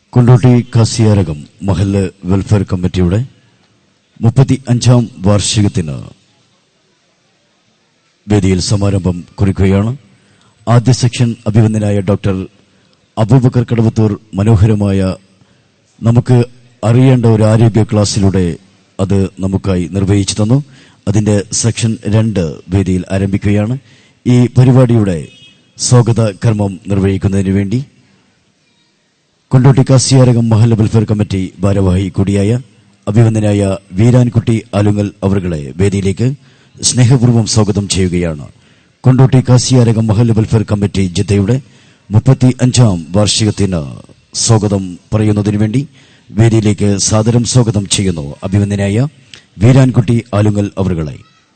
കൊണ്ടോട്ടി കാസിയാരകം മഹല്ല് വെൽഫെയർ കമ്മിറ്റിയുടെ മുപ്പത്തി അഞ്ചാം വാർഷികത്തിന് വേദിയിൽ സമാരംഭം കുറിക്കുകയാണ് ആദ്യ സെക്ഷൻ അഭിവന്ദനായ ഡോക്ടർ അബൂബക്കർ കടവത്തൂർ മനോഹരമായ നമുക്ക് അറിയേണ്ട ഒരു ആരോഗ്യ ക്ലാസ്സിലൂടെ അത് നമുക്കായി നിർവഹിച്ചു തന്നു അതിന്റെ സെക്ഷൻ രണ്ട് വേദിയിൽ ആരംഭിക്കുകയാണ് ഈ പരിപാടിയുടെ സ്വാഗത കർമ്മം നിർവഹിക്കുന്നതിന് വേണ്ടി കൊണ്ടോട്ടി കാസിയാരകം മഹല്ല വെൽഫെയർ കമ്മിറ്റി ഭാരവാഹി കൂടിയായ അഭിവന്ദനായ വീരാൻകുട്ടി ആലുങ്ങൽ അവറുകളെ വേദിയിലേക്ക് സ്നേഹപൂർവ്വം സ്വാഗതം ചെയ്യുകയാണ് കൊണ്ടോട്ടി കാസിയാരകം മഹല്ല വെൽഫെയർ കമ്മിറ്റി ജിദ്ദയുടെ മുപ്പത്തി അഞ്ചാം വാർഷികത്തിന് സ്വാഗതം പറയുന്നതിനു വേണ്ടി വേദിയിലേക്ക് സാദരം സ്വാഗതം ചെയ്യുന്നു അഭിവന്ദനായ വീരാൻകുട്ടി ആലുങ്ങൽ അവറുകളെ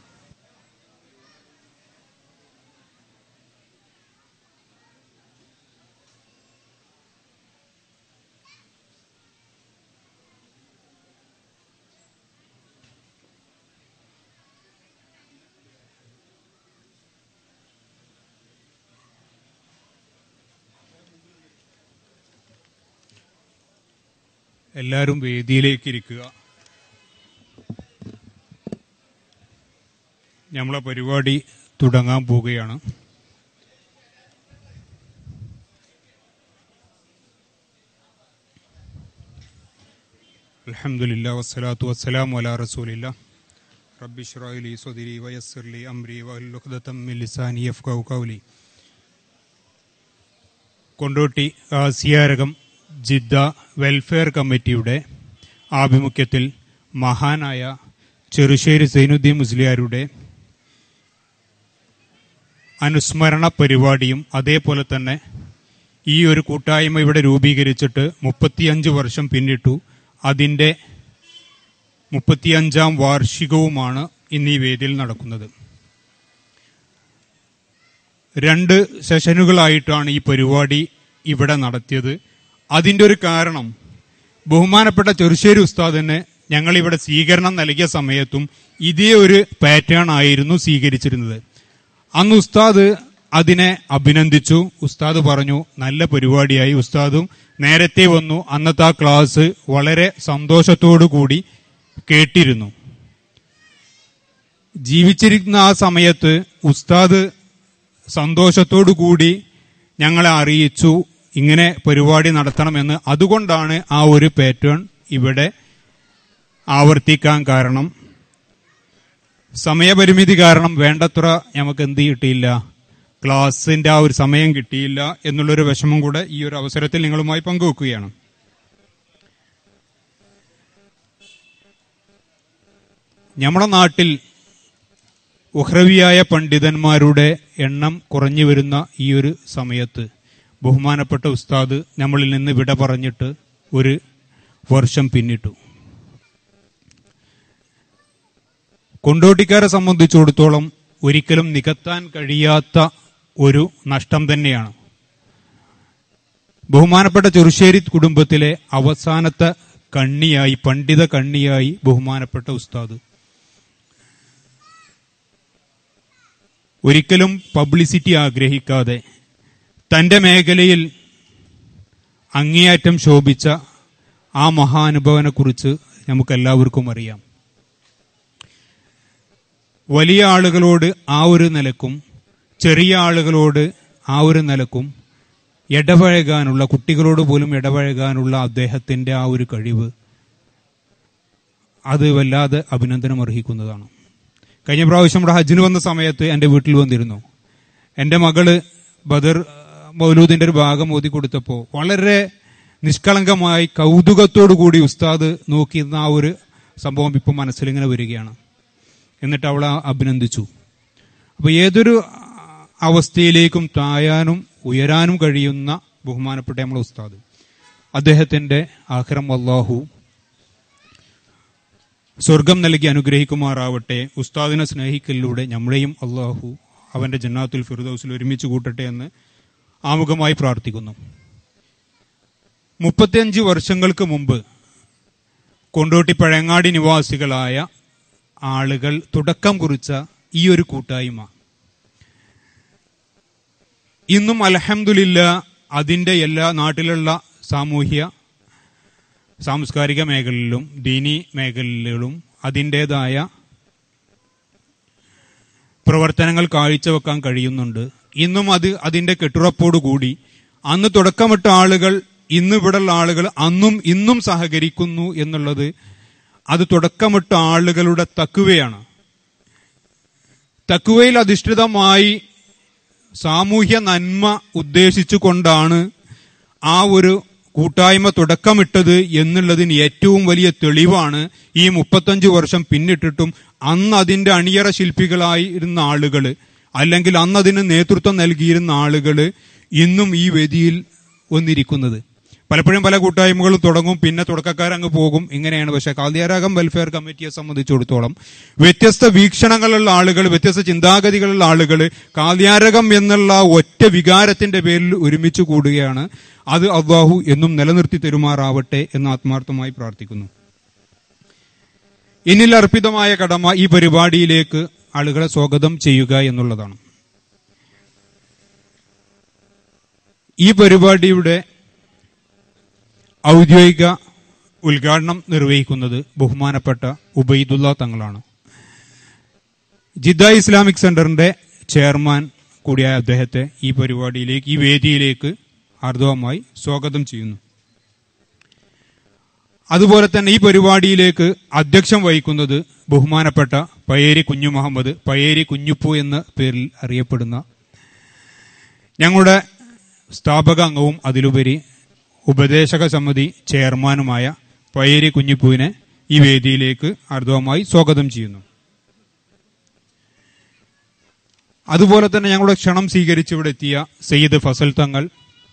എല്ലാവരും വേദിയിലേക്ക് ഇരിക്കുക നമ്മളെ പരിപാടി തുടങ്ങാൻ പോവുകയാണ് അൽഹംദുലില്ലാ വസ്സലാത്തു വസ്സലാമു അലാ റസൂലില്ലാ റബ്ബി ഇശ്റഹ് ലി സ്വദ്രി വയസ്സിർ ലി അംരി വഹ്ലുൽ ഉഖ്ദതം മിൻ ലിസാനി യഫ്ഖഹു ഖൗലി കൊണ്ടോട്ടി ആസിയാരകം ജിദ്ദ വെൽഫെയർ കമ്മിറ്റിയുടെ ആഭിമുഖ്യത്തിൽ മഹാനായ ചെറുശ്ശേരി സൈനുദ്ദീൻ മുസ്ലിയാരുടെ അനുസ്മരണ പരിപാടിയും അതേപോലെ തന്നെ ഈ ഒരു കൂട്ടായ്മ ഇവിടെ രൂപീകരിച്ചിട്ട് മുപ്പത്തിയഞ്ച് വർഷം പിന്നിട്ടു അതിൻ്റെ മുപ്പത്തിയഞ്ചാം വാർഷികവുമാണ് ഇന്ന് ഈ വേദിയിൽ നടക്കുന്നത് രണ്ട് സെഷനുകളായിട്ടാണ് ഈ പരിപാടി ഇവിടെ നടത്തിയത് അതിന്റെ ഒരു കാരണം ബഹുമാനപ്പെട്ട ചെറുശ്ശേരി ഉസ്താദിന് ഞങ്ങൾ ഇവിടെ സ്വീകരണം നൽകിയ സമയത്തും ഇതേ ഒരു പാറ്റേൺ ആയിരുന്നു സ്വീകരിച്ചിരുന്നത് അന്ന് ഉസ്താദ് അതിനെ അഭിനന്ദിച്ചു ഉസ്താദ് പറഞ്ഞു നല്ല പരിപാടിയായി ഉസ്താദും നേരത്തെ വന്നു അന്നത്തെ ആ ക്ലാസ് വളരെ സന്തോഷത്തോടു കൂടി കേട്ടിരുന്നു ജീവിച്ചിരിക്കുന്ന ആ സമയത്ത് ഉസ്താദ് സന്തോഷത്തോടു കൂടി ഞങ്ങളെ അറിയിച്ചു ഇങ്ങനെ പരിപാടി നടത്തണമെന്ന് അതുകൊണ്ടാണ് ആ ഒരു പാറ്റേൺ ഇവിടെ ആവർത്തിക്കാൻ കാരണം സമയപരിമിതി കാരണം വേണ്ടത്ര നമുക്ക് എന്ത് കിട്ടിയില്ല ക്ലാസിന്റെ ആ ഒരു സമയം കിട്ടിയില്ല എന്നുള്ളൊരു വിഷമം കൂടെ ഈ ഒരു അവസരത്തിൽ നിങ്ങളുമായി പങ്കുവെക്കുകയാണ് നമ്മുടെ നാട്ടിൽ ഉഹ്രവിയായ പണ്ഡിതന്മാരുടെ എണ്ണം കുറഞ്ഞു വരുന്ന ഈ ഒരു സമയത്ത് ബഹുമാനപ്പെട്ട ഉസ്താദ് നമ്മളിൽ നിന്ന് വിട പറഞ്ഞിട്ട് ഒരു വർഷം പിന്നിട്ടു കൊണ്ടോട്ടിക്കാരെ സംബന്ധിച്ചിടത്തോളം ഒരിക്കലും നികത്താൻ കഴിയാത്ത ഒരു നഷ്ടം തന്നെയാണ് ബഹുമാനപ്പെട്ട ചെറുശ്ശേരി കുടുംബത്തിലെ അവസാനത്തെ കണ്ണിയായി പണ്ഡിത കണ്ണിയായി ബഹുമാനപ്പെട്ട ഉസ്താദ് ഒരിക്കലും പബ്ലിസിറ്റി ആഗ്രഹിക്കാതെ തന്റെ മേഖലയിൽ അങ്ങേയറ്റം ശോഭിച്ച ആ മഹാനുഭവനെ കുറിച്ച് നമുക്കെല്ലാവർക്കും അറിയാം വലിയ ആളുകളോട് ആ ഒരു നിലക്കും ചെറിയ ആളുകളോട് ആ ഒരു നിലക്കും ഇടപഴകാനുള്ള കുട്ടികളോട് പോലും ഇടപഴകാനുള്ള അദ്ദേഹത്തിന്റെ ആ ഒരു കഴിവ് അത് വല്ലാതെ അഭിനന്ദനം അർഹിക്കുന്നതാണ് കഴിഞ്ഞ പ്രാവശ്യം നമ്മുടെ ഹജ്ജിന് വന്ന സമയത്ത് എൻ്റെ വീട്ടിൽ വന്നിരുന്നു എൻ്റെ മകള് ബദർ മൗലൂദിന്റെ ഒരു ഭാഗം ഓതി കൊടുത്തപ്പോൾ വളരെ നിഷ്കളങ്കമായി കൗതുകത്തോടു കൂടി ഉസ്താദ് നോക്കിയിരുന്ന ആ ഒരു സംഭവം ഇപ്പം മനസ്സിലിങ്ങനെ വരികയാണ് എന്നിട്ട് അവളെ അഭിനന്ദിച്ചു അപ്പൊ ഏതൊരു അവസ്ഥയിലേക്കും തായാനും ഉയരാനും കഴിയുന്ന ബഹുമാനപ്പെട്ട നമ്മളെ ഉസ്താദ് അദ്ദേഹത്തിന്റെ ആഖിറം അള്ളാഹു സ്വർഗം നൽകി അനുഗ്രഹിക്കുമാറാവട്ടെ ഉസ്താദിനെ സ്നേഹിക്കലിലൂടെ നമ്മളെയും അള്ളാഹു അവന്റെ ജന്നാത്തുൽ ഫിറുദൌസിൽ ഒരുമിച്ച് കൂട്ടട്ടെ എന്ന് ആമുഖമായി പ്രാർത്ഥിക്കുന്നു മുപ്പത്തിയഞ്ച് വർഷങ്ങൾക്ക് മുമ്പ് കൊണ്ടോട്ടി പഴങ്ങാടി നിവാസികളായ ആളുകൾ തുടക്കം കുറിച്ച ഈ ഒരു കൂട്ടായ്മ ഇന്നും അലഹമുല്ല അതിന്റെ എല്ലാ നാട്ടിലുള്ള സാമൂഹ്യ സാംസ്കാരിക മേഖലയിലും ദീനി മേഖലയിലും അതിൻ്റെതായ പ്രവർത്തനങ്ങൾ കാഴ്ചവെക്കാൻ കഴിയുന്നുണ്ട് ഇന്നും അത് അതിന്റെ കെട്ടുറപ്പോടുകൂടി അന്ന് തുടക്കമിട്ട ആളുകൾ ഇന്ന് ഇവിടെയുള്ള ആളുകൾ അന്നും ഇന്നും സഹകരിക്കുന്നു എന്നുള്ളത് അത് തുടക്കമിട്ട ആളുകളുടെ തക്കുവയാണ് തക്കുവയിൽ അധിഷ്ഠിതമായി സാമൂഹ്യ നന്മ ഉദ്ദേശിച്ചുകൊണ്ടാണ് ആ ഒരു കൂട്ടായ്മ തുടക്കമിട്ടത് എന്നുള്ളതിന് ഏറ്റവും വലിയ തെളിവാണ് ഈ മുപ്പത്തഞ്ചു വർഷം പിന്നിട്ടിട്ടും അന്ന് അതിന്റെ അണിയറ ശില്പികളായി ഇരുന്ന ആളുകള് അല്ലെങ്കിൽ അന്ന് അതിന് നേതൃത്വം നൽകിയിരുന്ന ആളുകള് ഇന്നും ഈ വേദിയിൽ വന്നിരിക്കുന്നത് പലപ്പോഴും പല കൂട്ടായ്മകളും തുടങ്ങും പിന്നെ തുടക്കക്കാരങ്ങ് പോകും ഇങ്ങനെയാണ് പക്ഷെ കാൽദിയാരാഗം വെൽഫെയർ കമ്മിറ്റിയെ സംബന്ധിച്ചിടത്തോളം വ്യത്യസ്ത വീക്ഷണങ്ങളുള്ള ആളുകൾ വ്യത്യസ്ത ചിന്താഗതികളുള്ള ആളുകൾ കാൽദിയാരകം എന്നുള്ള ഒറ്റ വികാരത്തിന്റെ പേരിൽ ഒരുമിച്ച് കൂടുകയാണ് അത് അള്ളാഹു എന്നും നിലനിർത്തി തെരുമാറാവട്ടെ എന്ന് ആത്മാർത്ഥമായി പ്രാർത്ഥിക്കുന്നു എന്നിൽ അർപ്പിതമായ കടമ ഈ പരിപാടിയിലേക്ക് ആളുകളെ സ്വാഗതം ചെയ്യുക എന്നുള്ളതാണ് ഈ പരിപാടിയുടെ ഔദ്യോഗിക ഉദ്ഘാടനം നിർവഹിക്കുന്നത് ബഹുമാനപ്പെട്ട ഉബൈദുള്ള തങ്ങളാണ് ജിദ്ദ ഇസ്ലാമിക് സെന്ററിന്റെ ചെയർമാൻ കൂടിയായ അദ്ദേഹത്തെ ഈ പരിപാടിയിലേക്ക് ഈ വേദിയിലേക്ക് ആർദ്രവമായി സ്വാഗതം ചെയ്യുന്നു അതുപോലെ തന്നെ ഈ പരിപാടിയിലേക്ക് അധ്യക്ഷം വഹിക്കുന്നത് ബഹുമാനപ്പെട്ട പയേരി കുഞ്ഞു മുഹമ്മദ് പയേരി കുഞ്ഞുപ്പു എന്ന പേരിൽ അറിയപ്പെടുന്ന ഞങ്ങളുടെ സ്ഥാപക അംഗവും അതിലുപരി ഉപദേശക സമിതി ചെയർമാനുമായ പയേരി കുഞ്ഞിപ്പുവിനെ ഈ വേദിയിലേക്ക് അർദ്ധവമായി സ്വാഗതം ചെയ്യുന്നു അതുപോലെ തന്നെ ഞങ്ങളുടെ ക്ഷണം സ്വീകരിച്ച് ഇവിടെ എത്തിയ സയ്യിദ് ഫസൽ തങ്ങൾ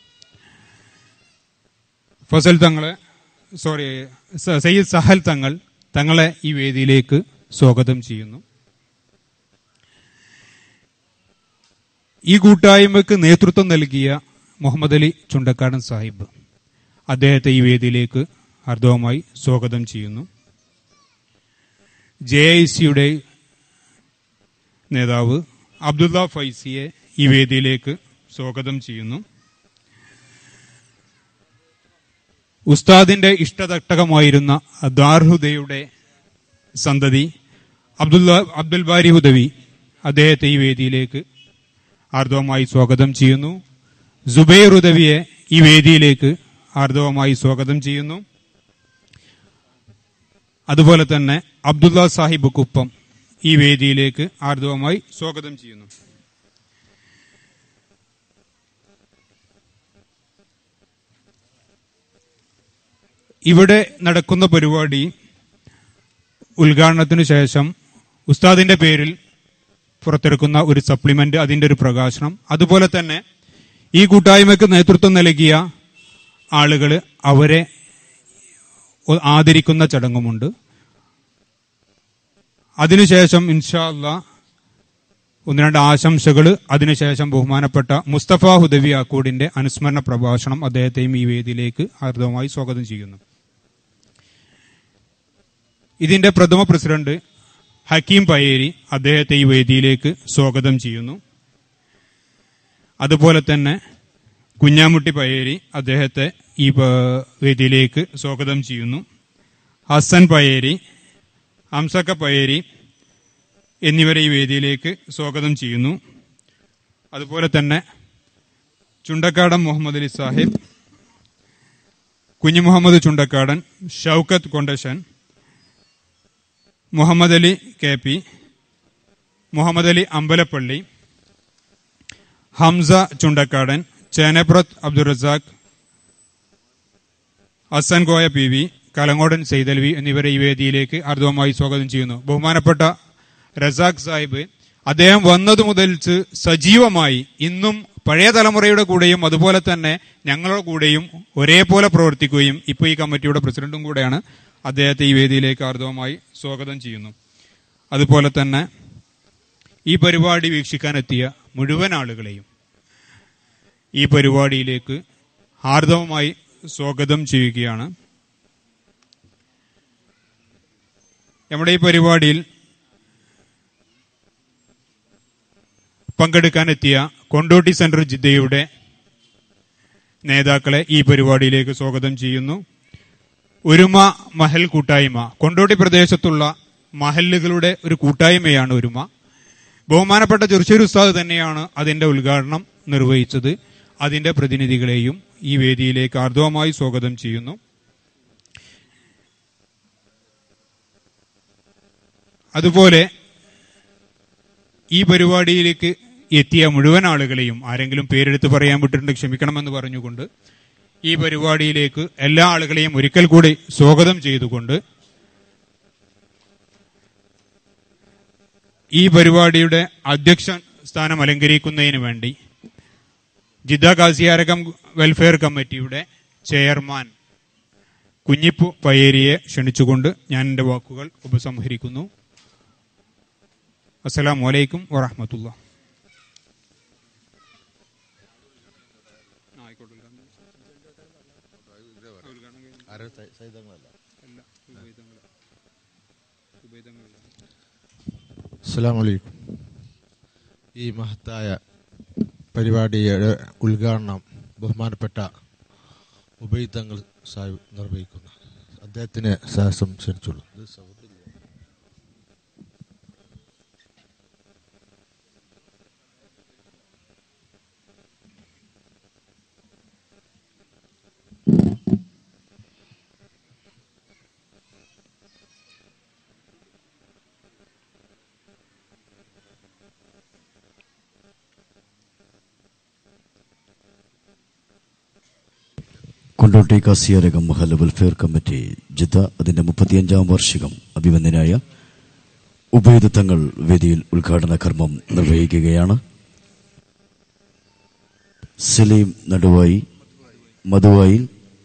ഫസൽ തങ്ങളെ സോറി സ- സയ്യിദ് സഹൽ തങ്ങൾ തങ്ങളെ ഈ വേദിയിലേക്ക് സ്വാഗതം ചെയ്യുന്നു ഈ കൂട്ടായ്മക്ക് നേതൃത്വം നൽകിയ മുഹമ്മദ് അലി ചുണ്ടക്കാടൻ സാഹിബ് അദ്ദേഹത്തെ ഈ വേദിയിലേക്ക് അർദ്ധവമായി സ്വാഗതം ചെയ്യുന്നു ജെ ഐ സിയുടെ നേതാവ് അബ്ദുള്ള ഫൈസിയെ ഈ വേദിയിലേക്ക് സ്വാഗതം ചെയ്യുന്നു ഉസ്താദിന്റെ ഇഷ്ടതട്ടകമായിരുന്ന ദാർഹുദയുടെ സന്തതി അബ്ദുല്ല അബ്ദുൽ ബാരി ഹുദവി അദ്ദേഹത്തെ ഈ വേദിയിലേക്ക് ആർദ്രവമായി സ്വാഗതം ചെയ്യുന്നു ജുബൈർ ഉദവിയെ ഈ വേദിയിലേക്ക് ആർദ്രവമായി സ്വാഗതം ചെയ്യുന്നു അതുപോലെ തന്നെ അബ്ദുള്ള സാഹിബ് കുപ്പം ഈ വേദിയിലേക്ക് ആർദ്രവമായി സ്വാഗതം ചെയ്യുന്നു ഇവിടെ നടക്കുന്ന പരിപാടി ഉദ്ഘാടനത്തിനു ശേഷം ഉസ്താദിന്റെ പേരിൽ പുറത്തിറക്കുന്ന ഒരു സപ്ലിമെന്റ് അതിന്റെ ഒരു പ്രകാശനം അതുപോലെ തന്നെ ഈ കൂട്ടായ്മയ്ക്ക് നേതൃത്വം നൽകിയ ആളുകൾ അവരെ ഒ- ആദരിക്കുന്ന ചടങ്ങുമുണ്ട് അതിനുശേഷം ഇൻഷാ അല്ലാ ഒന്ന് രണ്ട് ആശംസകൾ അതിനുശേഷം ബഹുമാനപ്പെട്ട മുസ്തഫ ഹുദവി ആക്കൂടിന്റെ അനുസ്മരണ പ്രഭാഷണം അദ്ദേഹത്തെയും ഈ വേദിയിലേക്ക് ഹാർദവമായി സ്വാഗതം ചെയ്യുന്നു ഇതിന്റെ പ്രഥമ പ്രസിഡന്റ് ഹക്കീം പയേരി അദ്ദേഹത്തെ ഈ വേദിയിലേക്ക് സ്വാഗതം ചെയ്യുന്നു അതുപോലെ തന്നെ കുഞ്ഞാമുട്ടി പയേരി അദ്ദേഹത്തെ ഈ പ- വേദിയിലേക്ക് സ്വാഗതം ചെയ്യുന്നു ഹസൻ പയേരി ഹംസക്ക പയേരി എന്നിവരെ ഈ വേദിയിലേക്ക് സ്വാഗതം ചെയ്യുന്നു അതുപോലെ തന്നെ ചുണ്ടക്കാടൻ Muhammad Ali Sahib Kunhu Muhammad Chundakkadan Shoukath Kondasan Muhammad Ali K P Muhammad Ali Ambalappally Hamsa Chundakkadan Chenaprath Abdul Razak Hassan Koya P V Kalangodan Saithalavi എന്നിവരെ ഈ വേദിയിലേക്ക് അർദ്ധവമായി സ്വാഗതം ചെയ്യുന്നു ബഹുമാനപ്പെട്ട റസാഖ് സാഹിബ് അദ്ദേഹം വന്നതു മുതൽ സജീവമായി ഇന്നും പഴയ തലമുറയുടെ കൂടെയും അതുപോലെ തന്നെ ഞങ്ങളുടെ കൂടെയും ഒരേപോലെ പ്രവർത്തിക്കുകയും ഇപ്പോൾ ഈ കമ്മിറ്റിയുടെ പ്രസിഡന്റും കൂടെയാണ് അദ്ദേഹത്തെ ഈ വേദിയിലേക്ക് ആർദ്രവമായി സ്വാഗതം ചെയ്യുന്നു അതുപോലെ തന്നെ ഈ പരിപാടി വീക്ഷിക്കാനെത്തിയ മുഴുവൻ ആളുകളെയും ഈ പരിപാടിയിലേക്ക് ഹാർദവമായി സ്വാഗതം ചെയ്യുകയാണ് നമ്മുടെ ഈ പരിപാടിയിൽ പങ്കെടുക്കാനെത്തിയ കൊണ്ടോട്ടി സെന്റർ ജിദ്ദയുടെ നേതാക്കളെ ഈ പരിപാടിയിലേക്ക് സ്വാഗതം ചെയ്യുന്നു ഒരുമ മഹൽ കൂട്ടായ്മ കൊണ്ടോട്ടി പ്രദേശത്തുള്ള മഹല്ലുകളുടെ ഒരു കൂട്ടായ്മയാണ് ഒരുമ ബഹുമാനപ്പെട്ട ചെറുശ്ശേരി ഉസ്താദ് തന്നെയാണ് അതിന്റെ ഉദ്ഘാടനം നിർവഹിച്ചത് അതിന്റെ പ്രതിനിധികളെയും ഈ വേദിയിലേക്ക് ആർദ്രവമായി സ്വാഗതം ചെയ്യുന്നു അതുപോലെ ഈ പരിപാടിയിലേക്ക് എത്തിയ മുഴുവൻ ആളുകളെയും ആരെങ്കിലും പേരെടുത്ത് പറയാൻ വിട്ടിട്ടുണ്ട് ക്ഷമിക്കണമെന്ന് പറഞ്ഞുകൊണ്ട് ഈ പരിപാടിയിലേക്ക് എല്ലാ ആളുകളെയും ഒരിക്കൽ കൂടി സ്വാഗതം ചെയ്തുകൊണ്ട് ഈ പരിപാടിയുടെ അധ്യക്ഷ സ്ഥാനം അലങ്കരിക്കുന്നതിന് വേണ്ടി ജിദ്ദ കാസിയാരകം വെൽഫെയർ കമ്മിറ്റിയുടെ ചെയർമാൻ കുഞ്ഞിപ്പു പയേരിയെ ക്ഷണിച്ചുകൊണ്ട് ഞാൻ എന്റെ വാക്കുകൾ ഉപസംഹരിക്കുന്നു അസ്സലാമു അലൈക്കും വറഹമത്തുള്ള അസ്സാം വലൈക്കും ഈ മഹത്തായ പരിപാടിയുടെ ഉദ്ഘാടനം ബഹുമാനപ്പെട്ട ഉപയുദ്ധങ്ങൾ സാഹിബ് നിർവഹിക്കുന്നു അദ്ദേഹത്തിന് സാഹസം ക്ഷണിച്ചുള്ളൂ ഇത് സൗദിയിലെ- കൊണ്ടോട്ടി കാസിയാരകം മഹൽ വെൽഫെയർ കമ്മിറ്റി ജിദ്ദ അതിന്റെ മുപ്പത്തിയഞ്ചാം വാർഷികം അഭിമന്യനായ ഉഭയദ് തങ്ങൾ വേദിയിൽ ഉദ്ഘാടന കർമ്മം നിർവഹിക്കുകയാണ് സലീം നടുവായി മധുവായിൽ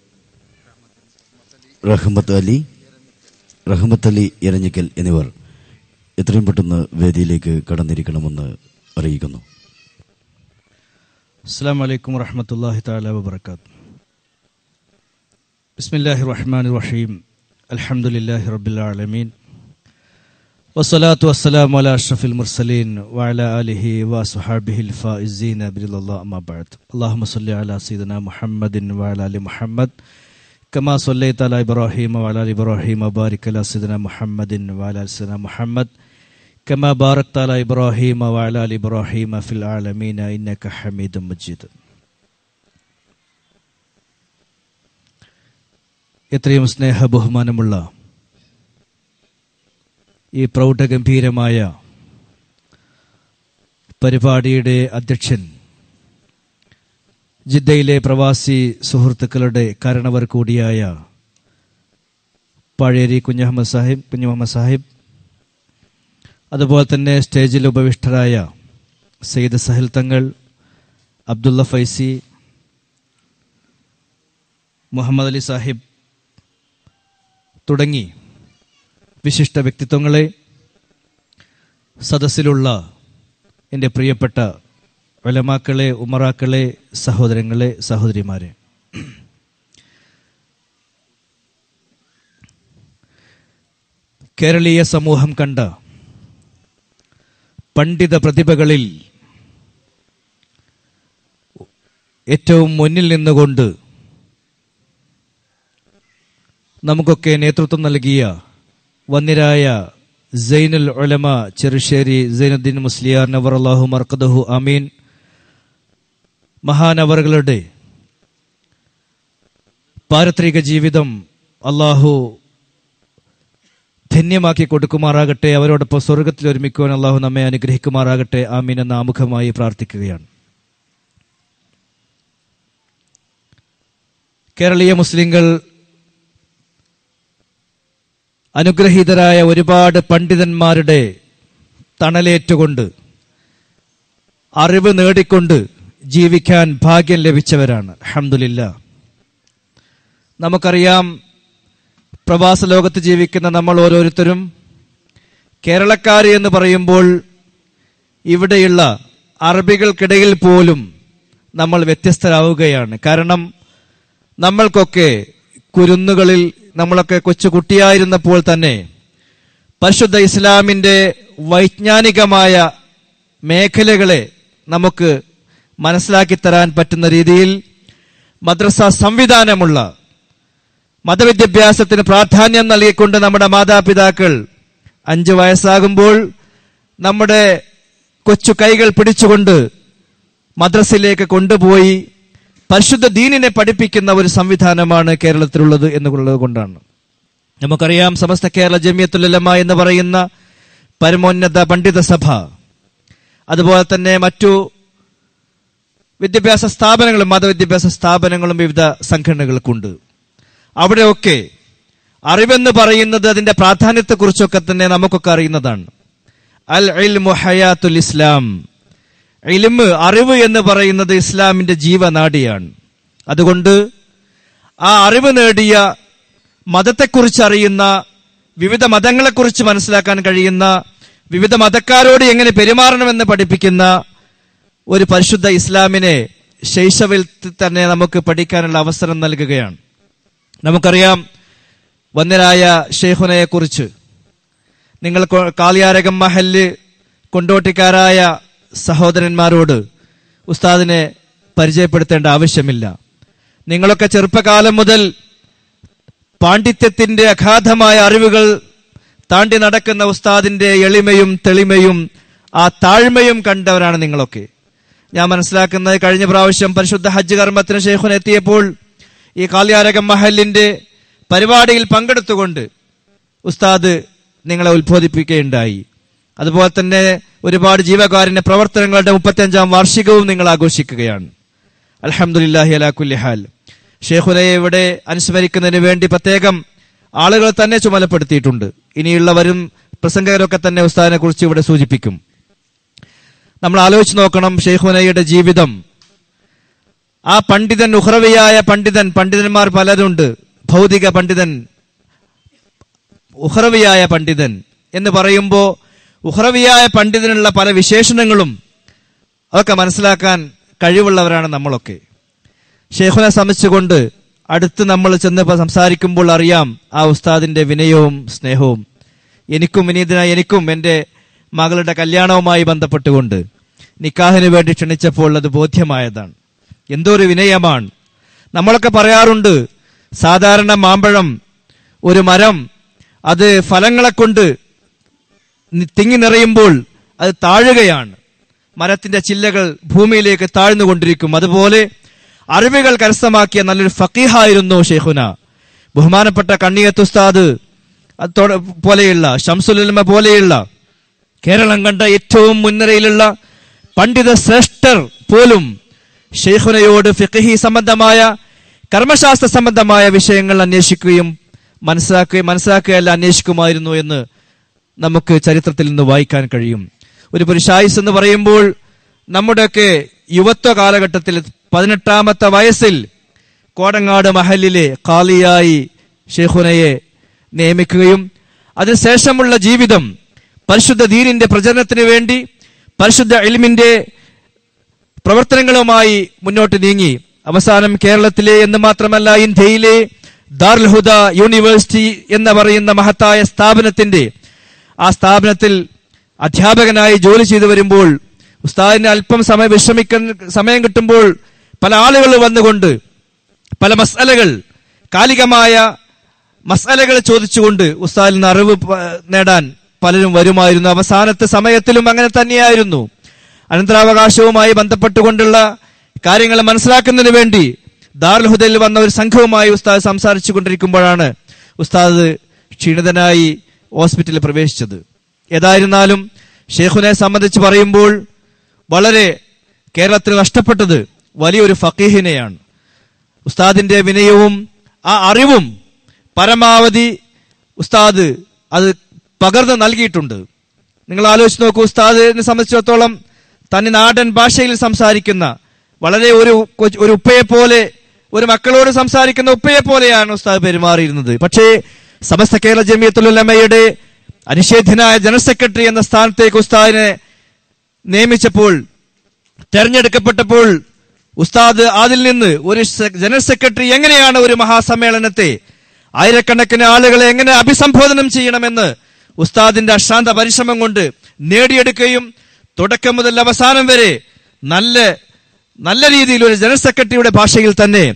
റഹ്മത്ത് അലി റഹ്മത്ത് അലി എരഞ്ഞിക്കൽ എന്നിവർ എത്രയും പെട്ടെന്ന് വേദിയിലേക്ക് കടന്നിരിക്കണമെന്ന് അറിയിക്കുന്നു السلام عليكم ورحمة الله تعالى وبركاته بسم الله الرحمن الرحيم الحمد لله رب العالمين والصلاة والسلام على أشرف المرسلين وعلى آله وصحابه الفائزين برضا الله أما بعد اللهم صل على سيدنا محمد وعلى آل محمد كما صليت على إبراهيم وعلى آل إبراهيم وبارك على سيدنا محمد وعلى آل سيدنا محمد كما باركت على إبراهيم وعلى آل إبراهيم في العالمين إنك حميد مجيد എത്രയും സ്നേഹ ബഹുമാനമുള്ള ഈ പ്രൗഢഗംഭീരമായ പരിപാടിയുടെ അധ്യക്ഷൻ ജിദ്ദയിലെ പ്രവാസി സുഹൃത്തുക്കളുടെ കാരണവർ കൂടിയായ പഴേരി കുഞ്ഞഹമ്മദ് സാഹിബ് കുഞ്ഞുമുഹമ്മദ് സാഹിബ് അതുപോലെ തന്നെ സ്റ്റേജിൽ ഉപവിഷ്ടരായ സയ്യിദ് സഹിൽ തങ്ങൾ അബ്ദുള്ള ഫൈസി മുഹമ്മദ് അലി സാഹിബ് തുടങ്ങി വിശിഷ്ട വ്യക്തിത്വങ്ങളെ സദസ്സിലുള്ള എൻ്റെ പ്രിയപ്പെട്ട വലമാക്കളെ ഉമറാക്കളെ സഹോദരങ്ങളെ സഹോദരിമാരെ കേരളീയ സമൂഹം കണ്ട പണ്ഡിത പ്രതിഭകളിൽ ഏറ്റവും മുന്നിൽ നിന്നുകൊണ്ട് നമുക്കൊക്കെ നേതൃത്വം നൽകിയ വന്നിരായ സൈനുൽ ഉലമ ചെറുശ്ശേരി സൈനുദ്ദീൻ മുസ്ലിയാർ നവർ അള്ളാഹു മർക്കദഹു അമീൻ മഹാനവറുകളുടെ പാരത്രിക ജീവിതം അള്ളാഹു ധന്യമാക്കി കൊടുക്കുമാറാകട്ടെ അവരോടൊപ്പം സ്വർഗത്തിൽ ഒരുമിക്കുവാൻ അള്ളാഹു നമ്മെ അനുഗ്രഹിക്കുമാറാകട്ടെ ആമീൻ എന്ന ആമുഖമായി പ്രാർത്ഥിക്കുകയാണ് കേരളീയ മുസ്ലിങ്ങൾ അനുഗ്രഹീതരായ ഒരുപാട് പണ്ഡിതന്മാരുടെ തണലേറ്റുകൊണ്ട് അറിവ് നേടിക്കൊണ്ട് ജീവിക്കാൻ ഭാഗ്യം ലഭിച്ചവരാണ് അഹമ്മദില്ല നമുക്കറിയാം പ്രവാസ ലോകത്ത് ജീവിക്കുന്ന നമ്മൾ ഓരോരുത്തരും കേരളക്കാര് എന്ന് പറയുമ്പോൾ ഇവിടെയുള്ള അറബികൾക്കിടയിൽ പോലും നമ്മൾ വ്യത്യസ്തരാവുകയാണ് കാരണം നമ്മൾക്കൊക്കെ കുരുന്നുകളിൽ നമ്മളൊക്കെ കൊച്ചു കുട്ടിയായിരുന്നപ്പോൾ തന്നെ പരിശുദ്ധ ഇസ്ലാമിന്റെ വൈജ്ഞാനികമായ മേഖലകളെ നമുക്ക് മനസ്സിലാക്കി തരാൻ പറ്റുന്ന രീതിയിൽ മദ്രസ സംവിധാനമുള്ള മതവിദ്യാഭ്യാസത്തിന് പ്രാധാന്യം നൽകിക്കൊണ്ട് നമ്മുടെ മാതാപിതാക്കൾ അഞ്ചു വയസ്സാകുമ്പോൾ നമ്മുടെ കൊച്ചു കൈകൾ പിടിച്ചുകൊണ്ട് മദ്രസയിലേക്ക് കൊണ്ടുപോയി പരിശുദ്ധ ദീനിനെ പഠിപ്പിക്കുന്ന ഒരു സംവിധാനമാണ് കേരളത്തിലുള്ളത് എന്നുള്ളത് കൊണ്ടാണ് നമുക്കറിയാം സമസ്ത കേരള ജമിയത്തുലമ എന്ന് പറയുന്ന പരമോന്നത പണ്ഡിത സഭ അതുപോലെ തന്നെ മറ്റു വിദ്യാഭ്യാസ സ്ഥാപനങ്ങളും മതവിദ്യാഭ്യാസ സ്ഥാപനങ്ങളും വിവിധ സംഘടനകൾക്കുണ്ട് അവിടെയൊക്കെ അറിവെന്ന് പറയുന്നത് അതിന്റെ പ്രാധാന്യത്തെക്കുറിച്ചൊക്കെ തന്നെ നമുക്കൊക്കെ അറിയുന്നതാണ് അൽ ഇൽമു ഹയാത്തുൽ ഇസ്ലാം ഇൽമ് അറിവ് എന്ന് പറയുന്നത് ഇസ്ലാമിന്റെ ജീവനാഡിയാണ് അതുകൊണ്ട് ആ അറിവ് നേടിയ മതത്തെക്കുറിച്ച് അറിയുന്ന വിവിധ മതങ്ങളെക്കുറിച്ച് മനസ്സിലാക്കാൻ കഴിയുന്ന വിവിധ മതക്കാരോട് എങ്ങനെ പെരുമാറണമെന്ന് പഠിപ്പിക്കുന്ന ഒരു പരിശുദ്ധ ഇസ്ലാമിനെ ശൈശവിൽ തന്നെ നമുക്ക് പഠിക്കാനുള്ള അവസരം നൽകുകയാണ് നമുക്കറിയാം വന്യരായ ഷെയ്ഖുനയെ കുറിച്ച് നിങ്ങൾ കൊ- കാളിയാരകം മഹല്ല് കൊണ്ടോട്ടിക്കാരായ സഹോദരന്മാരോട് ഉസ്താദിനെ പരിചയപ്പെടുത്തേണ്ട ആവശ്യമില്ല നിങ്ങളൊക്കെ ചെറുപ്പകാലം മുതൽ പാണ്ഡിത്യത്തിന്റെ അഗാധമായ അറിവുകൾ താണ്ടി നടക്കുന്ന ഉസ്താദിന്റെ എളിമയും തെളിമയും ആ താഴ്മയും കണ്ടവരാണ് നിങ്ങളൊക്കെ ഞാൻ മനസ്സിലാക്കുന്നത് കഴിഞ്ഞ പ്രാവശ്യം പരിശുദ്ധ ഹജ്ജ് കർമ്മത്തിന് ഷെയ്ഖുൻ എത്തിയപ്പോൾ ഈ കാലിയാരകം മഹലിന്റെ പരിപാടിയിൽ പങ്കെടുത്തുകൊണ്ട് ഉസ്താദ് നിങ്ങളെ ഉത്ബോധിപ്പിക്കുകയുണ്ടായി അതുപോലെ തന്നെ ഒരുപാട് ജീവകാരുണ്യ പ്രവർത്തനങ്ങളുടെ മുപ്പത്തിയഞ്ചാം വാർഷികവും നിങ്ങൾ ആഘോഷിക്കുകയാണ് അലഹമുല്ലാഹി അലാ കുല്ലി ഹാൽ ഷേഖുനയെ ഇവിടെ അനുസ്മരിക്കുന്നതിന് വേണ്ടി പ്രത്യേകം ആളുകൾ തന്നെ ചുമതലപ്പെടുത്തിയിട്ടുണ്ട് ഇനിയുള്ളവരും പ്രസംഗകരൊക്കെ തന്നെ ഉസ്താദിനെ കുറിച്ച് ഇവിടെ സൂചിപ്പിക്കും നമ്മൾ ആലോചിച്ച് നോക്കണം ഷെയ്ഖുനയുടെ ജീവിതം ആ പണ്ഡിതൻ ഉഹ്റവിയായ പണ്ഡിതൻ പണ്ഡിതന്മാർ പലരുണ്ട് ഭൗതിക പണ്ഡിതൻ ഉഹ്റവിയായ പണ്ഡിതൻ എന്ന് പറയുമ്പോൾ ഉഹ്റവിയായ പണ്ഡിതനുള്ള പല വിശേഷണങ്ങളും അതൊക്കെ മനസ്സിലാക്കാൻ കഴിവുള്ളവരാണ് നമ്മളൊക്കെ ഷെയ്ഖുനെ സംബന്ധിച്ചുകൊണ്ട് അടുത്ത് നമ്മൾ ചെന്ന് ഇപ്പൊ സംസാരിക്കുമ്പോൾ അറിയാം ആ ഉസ്താദിന്റെ വിനയവും സ്നേഹവും എനിക്കും വിനീതനായി എനിക്കും എൻ്റെ മകളുടെ കല്യാണവുമായി ബന്ധപ്പെട്ടുകൊണ്ട് നിക്കാഹിന് വേണ്ടി ക്ഷണിച്ചപ്പോൾ അത് ബോധ്യമായതാണ് എന്തോ ഒരു വിനയമാണ് നമ്മളൊക്കെ പറയാറുണ്ട് സാധാരണ മാമ്പഴം ഒരു മരം അത് ഫലങ്ങളെ കൊണ്ട് നി- തിങ്ങി നിറയുമ്പോൾ അത് താഴുകയാണ് മരത്തിന്റെ ചില്ലകൾ ഭൂമിയിലേക്ക് താഴ്ന്നുകൊണ്ടിരിക്കും അതുപോലെ അറിവുകൾ കരസ്ഥമാക്കിയ നല്ലൊരു ഫക്കീഹായിരുന്നു ഷെയ്ഖുന ബഹുമാനപ്പെട്ട കണ്ണിയത്ത് ഉസ്താദ് അതോടെ പോലെയുള്ള ഷംസുലമ പോലെയുള്ള കേരളം കണ്ട ഏറ്റവും മുൻനിരയിലുള്ള പണ്ഡിത ശ്രേഷ്ഠർ പോലും ഷെയ്ഖുനയോട് ഫിഖഹി സംബന്ധമായ കർമ്മശാസ്ത്ര സംബന്ധമായ വിഷയങ്ങൾ അന്വേഷിക്കുകയും മനസ്സിലാക്കുകയും മനസ്സിലാക്കുകയല്ല അന്വേഷിക്കുമായിരുന്നു എന്ന് നമുക്ക് ചരിത്രത്തിൽ നിന്ന് വായിക്കാൻ കഴിയും ഒരു പുരുഷായുസ് എന്ന് പറയുമ്പോൾ നമ്മുടെയൊക്കെ യുവത്വ കാലഘട്ടത്തിൽ പതിനെട്ടാമത്തെ വയസ്സിൽ കോടങ്ങാട് മഹലിലെ കാളിയായി ഷെയ്ഖുനയെ നിയമിക്കുകയും അതിനുശേഷമുള്ള ജീവിതം പരിശുദ്ധ ദീനിന്റെ പ്രചരണത്തിന് വേണ്ടി പരിശുദ്ധ എലിമിന്റെ പ്രവർത്തനങ്ങളുമായി മുന്നോട്ട് നീങ്ങി അവസാനം കേരളത്തിലെ എന്ന് മാത്രമല്ല ഇന്ത്യയിലെ ദാറുൽ ഹുദ യൂണിവേഴ്സിറ്റി എന്ന് പറയുന്ന മഹത്തായ സ്ഥാപനത്തിന്റെ ആ സ്ഥാപനത്തിൽ അധ്യാപകനായി ജോലി ചെയ്തു വരുമ്പോൾ ഉസ്താദിന് അല്പം സമയം വിശ്രമിക്കുന്ന സമയം കിട്ടുമ്പോൾ പല ആളുകൾ വന്നുകൊണ്ട് പല മസാലകൾ കാലികമായ മസാലകൾ ചോദിച്ചുകൊണ്ട് ഉസ്താദിൽ നിന്ന് അറിവ് പ- നേടാൻ പലരും വരുമായിരുന്നു അവസാനത്തെ സമയത്തിലും അങ്ങനെ തന്നെയായിരുന്നു അനന്തരാവകാശവുമായി ബന്ധപ്പെട്ടുകൊണ്ടുള്ള കാര്യങ്ങൾ മനസ്സിലാക്കുന്നതിന് വേണ്ടി ദാറുൽ ഹുദയിൽ വന്ന ഒരു സംഘവുമായി ഉസ്താദ് സംസാരിച്ചു കൊണ്ടിരിക്കുമ്പോഴാണ് ഉസ്താദ് ക്ഷീണിതനായി ഹോസ്പിറ്റലിൽ പ്രവേശിച്ചത് ഏതായിരുന്നാലും ഷെയ്ഖുനെ സംബന്ധിച്ച് പറയുമ്പോൾ വളരെ കേരളത്തിന് നഷ്ടപ്പെട്ടത് വലിയൊരു ഫക്കീഹിനെയാണ് ഉസ്താദിന്റെ വിനയവും ആ അറിവും പരമാവധി ഉസ്താദ് അത് പകർന്ന് നൽകിയിട്ടുണ്ട് നിങ്ങൾ ആലോചിച്ച് നോക്കൂ ഉസ്താദിനെ സംബന്ധിച്ചിടത്തോളം തന്നെ നാടൻ ഭാഷയിൽ സംസാരിക്കുന്ന വളരെ ഒരു കൊച്ച്- ഒരു ഉപ്പയെ പോലെ ഒരു മക്കളോട് സംസാരിക്കുന്ന ഉപ്പയെ പോലെയാണ് ഉസ്താദ് പെരുമാറിയിരുന്നത് പക്ഷേ സമസ്ത കേരള ജമിയത്തുലമയുടെ അനിഷേധ്യനായ ജനറൽ സെക്രട്ടറി എന്ന സ്ഥാനത്തേക്ക് ഉസ്താദിനെ നിയമിച്ചപ്പോൾ തെരഞ്ഞെടുക്കപ്പെട്ടപ്പോൾ ഉസ്താദ് അതിൽ നിന്ന് ഒരു സെ- ജനറൽ സെക്രട്ടറി എങ്ങനെയാണ് ഒരു മഹാസമ്മേളനത്തെ ആയിരക്കണക്കിന് ആളുകളെ എങ്ങനെ അഭിസംബോധനം ചെയ്യണമെന്ന് ഉസ്താദിന്റെ അശാന്ത പരിശ്രമം കൊണ്ട് നേടിയെടുക്കുകയും തുടക്കം മുതൽ അവസാനം വരെ നല്ല നല്ല രീതിയിൽ ഒരു ജനറൽ സെക്രട്ടറിയുടെ ഭാഷയിൽ തന്നെ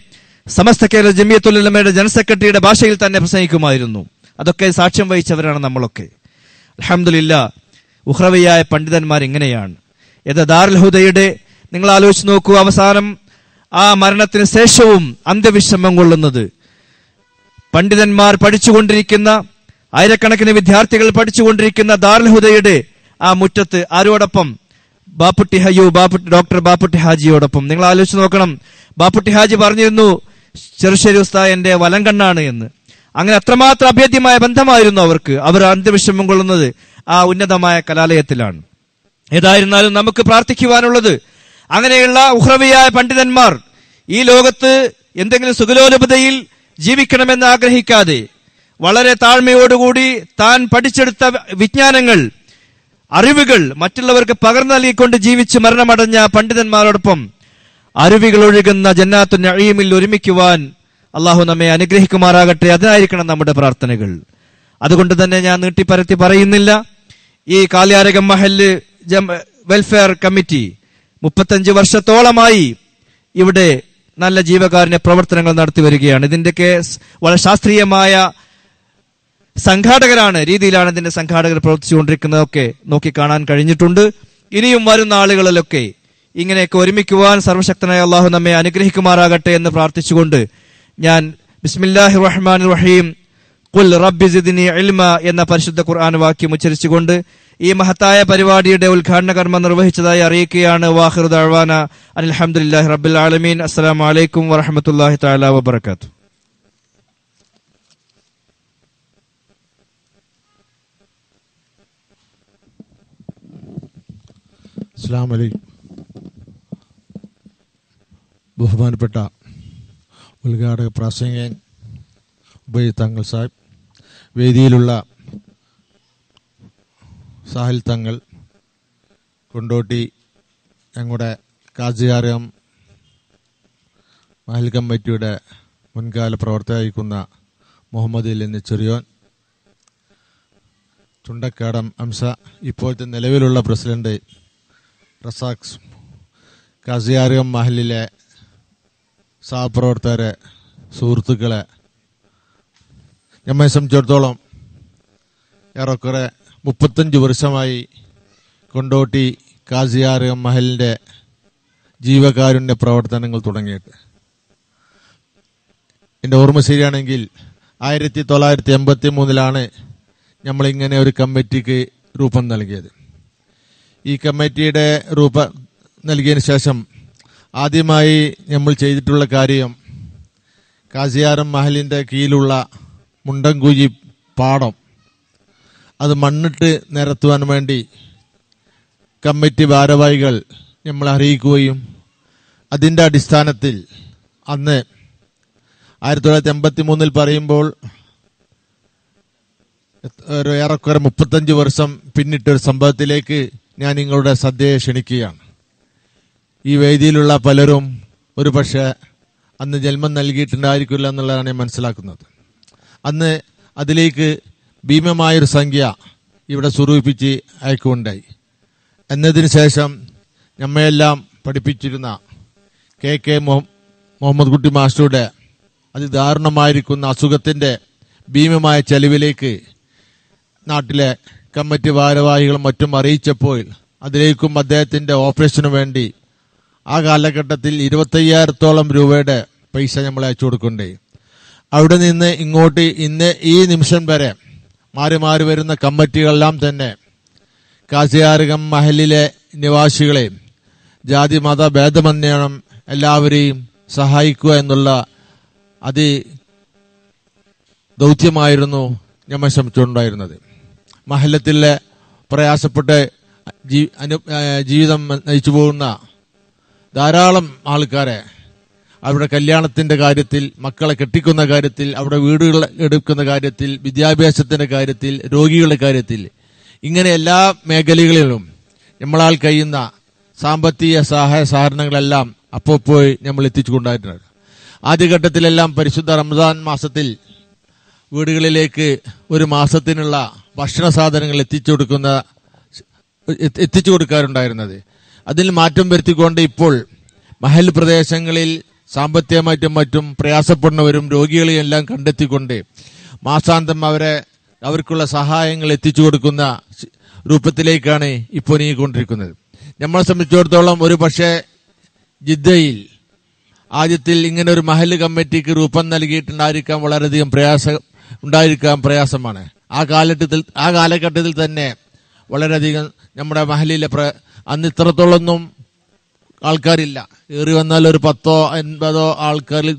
സമസ്ത കേരള ജമിയത്തുലമയുടെ ജനറൽ സെക്രട്ടറിയുടെ ഭാഷയിൽ തന്നെ പ്രസംഗിക്കുമായിരുന്നു അതൊക്കെ സാക്ഷ്യം വഹിച്ചവരാണ് നമ്മളൊക്കെ അലഹമില്ല ഉഹ്രവിയായ പണ്ഡിതന്മാർ ഇങ്ങനെയാണ് യഥാ ദാറുൽ ഹുദയുടെ നിങ്ങൾ ആലോചിച്ച് നോക്കൂ അവസാനം ആ മരണത്തിന് ശേഷവും അന്ത്യവിശ്രമം കൊള്ളുന്നത് പണ്ഡിതന്മാർ പഠിച്ചുകൊണ്ടിരിക്കുന്ന ആയിരക്കണക്കിന് വിദ്യാർത്ഥികൾ പഠിച്ചുകൊണ്ടിരിക്കുന്ന ദാറുൽ ഹുദയുടെ ആ മുറ്റത്ത് ആരോടൊപ്പം ബാപ്പുട്ടി ഹയ്യോ ബാപ്പുട്ടി ഡോക്ടർ ബാപ്പുട്ടി ഹാജിയോടൊപ്പം നിങ്ങൾ ആലോചിച്ച് നോക്കണം ബാപ്പുട്ടി ഹാജി പറഞ്ഞിരുന്നു ചെറുശ്ശേരി ഉസ്താദ് എന്റെ വലം കണ്ണാണ് എന്ന് അങ്ങനെ അത്രമാത്രം അഭേദ്യമായ ബന്ധമായിരുന്നു അവർക്ക് അവർ അന്ത്യവിഷമം കൊള്ളുന്നത് ആ ഉന്നതമായ കലാലയത്തിലാണ് ഏതായിരുന്നാലും നമുക്ക് പ്രാർത്ഥിക്കുവാനുള്ളത് അങ്ങനെയുള്ള ഉഹ്രവിയായ പണ്ഡിതന്മാർ ഈ ലോകത്ത് എന്തെങ്കിലും സുഖലോലുപതയിൽ ജീവിക്കണമെന്ന് ആഗ്രഹിക്കാതെ വളരെ താഴ്മയോടുകൂടി താൻ പഠിച്ചെടുത്ത വിജ്ഞാനങ്ങൾ അറിവുകൾ മറ്റുള്ളവർക്ക് പകർന്നു നൽകിക്കൊണ്ട് ജീവിച്ച് മരണമടഞ്ഞ പണ്ഡിതന്മാരോടൊപ്പം അരുവികൾ ഒഴുകുന്ന ജന്നാത്തു നഴീമിൽ ഒരുമിക്കുവാൻ അള്ളാഹു നമ്മെ അനുഗ്രഹിക്കുമാറാകട്ടെ അതിനായിരിക്കണം നമ്മുടെ പ്രാർത്ഥനകൾ അതുകൊണ്ട് തന്നെ ഞാൻ നീട്ടിപ്പരത്തി പറയുന്നില്ല ഈ കാലിയാരകം മഹല് ജം- വെൽഫെയർ കമ്മിറ്റി മുപ്പത്തഞ്ച് വർഷത്തോളമായി ഇവിടെ നല്ല ജീവകാരുണ്യ പ്രവർത്തനങ്ങൾ നടത്തി വരികയാണ് ഇതിന്റെയൊക്കെ സ് വളരെ ശാസ്ത്രീയമായ സംഘാടകരാണ് രീതിയിലാണ് ഇതിന്റെ സംഘാടകർ പ്രവർത്തിച്ചുകൊണ്ടിരിക്കുന്നതൊക്കെ നോക്കി കാണാൻ കഴിഞ്ഞിട്ടുണ്ട് ഇനിയും വരുന്ന ആളുകളിലൊക്കെ ഇങ്ങനെയൊക്കെ ഒരുമിക്കുവാൻ സർവശക്തനായ അള്ളാഹു നമ്മെ അനുഗ്രഹിക്കുമാറാകട്ടെ എന്ന് പ്രാർത്ഥിച്ചുകൊണ്ട് ഞാൻ ബിസ്മില്ലാഹി റഹ്മാൻ റഹീം കുൽ റബ്ബി സിദ്നി ഇൽമ എന്ന പരിശുദ്ധ ഖുർആൻ വാക്യം ഉച്ചരിച്ചുകൊണ്ട് ഈ മഹത്തായ പരിപാടിയുടെ ഉദ്ഘാടന കർമ്മം നിർവഹിച്ചതായി അറിയിക്കുകയാണ് വാഹിർ ദഅ്വാന അൽഹംദുലില്ലാഹി റബ്ബിൽ ആലമീൻ അസ്സലാമു അലൈക്കും വറഹ്മത്തുള്ളാഹി തആല വബറകാതുഹു അസ്സാം വലൈക്കും ബഹുമാനപ്പെട്ട ഉദ്ഘാടക പ്രാസംഗികൻ ഉബൈ തങ്ങൾ സാഹിബ് വേദിയിലുള്ള സാഹിൽ തങ്ങൾ കൊണ്ടോട്ടി ഞങ്ങളുടെ കാജിയാരം മഹൽ കമ്മിറ്റിയുടെ മുൻകാല പ്രവർത്തകയായിരിക്കുന്ന മുഹമ്മദ് അലി എന്ന ചെറിയോൻ ചുണ്ടക്കാടം അംസ ഇപ്പോഴത്തെ നിലവിലുള്ള പ്രസിഡന്റ് റസാഖ് കാസിയാറിയം മഹലിലെ സഹപ്രവർത്തകരെ സുഹൃത്തുക്കളെ നമ്മെ സംബന്ധിച്ചിടത്തോളം ഏറെക്കുറെ മുപ്പത്തഞ്ച് വർഷമായി കൊണ്ടോട്ടി കാസിയാറിയം മഹലിന്റെ ജീവകാരുണ്യ പ്രവർത്തനങ്ങൾ തുടങ്ങിയിട്ട് എൻ്റെ ഓർമ്മ ശരിയാണെങ്കിൽ ആയിരത്തി തൊള്ളായിരത്തി എൺപത്തി മൂന്നിലാണ് നമ്മളിങ്ങനെ ഒരു കമ്മിറ്റിക്ക് രൂപം നൽകിയത് ഈ കമ്മിറ്റിയുടെ രൂപ നൽകിയതിന് ശേഷം ആദ്യമായി നമ്മൾ ചെയ്തിട്ടുള്ള കാര്യം കാസിയാരം മഹലിന്റെ കീഴിലുള്ള മുണ്ടൻകുഴി പാടം അത് മണ്ണിട്ട് നിരത്തുവാൻ വേണ്ടി കമ്മിറ്റി ഭാരവാഹികൾ നമ്മൾ അറിയിക്കുകയും അതിന്റെ അടിസ്ഥാനത്തിൽ അന്ന് ആയിരത്തി തൊള്ളായിരത്തി എൺപത്തി മൂന്നിൽ പറയുമ്പോൾ ഒരു ഏറെക്കുറെ മുപ്പത്തഞ്ച് വർഷം പിന്നിട്ടൊരു സംഭവത്തിലേക്ക് ഞാൻ നിങ്ങളുടെ ശ്രദ്ധയെ ക്ഷണിക്കുകയാണ് ഈ വേദിയിലുള്ള പലരും ഒരു പക്ഷേ അന്ന് ജന്മം നൽകിയിട്ടുണ്ടായിരിക്കില്ല എന്നുള്ളതാണ് ഞാൻ മനസ്സിലാക്കുന്നത് അന്ന് അതിലേക്ക് ഭീമമായൊരു സംഖ്യ ഇവിടെ സ്വരൂപിച്ച് അയക്കുകയുണ്ടായി എന്നതിന് ശേഷം നമ്മയെല്ലാം പഠിപ്പിച്ചിരുന്ന കെ കെ മൊഹ- മുഹമ്മദ് കുട്ടി മാസ്റ്ററുടെ അതിദാരുണമായിരിക്കുന്ന അസുഖത്തിന്റെ ഭീമമായ ചെലവിലേക്ക് നാട്ടിലെ കമ്മിറ്റി ഭാരവാഹികളും മറ്റും അറിയിച്ചപ്പോൾ അതിലേക്കും അദ്ദേഹത്തിന്റെ ഓപ്പറേഷന് വേണ്ടി ആ കാലഘട്ടത്തിൽ ഇരുപത്തയ്യായിരത്തോളം രൂപയുടെ പൈസ നമ്മൾ അയച്ചു കൊടുക്കണ്ടേ അവിടെ നിന്ന് ഇങ്ങോട്ട് ഇന്ന് ഈ നിമിഷം വരെ മാറി മാറി വരുന്ന കമ്മിറ്റികളെല്ലാം തന്നെ കാസിയാരകം മഹലിലെ നിവാസികളെ ജാതി മത ഭേദമന്വേണം എല്ലാവരെയും സഹായിക്കുക എന്നുള്ള അതി ദൗത്യമായിരുന്നു ഞമ്മ ശ്രമിച്ചുകൊണ്ടായിരുന്നത് മഹല്ലത്തിലെ പ്രയാസപ്പെട്ട് ജീ- അനു- ഏ, ജീവിതം നയിച്ചു പോകുന്ന ധാരാളം ആൾക്കാരെ അവരുടെ കല്യാണത്തിന്റെ കാര്യത്തിൽ മക്കളെ കെട്ടിക്കുന്ന കാര്യത്തിൽ അവിടെ വീടുകൾ എടുക്കുന്ന കാര്യത്തിൽ വിദ്യാഭ്യാസത്തിന്റെ കാര്യത്തിൽ രോഗികളുടെ കാര്യത്തിൽ ഇങ്ങനെ എല്ലാ മേഖലകളിലും നമ്മളാൽ കഴിയുന്ന സാമ്പത്തിക സഹായ സഹകരണങ്ങളെല്ലാം അപ്പോൾ പോയി നമ്മൾ എത്തിച്ചു കൊണ്ടായിട്ടുണ്ട് ആദ്യഘട്ടത്തിലെല്ലാം പരിശുദ്ധ റംസാൻ മാസത്തിൽ വീടുകളിലേക്ക് ഒരു മാസത്തിനുള്ള ഭക്ഷണ സാധനങ്ങൾ എത്തിച്ചു കൊടുക്കുന്ന എത്തി- എത്തിച്ചു കൊടുക്കാറുണ്ടായിരുന്നത് അതിൽ മാറ്റം വരുത്തിക്കൊണ്ട് ഇപ്പോൾ മഹൽ പ്രദേശങ്ങളിൽ സാമ്പത്തികമായിട്ടും മറ്റും പ്രയാസപ്പെടുന്നവരും രോഗികളെയും എല്ലാം കണ്ടെത്തിക്കൊണ്ട് മാസാന്തം അവരെ അവർക്കുള്ള സഹായങ്ങൾ എത്തിച്ചു കൊടുക്കുന്ന സി- രൂപത്തിലേക്കാണ് ഇപ്പോൾ നീങ്ങിക്കൊണ്ടിരിക്കുന്നത് നമ്മളെ സംബന്ധിച്ചിടത്തോളം ഒരു പക്ഷേ ജിദ്ദയിൽ ആദ്യത്തിൽ ഇങ്ങനെ ഒരു മഹല് കമ്മിറ്റിക്ക് രൂപം നൽകിയിട്ടുണ്ടായിരിക്കാൻ വളരെയധികം പ്രയാസ ഉണ്ടായിരിക്കാൻ പ്രയാസമാണ് ആ കാലഘട്ടത്തിൽ ആ കാലഘട്ടത്തിൽ തന്നെ വളരെയധികം നമ്മുടെ മഹലിലെ പ്ര അന്ന് ഇത്രത്തോളൊന്നും ആൾക്കാരില്ല ഏറി വന്നാൽ ഒരു പത്തോ അൻപതോ ആൾക്കാരിൽ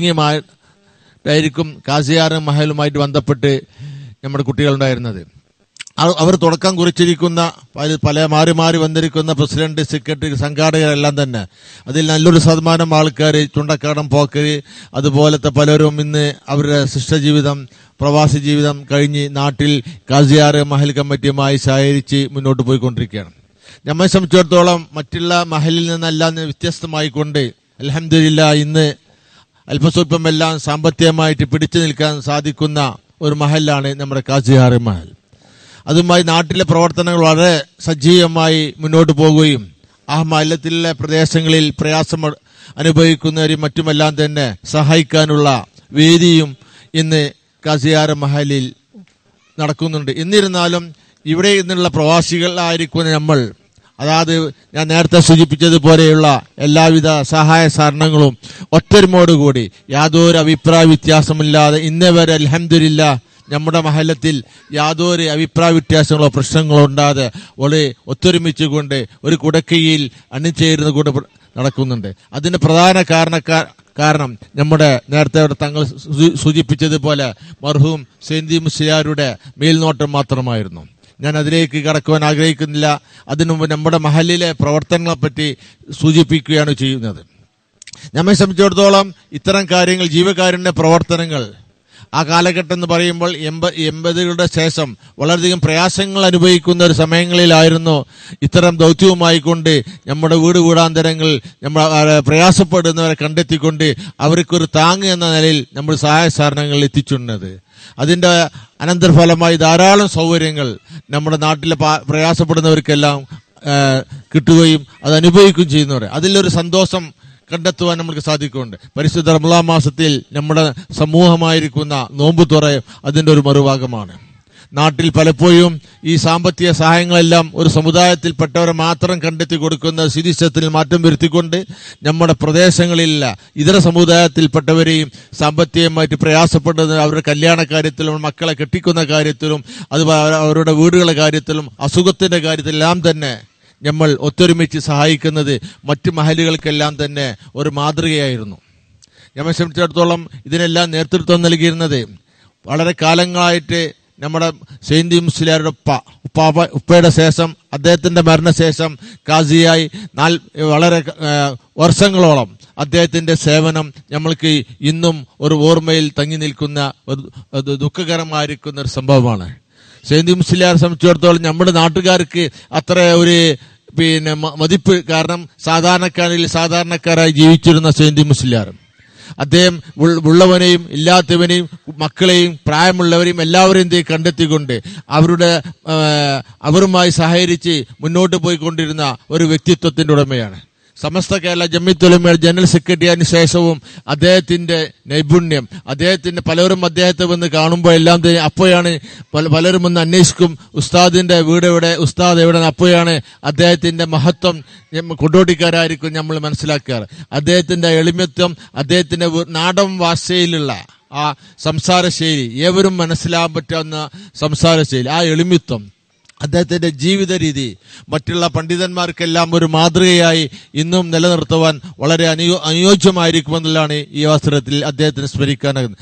ചുരുങ്ങിയമായിട്ടായിരിക്കും കാസിയാറും മഹലുമായിട്ട് ബന്ധപ്പെട്ട് നമ്മുടെ കുട്ടികളുണ്ടായിരുന്നത് അവ- അവർ തുടക്കം കുറിച്ചിരിക്കുന്ന പല- പല മാറി മാറി വന്നിരിക്കുന്ന പ്രസിഡന്റ് സെക്രട്ടറി സംഘാടകരെല്ലാം തന്നെ അതിൽ നല്ലൊരു ശതമാനം ആൾക്കാർ ചുണ്ടക്കാടൻ പോക്കര് അതുപോലത്തെ പലരും ഇന്ന് അവരുടെ ശിഷ്ടജീവിതം പ്രവാസി ജീവിതം കഴിഞ്ഞ് നാട്ടിൽ കാസിയാറ് മഹൽ കമ്മിറ്റിയുമായി സഹകരിച്ച് മുന്നോട്ട് പോയിക്കൊണ്ടിരിക്കുകയാണ് നമ്മെ സംബന്ധിച്ചിടത്തോളം മറ്റുള്ള മഹലിൽ നിന്നെല്ലാം വ്യത്യസ്തമായിക്കൊണ്ട് അലഹമില്ല ഇന്ന് അല്പസ്വല്പം എല്ലാം സാമ്പത്തികമായിട്ട് പിടിച്ചു നിൽക്കാൻ സാധിക്കുന്ന ഒരു മഹലാണ് നമ്മുടെ കാസിയാറ് മഹൽ അതുമായി നാട്ടിലെ പ്രവർത്തനങ്ങൾ വളരെ സജീവമായി മുന്നോട്ട് പോകുകയും ആ മഹലത്തിലെ പ്രദേശങ്ങളിൽ പ്രയാസം അനുഭവിക്കുന്നവരും മറ്റുമെല്ലാം തന്നെ സഹായിക്കാനുള്ള വേദിയും ഇന്ന് കാസിയാര മഹലിൽ നടക്കുന്നുണ്ട് എന്നിരുന്നാലും ഇവിടെ നിന്നുള്ള പ്രവാസികളായിരിക്കുന്ന നമ്മൾ അതായത് ഞാൻ നേരത്തെ സൂചിപ്പിച്ചതുപോലെയുള്ള എല്ലാവിധ സഹായ സഹകരണങ്ങളും ഒത്തൊരുമോടുകൂടി യാതൊരു അഭിപ്രായ വ്യത്യാസമില്ലാതെ ഇന്നേ വരെ അലഹമില്ല നമ്മുടെ മഹലത്തിൽ യാതൊരു അഭിപ്രായ വ്യത്യാസങ്ങളോ പ്രശ്നങ്ങളോ ഉണ്ടാതെ വളരെ ഒത്തൊരുമിച്ചുകൊണ്ട് ഒരു കുടക്കയിൽ അണിചേരുന്ന കൊണ്ട് നടക്കുന്നുണ്ട് അതിന് പ്രധാന കാരണക്കാർ കാരണം നമ്മുടെ നേരത്തെ ഇവിടെ തങ്ങൾ സൂ- സൂചിപ്പിച്ചതുപോലെ മർഹൂം സെന്തി മുസ്ലിയാരുടെ മേൽനോട്ടം മാത്രമായിരുന്നു ഞാൻ അതിലേക്ക് കടക്കുവാൻ ആഗ്രഹിക്കുന്നില്ല അതിനു മുമ്പ് നമ്മുടെ മഹലിലെ പ്രവർത്തനങ്ങളെപ്പറ്റി സൂചിപ്പിക്കുകയാണ് ചെയ്യുന്നത് നമ്മെ സംബന്ധിച്ചിടത്തോളം ഇത്തരം കാര്യങ്ങൾ ജീവകാരുണ്യ പ്രവർത്തനങ്ങൾ ആ കാലഘട്ടം എന്ന് പറയുമ്പോൾ എൺപ എൺപതുകളുടെ ശേഷം വളരെയധികം പ്രയാസങ്ങൾ അനുഭവിക്കുന്ന ഒരു സമയങ്ങളിലായിരുന്നു ഇത്തരം ദൗത്യവുമായി കൊണ്ട് നമ്മുടെ വീട് വീടാന്തരങ്ങൾ നമ്മൾ ആ, പ്രയാസപ്പെടുന്നവരെ കണ്ടെത്തിക്കൊണ്ട് അവർക്കൊരു താങ്ങ് എന്ന നിലയിൽ നമ്മൾ സഹായ സഹകരണങ്ങൾ എത്തിച്ചുന്നത് അതിന്റെ അനന്തരഫലമായി ധാരാളം സൗകര്യങ്ങൾ നമ്മുടെ നാട്ടിലെ പാ- പ്രയാസപ്പെടുന്നവർക്കെല്ലാം ആ, കിട്ടുകയും അത് അനുഭവിക്കുകയും ചെയ്യുന്നവരെ അതിലൊരു സന്തോഷം കണ്ടെത്തുവാൻ നമുക്ക് സാധിക്കുന്നുണ്ട് പരിശുദ്ധ റമലാ മാസത്തിൽ നമ്മുടെ സമൂഹമായിരിക്കുന്ന നോമ്പ് തുറ അതിന്റെ ഒരു മറുഭാഗമാണ് നാട്ടിൽ പലപ്പോഴും ഈ സാമ്പത്തിക സഹായങ്ങളെല്ലാം ഒരു സമുദായത്തിൽപ്പെട്ടവരെ മാത്രം കണ്ടെത്തി കൊടുക്കുന്ന സ്ഥിതിശത്തിൽ മാറ്റം വരുത്തിക്കൊണ്ട് നമ്മുടെ പ്രദേശങ്ങളിലുള്ള ഇതര സമുദായത്തിൽപ്പെട്ടവരെയും സാമ്പത്തികമായിട്ട് പ്രയാസപ്പെടുന്ന അവരുടെ കല്യാണ കാര്യത്തിലും മക്കളെ കെട്ടിക്കുന്ന കാര്യത്തിലും അത് അവരുടെ വീടുകളുടെ കാര്യത്തിലും അസുഖത്തിന്റെ കാര്യത്തിലെല്ലാം തന്നെ നമ്മൾ ഒത്തൊരുമിച്ച് സഹായിക്കുന്നത് മറ്റു മഹലുകൾക്കെല്ലാം തന്നെ ഒരു മാതൃകയായിരുന്നു ഞമ്മെ സംബന്ധിച്ചിടത്തോളം ഇതിനെല്ലാം നേതൃത്വം നൽകിയിരുന്നത് വളരെ കാലങ്ങളായിട്ട് നമ്മുടെ സെയിന്തി മുസ്ലിയാരുടെ ഉപ്പ ഉപ്പാപ്പ ഉപ്പയുടെ ശേഷം അദ്ദേഹത്തിന്റെ മരണശേഷം കാസിയായി നാൽ വളരെ ആ, വർഷങ്ങളോളം അദ്ദേഹത്തിന്റെ സേവനം നമ്മൾക്ക് ഇന്നും ഒരു ഓർമ്മയിൽ തങ്ങി നിൽക്കുന്ന ഒരു ഒരു ദുഃഖകരമായിരിക്കുന്ന ഒരു സംഭവമാണ് സെയിന്തി മുസ്ലിയാരെ സംബന്ധിച്ചിടത്തോളം നമ്മുടെ നാട്ടുകാർക്ക് അത്ര ഒരു പിന്നെ മ- മതിപ്പ് കാരണം സാധാരണക്കാരിൽ സാധാരണക്കാരായി ജീവിച്ചിരുന്ന സെയിന്തി മുസ്ലിയാർ അദ്ദേഹം ഉൾ- ഉള്ളവനെയും ഇല്ലാത്തവനെയും മക്കളെയും പ്രായമുള്ളവരെയും എല്ലാവരെയും ദേ കണ്ടെത്തിക്കൊണ്ട് അവരുടെ ആ, അവരുമായി സഹകരിച്ച് മുന്നോട്ട് പോയിക്കൊണ്ടിരുന്ന ഒരു വ്യക്തിത്വത്തിന്റെ ഉടമയാണ് സമസ്ത കേരള ജമ്മിത്തുലമയുടെ ജനറൽ സെക്രട്ടറിയതിനു ശേഷവും അദ്ദേഹത്തിന്റെ നൈപുണ്യം അദ്ദേഹത്തിന്റെ പലരും അദ്ദേഹത്തെ വന്ന് കാണുമ്പോൾ എല്ലാം തന്നെ അപ്പോഴാണ് പല- പലരും വന്ന് അന്വേഷിക്കും ഉസ്താദിന്റെ വീട് എവിടെ ഉസ്താദ് എവിടെ അപ്പോഴാണ് അദ്ദേഹത്തിന്റെ മഹത്വം ഞമ്മ- കൊണ്ടോട്ടിക്കാരായിരിക്കും നമ്മൾ മനസ്സിലാക്കാറ് അദ്ദേഹത്തിന്റെ എളിമത്വം അദ്ദേഹത്തിന്റെ വ- നാടൻ ഭാഷയിലുള്ള ആ സംസാര ശൈലി ഏവരും മനസ്സിലാകാൻ പറ്റാവുന്ന സംസാര ശൈലി ആ എളിമിത്വം അദ്ദേഹത്തിന്റെ ജീവിത രീതി മറ്റുള്ള പണ്ഡിതന്മാർക്കെല്ലാം ഒരു മാതൃകയായി ഇന്നും നിലനിർത്തുവാൻ വളരെ അനുയോ അനുയോജ്യമായിരിക്കുമെന്നുള്ളതാണ് ഈ അവസരത്തിൽ അദ്ദേഹത്തിന് സ്മരിക്കാനാകുന്നത്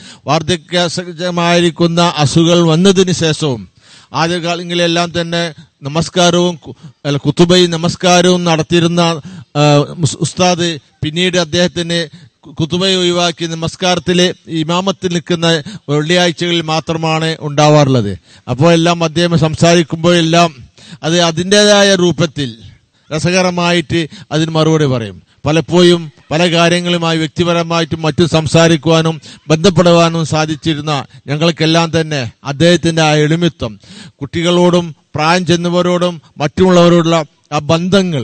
വാർദ്ധക്യമായിരിക്കുന്ന അസുഖങ്ങൾ വന്നതിന് ശേഷവും ആദ്യകാലങ്ങളിലെല്ലാം തന്നെ നമസ്കാരവും കു- അല്ല കുത്തുബയും നമസ്കാരവും നടത്തിയിരുന്ന ആ, ഉസ്- ഉസ്താദ് പിന്നീട് അദ്ദേഹത്തിന് കുത്തുബയെ ഒഴിവാക്കി നമസ്കാരത്തില് ഇമാമത്തിൽ നിൽക്കുന്ന വെള്ളിയാഴ്ചകളിൽ മാത്രമാണ് ഉണ്ടാവാറുള്ളത് അപ്പോൾ എല്ലാം അദ്ദേഹം സംസാരിക്കുമ്പോഴെല്ലാം അത് അതിൻ്റെതായ രൂപത്തിൽ രസകരമായിട്ട് അതിന് മറുപടി പറയും പലപ്പോഴും പല കാര്യങ്ങളുമായി വ്യക്തിപരമായിട്ടും മറ്റും സംസാരിക്കുവാനും ബന്ധപ്പെടുവാനും സാധിച്ചിരുന്ന ഞങ്ങൾക്കെല്ലാം തന്നെ അദ്ദേഹത്തിന്റെ ആ എളിമിത്വം കുട്ടികളോടും പ്രായം ചെന്നവരോടും മറ്റുള്ളവരോടുള്ള ആ ബന്ധങ്ങൾ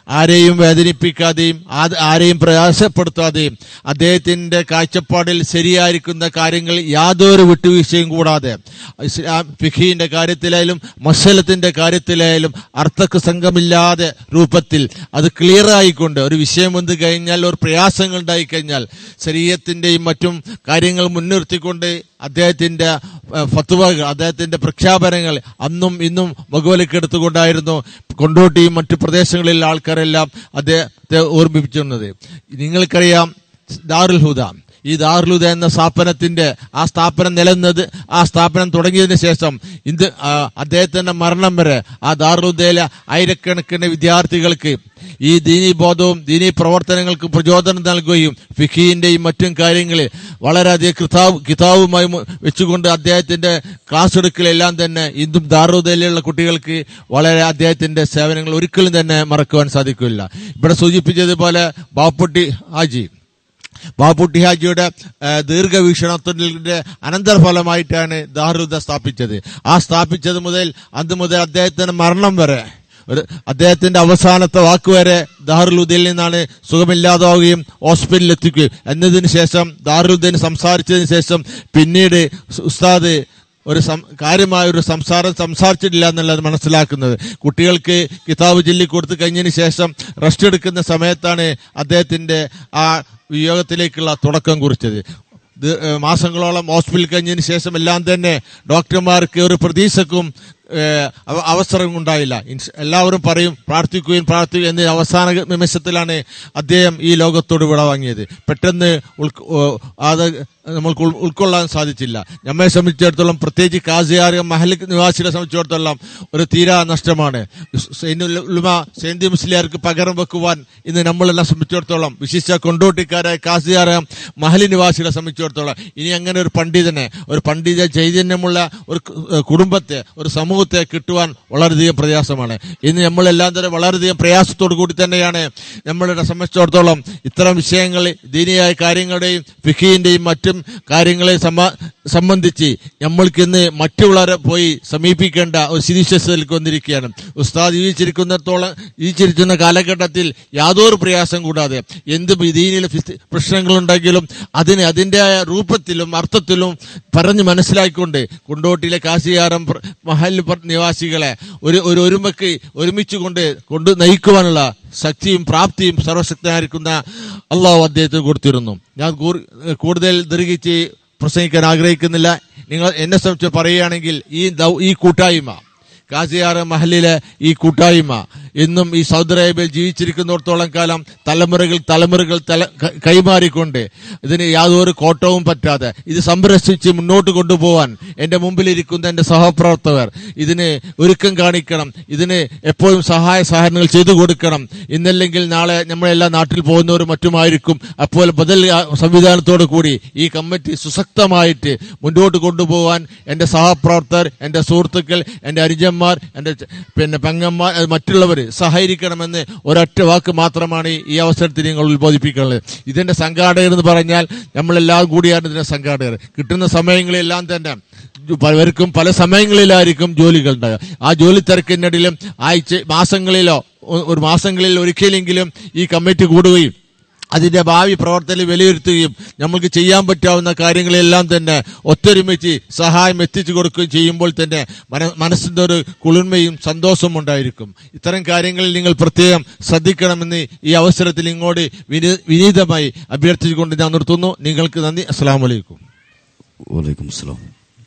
ആരെയും വേദനിപ്പിക്കാതെയും ആ- ആരെയും പ്രയാസപ്പെടുത്താതെയും അദ്ദേഹത്തിന്റെ കാഴ്ചപ്പാടിൽ ശരിയായിരിക്കുന്ന കാര്യങ്ങൾ യാതൊരു വിട്ടുവീഴ്ചയും കൂടാതെ ഇസ്ലാം ഫിഖീന്റെ കാര്യത്തിലായാലും മസലത്തിന്റെ കാര്യത്തിലായാലും അർത്ഥക്ക് സംഘമില്ലാതെ രൂപത്തിൽ അത് ക്ലിയർ ആയിക്കൊണ്ട് ഒരു വിഷയം വന്നു കഴിഞ്ഞാൽ ഒരു പ്രയാസങ്ങൾ ഉണ്ടായി കഴിഞ്ഞാൽ ശരീരത്തിന്റെയും മറ്റും കാര്യങ്ങൾ മുൻനിർത്തിക്കൊണ്ട് അദ്ദേഹത്തിന്റെ ഏഹ്, ഫത്വകൾ അദ്ദേഹത്തിന്റെ പ്രഖ്യാപനങ്ങൾ അന്നും ഇന്നും മുഖവിലക്കെടുത്തുകൊണ്ടായിരുന്നു കൊണ്ടോട്ടിയും മറ്റു പ്രദേശങ്ങളിലെ ആൾക്കാരെല്ലാം അദ്ദേഹത്തെ ഓർമ്മിപ്പിച്ചിരുന്നത് നിങ്ങൾക്കറിയാം ദാറുൽ ഹുദ ഈ ദാറുൽ ഹുദ എന്ന സ്ഥാപനത്തിന്റെ ആ സ്ഥാപനം നിലനിന്നത് ആ സ്ഥാപനം തുടങ്ങിയതിനു ശേഷം ഇത് ആ, അദ്ദേഹത്തിന്റെ മരണം വരെ ആ ദാറുൽ ഹുദയിലെ ആയിരക്കണക്കിന് വിദ്യാർത്ഥികൾക്ക് ഈ ദീനീ ബോധവും ദീനീ പ്രവർത്തനങ്ങൾക്ക് പ്രചോദനം നൽകുകയും ഫിഖീന്റെയും മറ്റും കാര്യങ്ങളിൽ വളരെയധികം കിതാബ് കിതാബുമായി മു- വെച്ചുകൊണ്ട് അദ്ദേഹത്തിന്റെ ക്ലാസ് എടുക്കലെല്ലാം തന്നെ ഇന്നും ദാറുദയിലുള്ള കുട്ടികൾക്ക് വളരെ അദ്ദേഹത്തിന്റെ സേവനങ്ങൾ ഒരിക്കലും തന്നെ മറക്കുവാൻ സാധിക്കില്ല ഇവിടെ സൂചിപ്പിച്ചതുപോലെ ബാപ്പുട്ടി ഹാജി ബാപ്പുട്ടി ഹാജിയുടെ ആ, ദീർഘവീക്ഷണത്തിന്റെ അനന്തരഫലമായിട്ടാണ് ദാറുദ സ്ഥാപിച്ചത് ആ സ്ഥാപിച്ചത് മുതൽ അന്ന് മുതൽ അദ്ദേഹത്തിന്റെ മരണം വരെ ഒരു അദ്ദേഹത്തിന്റെ അവസാനത്തെ വാക്കുവരെ ദാറുലുദ്ദീനിൽ നിന്നാണ് സുഖമില്ലാതാവുകയും ഹോസ്പിറ്റലിൽ എത്തിക്കുകയും എന്നതിന് ശേഷം ദാറുലുദ്ദീൻ സംസാരിച്ചതിന് ശേഷം പിന്നീട് ഉസ്താദ് ഒരു സം- കാര്യമായ ഒരു സംസാരം സംസാരിച്ചിട്ടില്ല എന്നുള്ളത് മനസ്സിലാക്കുന്നത് കുട്ടികൾക്ക് കിതാബ് ചൊല്ലി കൊടുത്തു കഴിഞ്ഞതിന് ശേഷം റെസ്റ്റ് എടുക്കുന്ന സമയത്താണ് അദ്ദേഹത്തിന്റെ ആ വിയോഗത്തിലേക്കുള്ള തുടക്കം കുറിച്ചത് ഇത് ഏഹ് മാസങ്ങളോളം ഹോസ്പിറ്റലിൽ കഴിഞ്ഞതിന് ശേഷം എല്ലാം തന്നെ ഡോക്ടർമാർക്ക് ഒരു പ്രതീക്ഷക്കും ഏഹ് അവ- അവസരം ഉണ്ടായില്ല ഇൻഷ- എല്ലാവരും പറയും പ്രാർത്ഥിക്കുകയും പ്രാർത്ഥിക്കുകയും എന്ന അവസാന നിമിഷത്തിലാണ് അദ്ദേഹം ഈ ലോകത്തോട് വിട വാങ്ങിയത് പെട്ടെന്ന് ഉൾക്ക്- ഓ, അത് നമ്മൾക്ക് ഉൾ- ഉൾക്കൊള്ളാൻ സാധിച്ചില്ല നമ്മെ സംബന്ധിച്ചിടത്തോളം പ്രത്യേകിച്ച് കാസിയാർ മഹൽ നിവാസികളെ സംബന്ധിച്ചിടത്തോളം ഒരു തീരാ നഷ്ടമാണ് സൈനുൽ ഉലമ സൈന്തി മുസ്ലിയാർക്ക് പകരം വെക്കുവാൻ ഇന്ന് നമ്മളെല്ലാം സംബന്ധിച്ചിടത്തോളം വിശിഷ്ട കൊണ്ടോട്ടിക്കാരായ കാസിയാർ മഹലി നിവാസികളെ സംബന്ധിച്ചിടത്തോളം ഇനി അങ്ങനെ ഒരു പണ്ഡിതനെ ഒരു പണ്ഡിത ചൈതന്യമുള്ള ഒരു കു- ഏഹ് കുടുംബത്തെ ഒരു സമൂഹത്തെ കിട്ടുവാൻ വളരെയധികം പ്രയാസമാണ് ഇന്ന് നമ്മളെല്ലാം തന്നെ വളരെയധികം പ്രയാസത്തോടു കൂടി തന്നെയാണ് നമ്മളുടെ സംബന്ധിച്ചിടത്തോളം ഇത്തരം വിഷയങ്ങൾ ദീനിയായ കാര്യങ്ങളുടെയും ഫിഖീന്റെയും മറ്റും കാര്യങ്ങളെ സമ്മ- സംബന്ധിച്ച് നമ്മൾക്ക് ഇന്ന് മറ്റുള്ളവരെ പോയി സമീപിക്കേണ്ട ഒരു സ്ഥിതിശേഷത്തിലേക്ക് വന്നിരിക്കുകയാണ് ഉസ്താദ് ജീവിച്ചിരിക്കുന്നിടത്തോളം ജീവിച്ചിരിക്കുന്ന കാലഘട്ടത്തിൽ യാതൊരു പ്രയാസം കൂടാതെ എന്ത് ദീനിയിൽ പ്രശ്നങ്ങളുണ്ടെങ്കിലും അതിന് അതിൻ്റെ രൂപത്തിലും അർത്ഥത്തിലും പറഞ്ഞ് മനസ്സിലാക്കിക്കൊണ്ട് കുണ്ടോട്ടിലെ കാശിയാരം പ്ര- മഹൽ പ്ര- നിവാസികളെ ഒരു ഒരു ഒരുമക്ക് ഒരുമിച്ച് കൊണ്ട് കൊണ്ട് നയിക്കുവാനുള്ള ശക്തിയും പ്രാപ്തിയും സർവശക്തനായിരിക്കുന്ന അള്ളാഹു അദ്ദേഹത്തിന് കൊടുത്തിരുന്നു ഞാൻ കൂർ- കൂടുതൽ ദീർഘിച്ച് പ്രസംഗിക്കാൻ ആഗ്രഹിക്കുന്നില്ല നിങ്ങൾ എന്നെ സംബന്ധിച്ച് പറയുകയാണെങ്കിൽ ഈ ദൗ- ഈ കൂട്ടായ്മ കാസിയാറ് മഹലിലെ ഈ കൂട്ടായ്മ ഇന്നും ഈ സൗദി അറേബ്യയിൽ ജീവിച്ചിരിക്കുന്നിടത്തോളം കാലം തലമുറകൾ തലമുറകൾ തല ക- കൈമാറിക്കൊണ്ട് ഇതിന് യാതൊരു കോട്ടവും പറ്റാതെ ഇത് സംരക്ഷിച്ച് മുന്നോട്ട് കൊണ്ടുപോകാൻ എന്റെ മുമ്പിലിരിക്കുന്ന എന്റെ സഹപ്രവർത്തകർ ഇതിന് ഒരുക്കം കാണിക്കണം ഇതിന് എപ്പോഴും സഹായ സഹകരണങ്ങൾ ചെയ്തു കൊടുക്കണം ഇന്നല്ലെങ്കിൽ നാളെ നമ്മളെല്ലാം നാട്ടിൽ പോകുന്നവരും മറ്റുമായിരിക്കും അപ്പോൾ ബദൽ ആ, സംവിധാനത്തോടു കൂടി ഈ കമ്മിറ്റി സുശക്തമായിട്ട് മുന്നോട്ട് കൊണ്ടുപോകാൻ എന്റെ സഹപ്രവർത്തകർ എന്റെ സുഹൃത്തുക്കൾ എന്റെ അനുജന്മാർ എന്റെ ച- പിന്നെ പെങ്ങന്മാർ അത് മറ്റുള്ളവർ സഹകരിക്കണമെന്ന് ഒരൊറ്റ വാക്ക് മാത്രമാണ് ഈ അവസരത്തിൽ നിങ്ങൾ ഉത്ബോധിപ്പിക്കുന്നത് ഇതിന്റെ സംഘാടകർ എന്ന് പറഞ്ഞാൽ നമ്മളെല്ലാം കൂടിയാണ് ഇതിന്റെ സംഘാടകർ കിട്ടുന്ന സമയങ്ങളെല്ലാം തന്നെ പലർക്കും പല സമയങ്ങളിലായിരിക്കും ജോലികൾ ഉണ്ടാകുക ആ ജോലി തിരക്കിനിടയിലും ആഴ്ച മാസങ്ങളിലോ ഒ- ഒരു മാസങ്ങളിൽ ഒരിക്കലെങ്കിലും ഈ കമ്മിറ്റി കൂടുകയും അതിന്റെ ഭാവി പ്രവർത്തനം വിലയിരുത്തുകയും നമുക്ക് ചെയ്യാൻ പറ്റാവുന്ന കാര്യങ്ങളെല്ലാം തന്നെ ഒത്തൊരുമിച്ച് സഹായം എത്തിച്ചു കൊടുക്കുകയും ചെയ്യുമ്പോൾ തന്നെ മന- മനസ്സിന്റെ ഒരു കുളിർമയും സന്തോഷവും ഉണ്ടായിരിക്കും ഇത്തരം കാര്യങ്ങളിൽ നിങ്ങൾ പ്രത്യേകം ശ്രദ്ധിക്കണമെന്ന് ഈ അവസരത്തിൽ ഇങ്ങോട്ട് വിനി- വിനീതമായി അഭ്യർത്ഥിച്ചുകൊണ്ട് ഞാൻ നിർത്തുന്നു നിങ്ങൾക്ക് നന്ദി അസ്സാം വലൈക്കും വലൈക്കും അസ്സലാം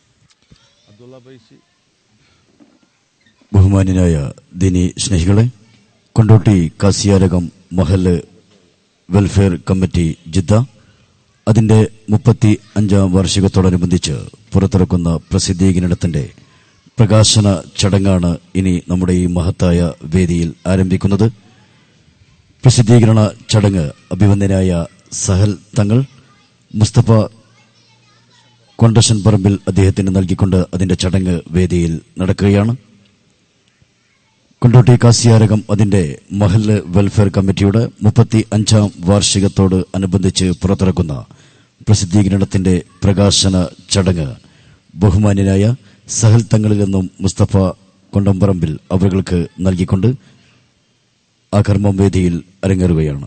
ബഹുമാന്യനായ ദിനി സ്നേഹികളെ കൊണ്ടോട്ടി കാസിയാരകം മഹല് വെൽഫെയർ കമ്മിറ്റി ജിദ്ദ അതിന്റെ മുപ്പത്തി അഞ്ചാം വാർഷികത്തോടനുബന്ധിച്ച് പുറത്തിറക്കുന്ന പ്രസിദ്ധീകരണത്തിന്റെ പ്രകാശന ചടങ്ങാണ് ഇനി നമ്മുടെ ഈ മഹത്തായ വേദിയിൽ ആരംഭിക്കുന്നത് പ്രസിദ്ധീകരണ ചടങ്ങ് അഭിവന്ദനായ സഹൽ തങ്ങൾ മുസ്തഫ കൊണ്ടശൻ പറമ്പിൽ അദ്ദേഹത്തിന് നൽകിക്കൊണ്ട് അതിന്റെ ചടങ്ങ് വേദിയിൽ നടക്കുകയാണ് കൊണ്ടോട്ടി കാസിയാരകം അതിന്റെ മഹല്ല് വെൽഫെയർ കമ്മിറ്റിയുടെ മുപ്പത്തി അഞ്ചാം വാർഷികത്തോട് അനുബന്ധിച്ച് പുറത്തിറക്കുന്ന പ്രസിദ്ധീകരണത്തിന്റെ പ്രകാശന ചടങ്ങ് ബഹുമാന്യനായ സഹൽ തങ്ങളിൽ നിന്നും മുസ്തഫ കൊണ്ടംപറമ്പിൽ അവർക്ക് നൽകിക്കൊണ്ട് ആ കർമ്മം വേദിയിൽ അരങ്ങേറുകയാണ്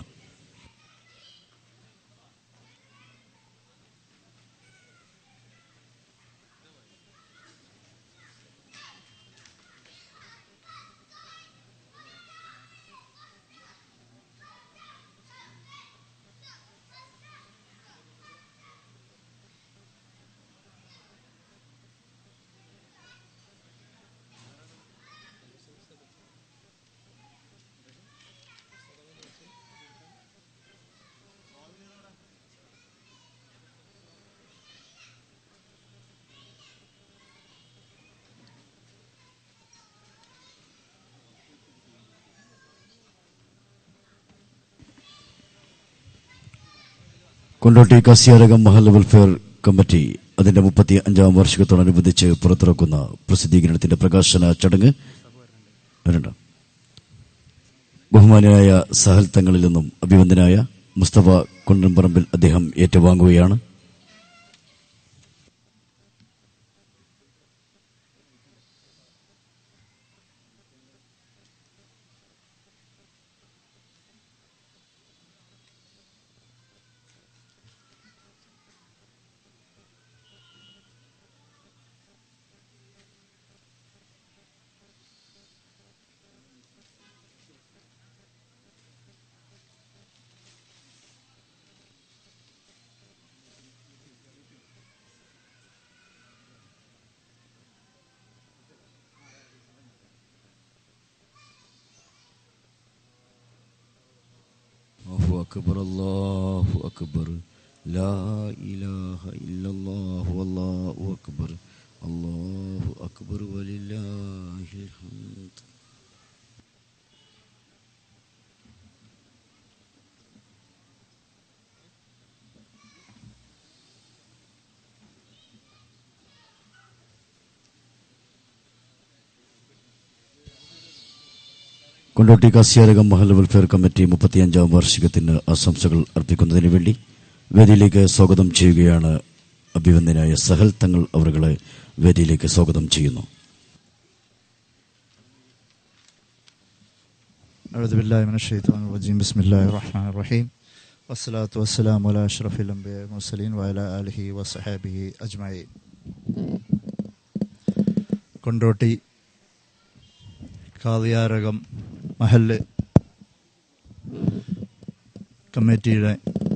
കൊണ്ടോട്ടി കസ്യാരകം മഹൽ വെൽഫെയർ കമ്മിറ്റി അതിന്റെ മുപ്പത്തി അഞ്ചാം വാർഷികത്തോടനുബന്ധിച്ച് പുറത്തിറക്കുന്ന പ്രസിദ്ധീകരണത്തിന്റെ പ്രകാശന ചടങ്ങ് വരണ്ട ബഹുമാനായ സഹൽ തങ്ങളിൽ നിന്നും അഭിവന്ദനായ മുസ്തഫ കുണ്ടൻപറമ്പിൽ അദ്ദേഹം ഏറ്റുവാങ്ങുകയാണ് الله أكبر الله أكبر لا إله إلا الله والله أكبر الله أكبر ولله الحمد കൊണ്ടോട്ടി കാസ്യാരകം മഹൽ വെൽഫെയർ കമ്മിറ്റി മുപ്പത്തിയഞ്ചാം വാർഷികത്തിന് ആശംസകൾ അർപ്പിക്കുന്നതിന് വേണ്ടി വേദിയിലേക്ക് സ്വാഗതം ചെയ്യുകയാണ് അഭിവന്ദനായ സഹൽ തങ്ങൾ അവരുകളെ വേദിയിലേക്ക് സ്വാഗതം ചെയ്യുന്നു أعوذ بالله من الشيطان الرجيم بسم الله الرحمن الرحيم والصلاة والسلام على أشرف الأنبياء والمرسلين وعلى آله وصحابه أجمعين കൊണ്ടോട്ടി കാതിയാരകം മഹല്ല് കമ്മിറ്റിയുടെ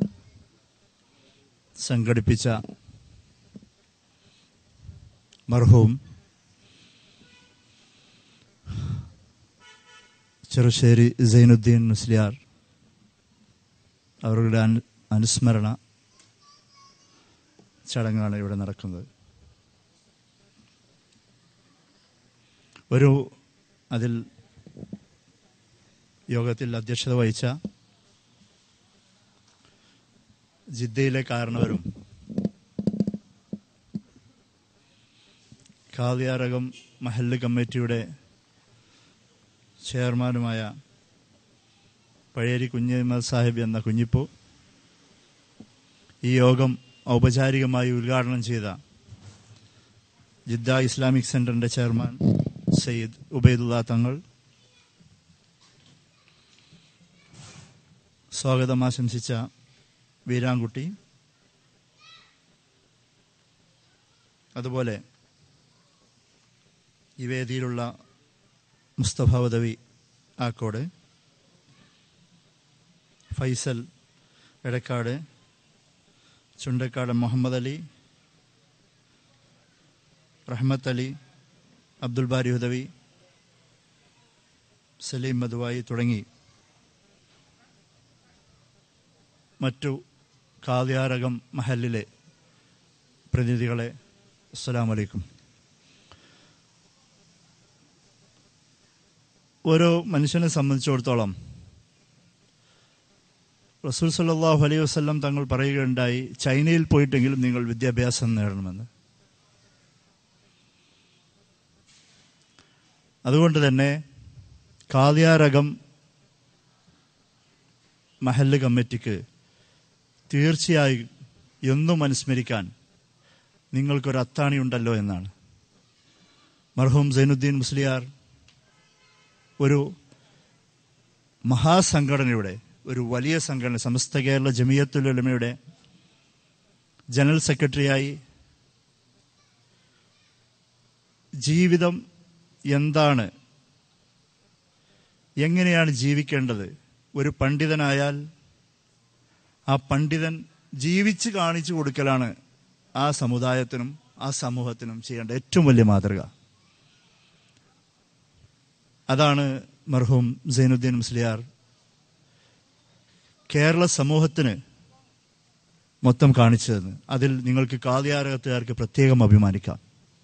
സംഘടിപ്പിച്ച മർഹൂം ചെറുശ്ശേരി സൈനുദ്ദീൻ മുസ്ലിയാർ അവരുടെ അനു അനുസ്മരണ ചടങ്ങാണ് ഇവിടെ നടക്കുന്നത് ഒരു അതിൽ യോഗത്തിൽ അധ്യക്ഷത വഹിച്ച ജിദ്ദയിലെ കാരണവരും ഖാദിയാരകം മഹല്ല് കമ്മിറ്റിയുടെ ചെയർമാനുമായ പഴേരി കുഞ്ഞഹമ്മദ് സാഹിബ് എന്ന കുഞ്ഞിപ്പു ഈ യോഗം ഔപചാരികമായി ഉദ്ഘാടനം ചെയ്ത ജിദ്ദ ഇസ്ലാമിക് സെന്ററിന്റെ ചെയർമാൻ സയ്യിദ് ഉബൈദുള്ള തങ്ങൾ സ്വാഗതം ആശംസിച്ച വീരാൻകുട്ടി അതുപോലെ ഈ വേദിയിലുള്ള മുസ്തഫ ഉദവി ആക്കോട് ഫൈസൽ എടക്കാട് ചുണ്ടക്കാട് മുഹമ്മദ് അലി റഹ്മത്ത് അലി അബ്ദുൽ ബാരി ഹുദവി സലീം മധുവായി തുടങ്ങി മറ്റു കാദ്യാരകം മഹലിലെ പ്രതിനിധികളെ അസ്സലാമു അലൈക്കും ഓരോ മനുഷ്യനെ സംബന്ധിച്ചിടത്തോളം റസൂൽ സല്ലാഹു അലൈഹി വസ്ലം തങ്ങൾ പറയുകയുണ്ടായി ചൈനയിൽ പോയിട്ടെങ്കിലും നിങ്ങൾ വിദ്യാഭ്യാസം നേടണമെന്ന് അതുകൊണ്ട് തന്നെ കാദ്യാരകം മഹല്ല് കമ്മിറ്റിക്ക് തീർച്ചയായും എന്നും അനുസ്മരിക്കാൻ നിങ്ങൾക്കൊരു അത്താണി ഉണ്ടല്ലോ എന്നാണ് മർഹൂം സൈനുദ്ദീൻ മുസ്ലിയാർ ഒരു മഹാസംഘടനയുടെ ഒരു വലിയ സംഘടന സമസ്ത കേരള ജമിയത്തുലമയുടെ ജനറൽ സെക്രട്ടറിയായി ജീവിതം എന്താണ് എങ്ങനെയാണ് ജീവിക്കേണ്ടത് ഒരു പണ്ഡിതനായാൽ ആ പണ്ഡിതൻ ജീവിച്ച് കാണിച്ചു കൊടുക്കലാണ് ആ സമുദായത്തിനും ആ സമൂഹത്തിനും ചെയ്യേണ്ട ഏറ്റവും വലിയ മാതൃക അതാണ് മർഹൂം സൈനുദ്ദീൻ മുസ്ലിയാർ കേരള സമൂഹത്തിന് മൊത്തം കാണിച്ചതെന്ന് അതിൽ നിങ്ങൾക്ക് കാതിയാരകത്തുകാർക്ക് പ്രത്യേകം അഭിമാനിക്കാം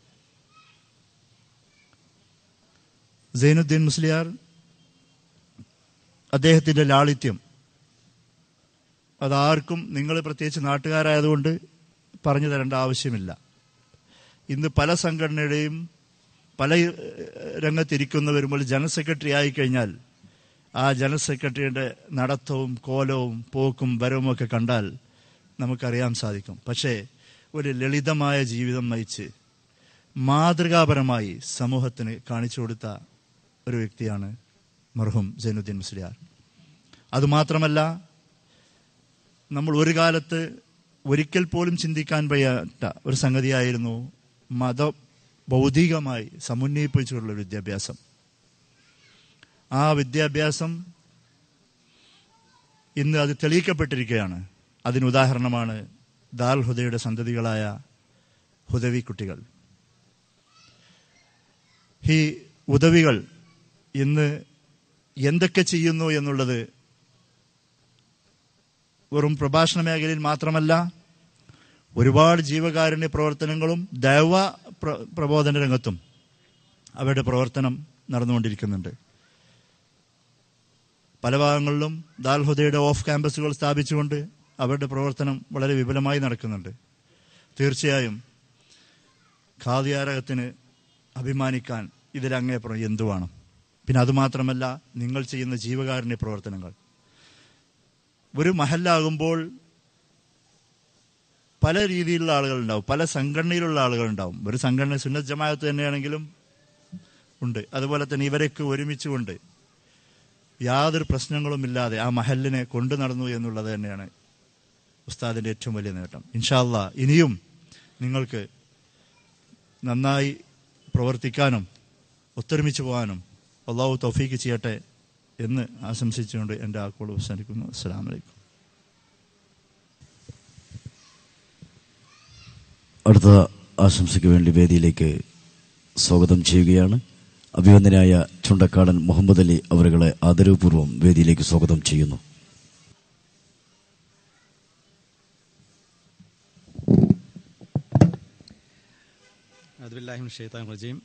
സൈനുദ്ദീൻ മുസ്ലിയാർ അദ്ദേഹത്തിന്റെ ലാളിത്യം അതാർക്കും നിങ്ങൾ പ്രത്യേകിച്ച് നാട്ടുകാരായതുകൊണ്ട് പറഞ്ഞു തരേണ്ട ആവശ്യമില്ല ഇന്ന് പല സംഘടനയുടെയും പല ഏഹ്, രംഗത്തിരിക്കുന്ന വരുമ്പോൾ ജനറൽ സെക്രട്ടറി ആയിക്കഴിഞ്ഞാൽ ആ ജനറൽ സെക്രട്ടറിയുടെ നടത്തവും കോലവും പോക്കും വരവും ഒക്കെ കണ്ടാൽ നമുക്കറിയാൻ സാധിക്കും പക്ഷേ ഒരു ലളിതമായ ജീവിതം നയിച്ച് മാതൃകാപരമായി സമൂഹത്തിന് കാണിച്ചു കൊടുത്ത ഒരു വ്യക്തിയാണ് മർഹൂം സൈനുദ്ദീൻ മുസ്ലിയാർ അതുമാത്രമല്ല നമ്മൾ ഒരു കാലത്ത് ഒരിക്കൽ പോലും ചിന്തിക്കാൻ വയ്യാത്ത ഒരു സംഗതിയായിരുന്നു മത ഭൗതികമായി സമുന്നയിപ്പിച്ചുള്ള ഒരു വിദ്യാഭ്യാസം ആ വിദ്യാഭ്യാസം ഇന്ന് അത് തെളിയിക്കപ്പെട്ടിരിക്കുകയാണ് അതിന് ഉദാഹരണമാണ് ദാൽ ഹുദയുടെ സന്തതികളായ ഹുദവി കുട്ടികൾ ഈ ഉദവികൾ ഇന്ന് എന്തൊക്കെ ചെയ്യുന്നു എന്നുള്ളത് വെറും പ്രഭാഷണ മേഖലയിൽ മാത്രമല്ല ഒരുപാട് ജീവകാരുണ്യ പ്രവർത്തനങ്ങളും ദൈവ പ്ര- പ്രബോധന രംഗത്തും അവരുടെ പ്രവർത്തനം നടന്നുകൊണ്ടിരിക്കുന്നുണ്ട് പല ഭാഗങ്ങളിലും ദാൽഹുദയുടെ ഓഫ് ക്യാമ്പസുകൾ സ്ഥാപിച്ചുകൊണ്ട് അവരുടെ പ്രവർത്തനം വളരെ വിപുലമായി നടക്കുന്നുണ്ട് തീർച്ചയായും ഖാദിയാരകത്തിന് അഭിമാനിക്കാൻ ഇതിലങ്ങേപ്പുറം എന്തു വേണം പിന്നെ അതുമാത്രമല്ല നിങ്ങൾ ചെയ്യുന്ന ജീവകാരുണ്യ പ്രവർത്തനങ്ങൾ ഒരു മഹല്ലാകുമ്പോൾ പല രീതിയിലുള്ള ആളുകളുണ്ടാവും പല സംഘടനയിലുള്ള ആളുകളുണ്ടാവും ഒരു സംഘടന സുന്നത്ത് ജമാഅത്ത് തന്നെയാണെങ്കിലും ഉണ്ട് അതുപോലെ തന്നെ ഇവരൊക്കെ ഒരുമിച്ചുകൊണ്ട് യാതൊരു പ്രശ്നങ്ങളും ഇല്ലാതെ ആ മഹലിനെ കൊണ്ടു നടന്നു എന്നുള്ളത് തന്നെയാണ് ഉസ്താദിന്റെ ഏറ്റവും വലിയ നേട്ടം ഇൻഷാല്ല ഇനിയും നിങ്ങൾക്ക് നന്നായി പ്രവർത്തിക്കാനും ഒത്തൊരുമിച്ച് പോകാനും അള്ളാഹു തൗഫീക്ക് ചെയ്യട്ടെ എന്ന് ആശംസിച്ചുകൊണ്ട് എൻ്റെ ആക്കോട് അവസാനിക്കുന്നു അസ്സാം വലൈക്കും അടുത്ത ആശംസയ്ക്ക് വേണ്ടി വേദിയിലേക്ക് സ്വാഗതം ചെയ്യുകയാണ് അഭിവന്ദനായ ചുണ്ടക്കാടൻ മുഹമ്മദ് അലി അവരുകളെ ആദരവപൂർവ്വം വേദിയിലേക്ക് സ്വാഗതം ചെയ്യുന്നു أعوذ بالله من الشيطان الرجيم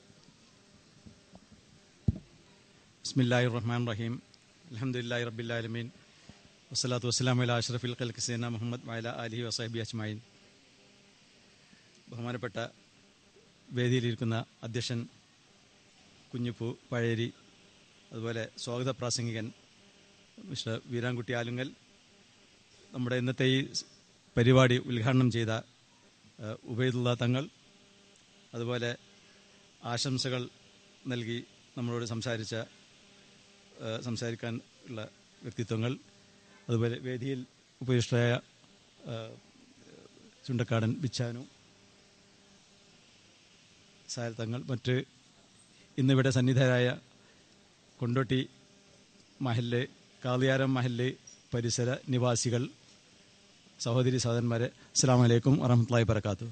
بسم الله الرحمن الرحيم الحمد لله رب العالمين والصلاة والسلام على أشرف الخلق سيدنا മുഹമ്മദ് وعلى آله وصحبه أجمعين ബഹുമാനപ്പെട്ട വേദിയിലിരിക്കുന്ന അധ്യക്ഷൻ കുഞ്ഞിപ്പു പഴേരി അതുപോലെ സ്വാഗത പ്രാസംഗികൻ മിസ്റ്റർ വീരാൻകുട്ടി ആലുങ്ങൽ നമ്മുടെ ഇന്നത്തെ ഈ പരിപാടി ഉദ്ഘാടനം ചെയ്ത ഏഹ്, ഉബൈദുള്ള തങ്ങൾ അതുപോലെ ആശംസകൾ നൽകി നമ്മളോട് സംസാരിച്ച ഏഹ്, സംസാരിക്കാൻ ഉള്ള വ്യക്തിത്വങ്ങൾ അതുപോലെ വേദിയിൽ ഉപവിഷ്ടരായ ഏഹ്, ചുണ്ടക്കാടൻ ബിച്ചാനു സായൽ തങ്ങൾ മറ്റ് ഇന്നിവിടെ സന്നിധരായ കൊണ്ടോട്ടി മഹല്ല് കാളിയാരം മഹല്ല് പരിസര നിവാസികൾ സഹോദരി സഹോദരന്മാരെ അസ്സാം വലൈക്കും വറഹമത്തല്ലാഹി വർക്കാത്തു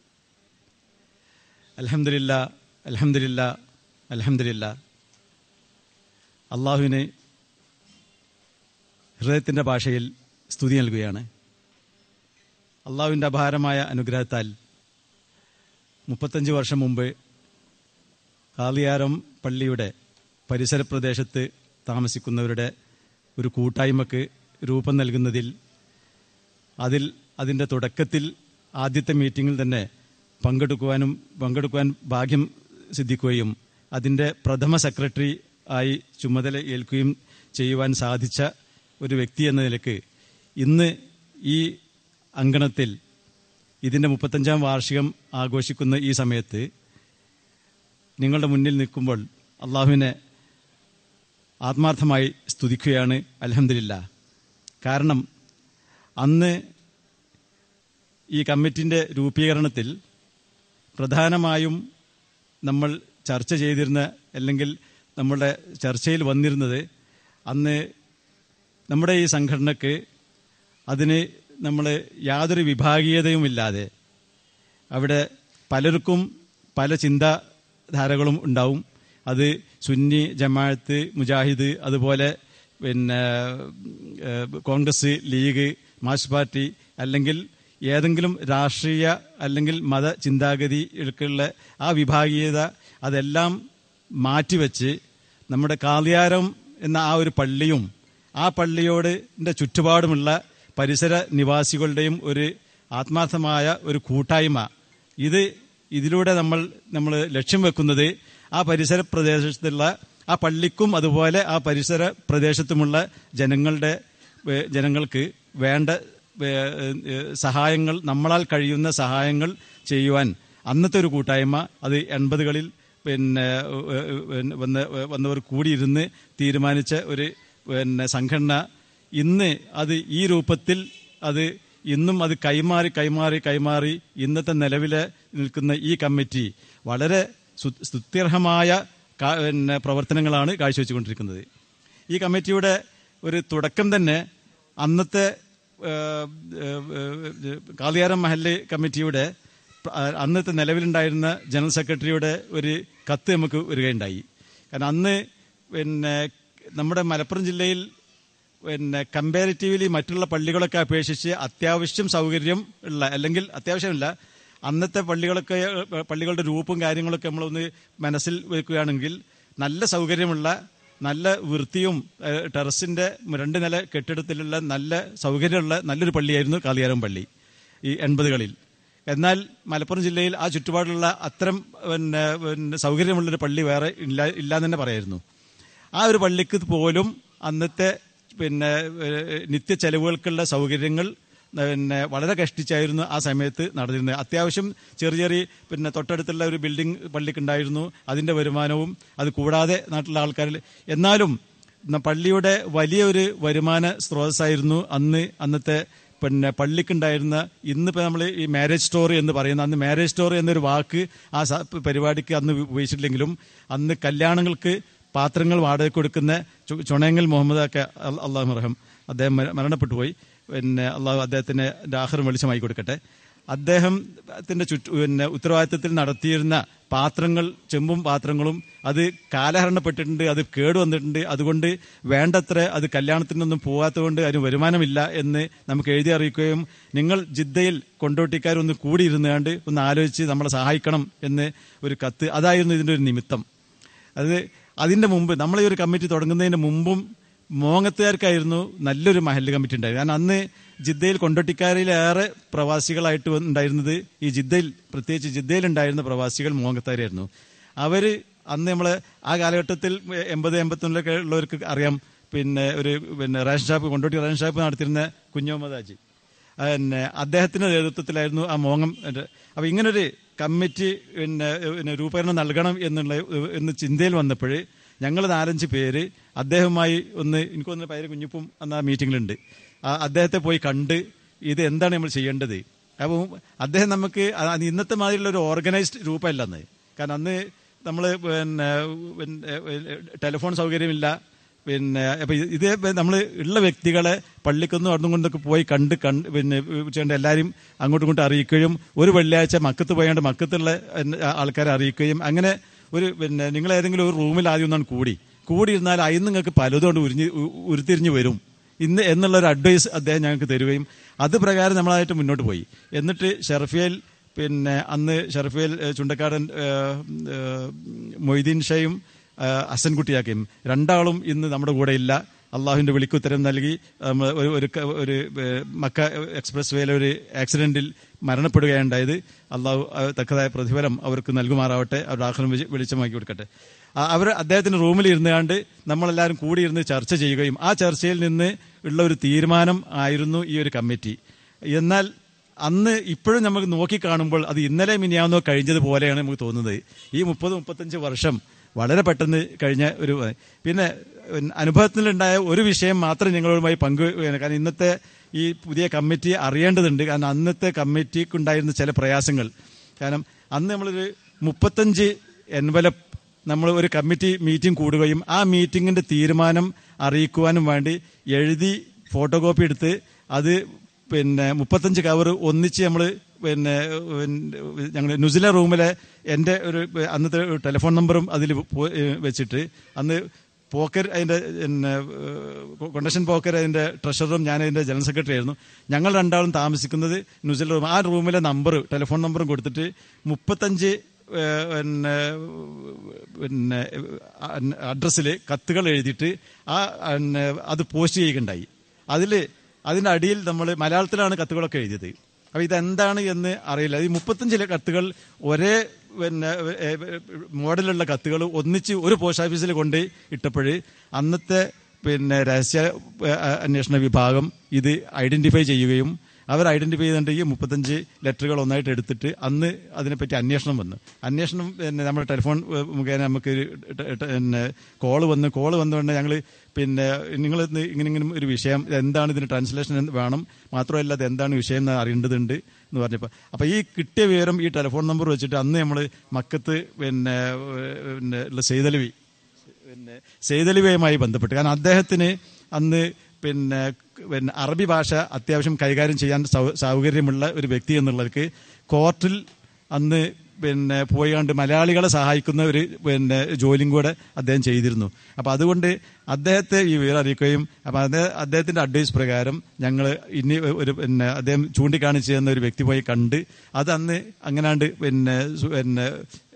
അലഹമില്ല അലഹമില്ല അലഹമില്ല അള്ളാഹുവിന് ഹൃദയത്തിൻ്റെ ഭാഷയിൽ സ്തുതി നൽകുകയാണ് അള്ളാഹുവിൻ്റെ അപാരമായ അനുഗ്രഹത്താൽ മുപ്പത്തഞ്ച് വർഷം മുമ്പ് കാളിയാരം പള്ളിയുടെ പരിസര പ്രദേശത്ത് താമസിക്കുന്നവരുടെ ഒരു കൂട്ടായ്മക്ക് രൂപം നൽകുന്നതിൽ അതിൽ അതിൻ്റെ തുടക്കത്തിൽ ആദ്യത്തെ മീറ്റിങ്ങിൽ തന്നെ പങ്കെടുക്കുവാനും പങ്കെടുക്കുവാൻ ഭാഗ്യം സിദ്ധിക്കുകയും അതിൻ്റെ പ്രഥമ സെക്രട്ടറി ആയി ചുമതല ഏൽക്കുകയും ചെയ്യുവാൻ സാധിച്ച ഒരു വ്യക്തി എന്ന നിലക്ക് ഇന്ന് ഈ അങ്കണത്തിൽ ഇതിൻ്റെ മുപ്പത്തഞ്ചാം വാർഷികം ആഘോഷിക്കുന്ന ഈ സമയത്ത് നിങ്ങളുടെ മുന്നിൽ നിൽക്കുമ്പോൾ അള്ളാഹുവിനെ ആത്മാർത്ഥമായി സ്തുതിക്കുകയാണ് അലഹമില്ല കാരണം അന്ന് ഈ കമ്മിറ്റിൻ്റെ രൂപീകരണത്തിൽ പ്രധാനമായും നമ്മൾ ചർച്ച ചെയ്തിരുന്ന അല്ലെങ്കിൽ നമ്മുടെ ചർച്ചയിൽ വന്നിരുന്നത് അന്ന് നമ്മുടെ ഈ സംഘടനക്ക് അതിന് നമ്മൾ യാതൊരു വിഭാഗീയതയുമില്ലാതെ അവിടെ പലർക്കും പല ചിന്താധാരകളും ഉണ്ടാവും അത് സുന്നി ജമാഅത്ത് മുജാഹിദ് അതുപോലെ പിന്നെ ഏഹ്, കോൺഗ്രസ് ലീഗ് മാർക്സ് പാർട്ടി അല്ലെങ്കിൽ ഏതെങ്കിലും രാഷ്ട്രീയ അല്ലെങ്കിൽ മത ചിന്താഗതികൾക്കുള്ള ആ വിഭാഗീയത അതെല്ലാം മാറ്റിവെച്ച് നമ്മുടെ കാളിയാരം എന്ന ആ ഒരു പള്ളിയും ആ പള്ളിയോട് ന്റെ ചുറ്റുപാടുമുള്ള പരിസര നിവാസികളുടെയും ഒരു ആത്മാർത്ഥമായ ഒരു കൂട്ടായ്മ ഇത് ഇതിലൂടെ നമ്മൾ നമ്മൾ ലക്ഷ്യം വെക്കുന്നത് ആ പരിസര പ്രദേശത്തുള്ള ആ പള്ളിക്കും അതുപോലെ ആ പരിസര പ്രദേശത്തുമുള്ള ജനങ്ങളുടെ ഏ, ജനങ്ങൾക്ക് വേണ്ട ഏ, ഏ, സഹായങ്ങൾ നമ്മളാൽ കഴിയുന്ന സഹായങ്ങൾ ചെയ്യുവാൻ അന്നത്തെ ഒരു കൂട്ടായ്മ അത് എൺപതുകളിൽ പിന്നെ ഏ, ഏ, വന്ന് വന്നവർ കൂടിയിരുന്ന് തീരുമാനിച്ച ഒരു പിന്നെ സംഘടന ഇന്ന് അത് ഈ രൂപത്തിൽ അത് ഇന്നും അത് കൈമാറി കൈമാറി കൈമാറി ഇന്നത്തെ നിലവിലെ നിൽക്കുന്ന ഈ കമ്മിറ്റി വളരെ സു- സ്തുത്യർഹമായ കാ- പിന്നെ പ്രവർത്തനങ്ങളാണ് കാഴ്ചവെച്ചുകൊണ്ടിരിക്കുന്നത് ഈ കമ്മിറ്റിയുടെ ഒരു തുടക്കം തന്നെ അന്നത്തെ ഏഹ്, ഏഹ്, ഏഹ്, കാളിയാരം മഹല്ല് കമ്മിറ്റിയുടെ പ്ര- അന്നത്തെ നിലവിലുണ്ടായിരുന്ന ജനറൽ സെക്രട്ടറിയുടെ ഒരു കത്ത് നമുക്ക് വരികയുണ്ടായി കാരണം അന്ന് പിന്നെ നമ്മുടെ മലപ്പുറം ജില്ലയിൽ പിന്നെ കമ്പാരിറ്റീവ്ലി മറ്റുള്ള പള്ളികളൊക്കെ അപേക്ഷിച്ച് അത്യാവശ്യം സൗകര്യം ഉള്ള അല്ലെങ്കിൽ അത്യാവശ്യമില്ല അന്നത്തെ പള്ളികളൊക്കെ പള്ളികളുടെ രൂപവും കാര്യങ്ങളൊക്കെ നമ്മളൊന്ന് മനസ്സിൽ വെക്കുകയാണെങ്കിൽ നല്ല സൗകര്യമുള്ള നല്ല വൃത്തിയും ഏഹ്, ടെറസിന്റെ രണ്ട് നില കെട്ടിടത്തിലുള്ള നല്ല സൗകര്യമുള്ള നല്ലൊരു പള്ളിയായിരുന്നു കാളിയാരം പള്ളി ഈ എൺപതുകളിൽ എന്നാൽ മലപ്പുറം ജില്ലയിൽ ആ ചുറ്റുപാടുള്ള അത്തരം പിന്നെ പിന്നെ സൗകര്യമുള്ളൊരു പള്ളി വേറെ ഇല്ല ഇല്ലാന്ന് തന്നെ പറയായിരുന്നു ആ ഒരു പള്ളിക്ക് പോലും അന്നത്തെ പിന്നെ ഏഹ്, നിത്യ ചെലവുകൾക്കുള്ള സൗകര്യങ്ങൾ പിന്നെ വളരെ കഷ്ടിച്ചായിരുന്നു ആ സമയത്ത് നടന്നിരുന്നത് അത്യാവശ്യം ചെറിയ ചെറിയ പിന്നെ തൊട്ടടുത്തുള്ള ഒരു ബിൽഡിംഗ് പള്ളിക്കുണ്ടായിരുന്നു അതിന്റെ വരുമാനവും അത് കൂടാതെ നാട്ടിലുള്ള ആൾക്കാരിൽ എന്നാലും ന- പള്ളിയുടെ വലിയൊരു വരുമാന സ്രോതസ്സായിരുന്നു അന്ന് അന്നത്തെ പിന്നെ പള്ളിക്കുണ്ടായിരുന്ന ഇന്നിപ്പോ നമ്മൾ ഈ മാരേജ് സ്റ്റോറി എന്ന് പറയുന്ന അന്ന് മാരേജ് സ്റ്റോറി എന്നൊരു വാക്ക് ആ സ- പരിപാടിക്ക് അന്ന് ഉപയോഗിച്ചിട്ടില്ലെങ്കിലും അന്ന് കല്യാണങ്ങൾക്ക് പാത്രങ്ങൾ വാടക കൊടുക്കുന്ന ചു- ചുണയങ്ങൽ മുഹമ്മദ് ഒക്കെ അള്ളാഹു മറഹം അദ്ദേഹം മര- മരണപ്പെട്ടു പോയി പിന്നെ അള്ളാഹു അദ്ദേഹത്തിന് ആഹ്റം വെളിച്ചമായി കൊടുക്കട്ടെ അദ്ദേഹത്തിന്റെ ചുറ്റു പിന്നെ ഉത്തരവാദിത്തത്തിൽ നടത്തിയിരുന്ന പാത്രങ്ങൾ ചെമ്പും പാത്രങ്ങളും അത് കാലഹരണപ്പെട്ടിട്ടുണ്ട് അത് കേടുവന്നിട്ടുണ്ട് അതുകൊണ്ട് വേണ്ടത്ര അത് കല്യാണത്തിനൊന്നും പോകാത്തതുകൊണ്ട് അതിന് വരുമാനമില്ല എന്ന് നമുക്ക് എഴുതി അറിയിക്കുകയും നിങ്ങൾ ജിദ്ദയിൽ കൊണ്ടോട്ടിക്കാരൊന്ന് കൂടിയിരുന്നുകൊണ്ട് ഒന്ന് ആലോചിച്ച് നമ്മളെ സഹായിക്കണം എന്ന് ഒരു കത്ത് അതായിരുന്നു ഇതിന്റെ ഒരു നിമിത്തം അത് അതിന്റെ മുമ്പ് നമ്മൾ ഈ ഒരു കമ്മിറ്റി തുടങ്ങുന്നതിന് മുമ്പും മോങ്ങത്തുകാർക്കായിരുന്നു നല്ലൊരു മഹല്ല് കമ്മിറ്റി ഉണ്ടായത് കാരണം അന്ന് ജിദ്ദയിൽ കൊണ്ടോട്ടിക്കാരിലേറെ പ്രവാസികളായിട്ട് ഉണ്ടായിരുന്നത് ഈ ജിദ്ദയിൽ പ്രത്യേകിച്ച് ജിദ്ദയിൽ ഉണ്ടായിരുന്ന പ്രവാസികൾ മോങ്ങത്താരായിരുന്നു അവര് അന്ന് നമ്മള് ആ കാലഘട്ടത്തിൽ എൺപത് എൺപത്തൊന്നിലൊക്കെ ഉള്ളവർക്ക് അറിയാം പിന്നെ ഒരു പിന്നെ ration shop Kondotty ration shop നടത്തിയിരുന്ന കുഞ്ഞോമദ് ഹാജി പിന്നെ അദ്ദേഹത്തിന്റെ നേതൃത്വത്തിലായിരുന്നു ആ മോങ്ങം എൻ്റെ- അപ്പൊ ഇങ്ങനൊരു കമ്മിറ്റി പിന്നെ പിന്നെ രൂപകരണം നൽകണം എന്നുള്ള എന്ന് ചിന്തയിൽ വന്നപ്പോൾ ഞങ്ങൾ നാലഞ്ച് പേര് അദ്ദേഹവുമായി ഒന്ന് എനിക്കൊന്ന് പേര് കുഞ്ഞിപ്പും അന്ന് ആ മീറ്റിംഗിലുണ്ട് ആ അദ്ദേഹത്തെ പോയി കണ്ട് ഇത് എന്താണ് നമ്മൾ ചെയ്യേണ്ടത് അപ്പം അദ്ദേഹം നമുക്ക് അത് ഇന്നത്തെ മാതിരിയുള്ള ഒരു ഓർഗനൈസ്ഡ് രൂപമല്ലെന്ന് കാരണം അന്ന് നമ്മൾ പിന്നെ പിന്നെ ടെലിഫോൺ സൗകര്യമില്ല പിന്നെ അപ്പൊ ഇത് നമ്മൾ ഉള്ള വ്യക്തികളെ പള്ളിക്കൊന്നും അവിടും കൊണ്ടൊക്കെ പോയി കണ്ട് കണ്ട് പിന്നെ ചെയ്യേണ്ട എല്ലാവരും അങ്ങോട്ടും ഇങ്ങോട്ടും അറിയിക്കുകയും ഒരു വെള്ളിയാഴ്ച മക്കത്ത് പോയാണ്ട് മക്കത്തുള്ള ആൾക്കാരെ അറിയിക്കുകയും അങ്ങനെ ഒരു പിന്നെ നിങ്ങൾ ഏതെങ്കിലും ഒരു റൂമിൽ ആദ്യം ഒന്നാണ് കൂടി കൂടിയിരുന്നാൽ അതിൽ നിങ്ങൾക്ക് പലതും കൊണ്ട് ഉരിഞ്ഞ് ഉ- ഉരുത്തിരിഞ്ഞ് വരും ഇന്ന് എന്നുള്ള ഒരു അഡ്വൈസ് അദ്ദേഹം ഞങ്ങൾക്ക് തരുകയും അത് പ്രകാരം നമ്മളായിട്ട് മുന്നോട്ട് പോയി എന്നിട്ട് ഷെർഫിയൽ പിന്നെ അന്ന് ഷെർഫിയൽ ഏഹ്, ചുണ്ടക്കാടൻ ഏഹ്, ഏഹ്, മൊയ്തീൻ ഷയും ഏഹ്, ഹസൻകുട്ടിയാക്കിയും രണ്ടാളും ഇന്ന് നമ്മുടെ കൂടെ ഇല്ല അള്ളാഹുവിന്റെ വിളിക്കുത്തരം നൽകി നമ്മൾ ഒരു ഒരു ക- ഒരു ഏഹ്, മക്ക എക്സ്പ്രസ് വേയിലെ ഒരു ആക്സിഡന്റിൽ മരണപ്പെടുകയുണ്ടായത് അള്ളാഹു അഹ് തക്കതായ പ്രതിഫലം അവർക്ക് നൽകുമാറാവട്ടെ അവരുടെ ആഹ്ലം വെളിച്ചമാക്കി കൊടുക്കട്ടെ ആ- അവർ അദ്ദേഹത്തിന്റെ റൂമിൽ ഇരുന്നുകൊണ്ട് നമ്മളെല്ലാവരും കൂടിയിരുന്ന് ചർച്ച ചെയ്യുകയും ആ ചർച്ചയിൽ നിന്ന് ഉള്ള ഒരു തീരുമാനം ആയിരുന്നു ഈ ഒരു കമ്മിറ്റി എന്നാൽ അന്ന് ഇപ്പോഴും നമുക്ക് നോക്കി കാണുമ്പോൾ അത് ഇന്നലെ മിനിയാവുന്നോ കഴിഞ്ഞതുപോലെയാണ് നമുക്ക് തോന്നുന്നത് ഈ മുപ്പത് മുപ്പത്തഞ്ച് വർഷം വളരെ പെട്ടെന്ന് കഴിഞ്ഞ ഒരു പിന്നെ അനുഭവത്തിലുണ്ടായ ഒരു വിഷയം മാത്രം നിങ്ങളുമായി പങ്കു കാരണം ഇന്നത്തെ ഈ പുതിയ കമ്മിറ്റി അറിയേണ്ടതുണ്ട് കാരണം അന്നത്തെ കമ്മിറ്റിക്കുണ്ടായിരുന്ന ചില പ്രയാസങ്ങൾ കാരണം അന്ന് നമ്മളൊരു മുപ്പത്തഞ്ച് എൻവലപ്പ് നമ്മൾ ഒരു കമ്മിറ്റി മീറ്റിംഗ് കൂടുകയും ആ മീറ്റിംഗിന്റെ തീരുമാനം അറിയിക്കുവാനും വേണ്ടി എഴുതി ഫോട്ടോകോപ്പി എടുത്ത് അത് പിന്നെ മുപ്പത്തഞ്ച് കവർ ഒന്നിച്ച് നമ്മൾ പിന്നെ ഞങ്ങൾ ന്യൂസില റൂമിലെ എൻ്റെ ഒരു അന്നത്തെ ഒരു ടെലിഫോൺ നമ്പറും അതിൽ വെച്ചിട്ട് അന്ന് പോക്കർ അതിൻ്റെ പിന്നെ കൊണ്ടക്ഷൻ പോക്കർ അതിൻ്റെ ട്രഷററും ഞാൻ അതിൻ്റെ ജനറൽ സെക്രട്ടറി ആയിരുന്നു ഞങ്ങൾ രണ്ടാളും താമസിക്കുന്നത് ന്യൂസില റൂം ആ റൂമിലെ നമ്പർ ടെലിഫോൺ നമ്പറും കൊടുത്തിട്ട് മുപ്പത്തഞ്ച് ഏഹ്, പിന്നെ പിന്നെ അഡ്രസ്സിൽ കത്തുകൾ എഴുതിയിട്ട് ആ പിന്നെ അത് പോസ്റ്റ് ചെയ്യുകയുണ്ടായി അതിൽ അതിന്റെ അടിയിൽ നമ്മൾ മലയാളത്തിലാണ് കത്തുകളൊക്കെ എഴുതിയത് അപ്പൊ ഇതെന്താണ് എന്ന് അറിയില്ല ഈ മുപ്പത്തഞ്ചിലെ കത്തുകൾ ഒരേ പിന്നെ ഏ, മോഡലുള്ള കത്തുകൾ ഒന്നിച്ച് ഒരു പോസ്റ്റ് ഓഫീസിൽ കൊണ്ട് ഇട്ടപ്പോൾ അന്നത്തെ പിന്നെ രഹസ്യ ഏ, അന്വേഷണ വിഭാഗം ഇത് ഐഡന്റിഫൈ ചെയ്യുകയും അവർ ഐഡന്റിഫൈ ചെയ്തിട്ട് ഈ മുപ്പത്തഞ്ച് ലെറ്ററുകൾ ഒന്നായിട്ട് എടുത്തിട്ട് അന്ന് അതിനെപ്പറ്റി അന്വേഷണം വന്നു അന്വേഷണം പിന്നെ നമ്മുടെ ടെലിഫോൺ ഏ, മുഖേന നമുക്ക് ഒരു ടെ- ടെ- പിന്നെ കോള് വന്ന് കോള് വന്നുകൊണ്ട് ഞങ്ങൾ പിന്നെ നിങ്ങൾ ഇങ്ങനെ ഇങ്ങനെ ഒരു വിഷയം ഇത് എന്താണ് ഇതിന് ട്രാൻസ്ലേഷൻ എന്ന് വേണം മാത്രമല്ല അത് എന്താണ് വിഷയം എന്ന് അറിയേണ്ടതുണ്ട് എന്ന് പറഞ്ഞപ്പോൾ അപ്പോൾ ഈ കിട്ടിയ വിവരം ഈ ടെലിഫോൺ നമ്പർ വെച്ചിട്ട് അന്ന് നമ്മൾ മക്കത്ത് പിന്നെ ഏ, പിന്നെ ഉള്ള സെയ്തലവി പിന്നെ സെയ്തലിവയുമായി ബന്ധപ്പെട്ട് കാരണം അദ്ദേഹത്തിന് അന്ന് പിന്നെ പിന്നെ അറബി ഭാഷ അത്യാവശ്യം കൈകാര്യം ചെയ്യാൻ സൗ- സൗകര്യമുള്ള ഒരു വ്യക്തി എന്നുള്ളവർക്ക് കോർട്ടിൽ അന്ന് പിന്നെ പോയി കണ്ട് മലയാളികളെ സഹായിക്കുന്ന ഒരു പിന്നെ ജോലിയും കൂടെ അദ്ദേഹം ചെയ്തിരുന്നു അപ്പൊ അതുകൊണ്ട് അദ്ദേഹത്തെ ഈ വിവരം അറിയിക്കുകയും അപ്പൊ അത് അദ്ദേഹത്തിന്റെ അഡ്വൈസ് പ്രകാരം ഞങ്ങൾ ഇനി ഒരു പിന്നെ അദ്ദേഹം ചൂണ്ടിക്കാണിച്ചു തന്ന ഒരു വ്യക്തി പോയി കണ്ട് അത് അന്ന് അങ്ങനാണ്ട് പിന്നെ സു- പിന്നെ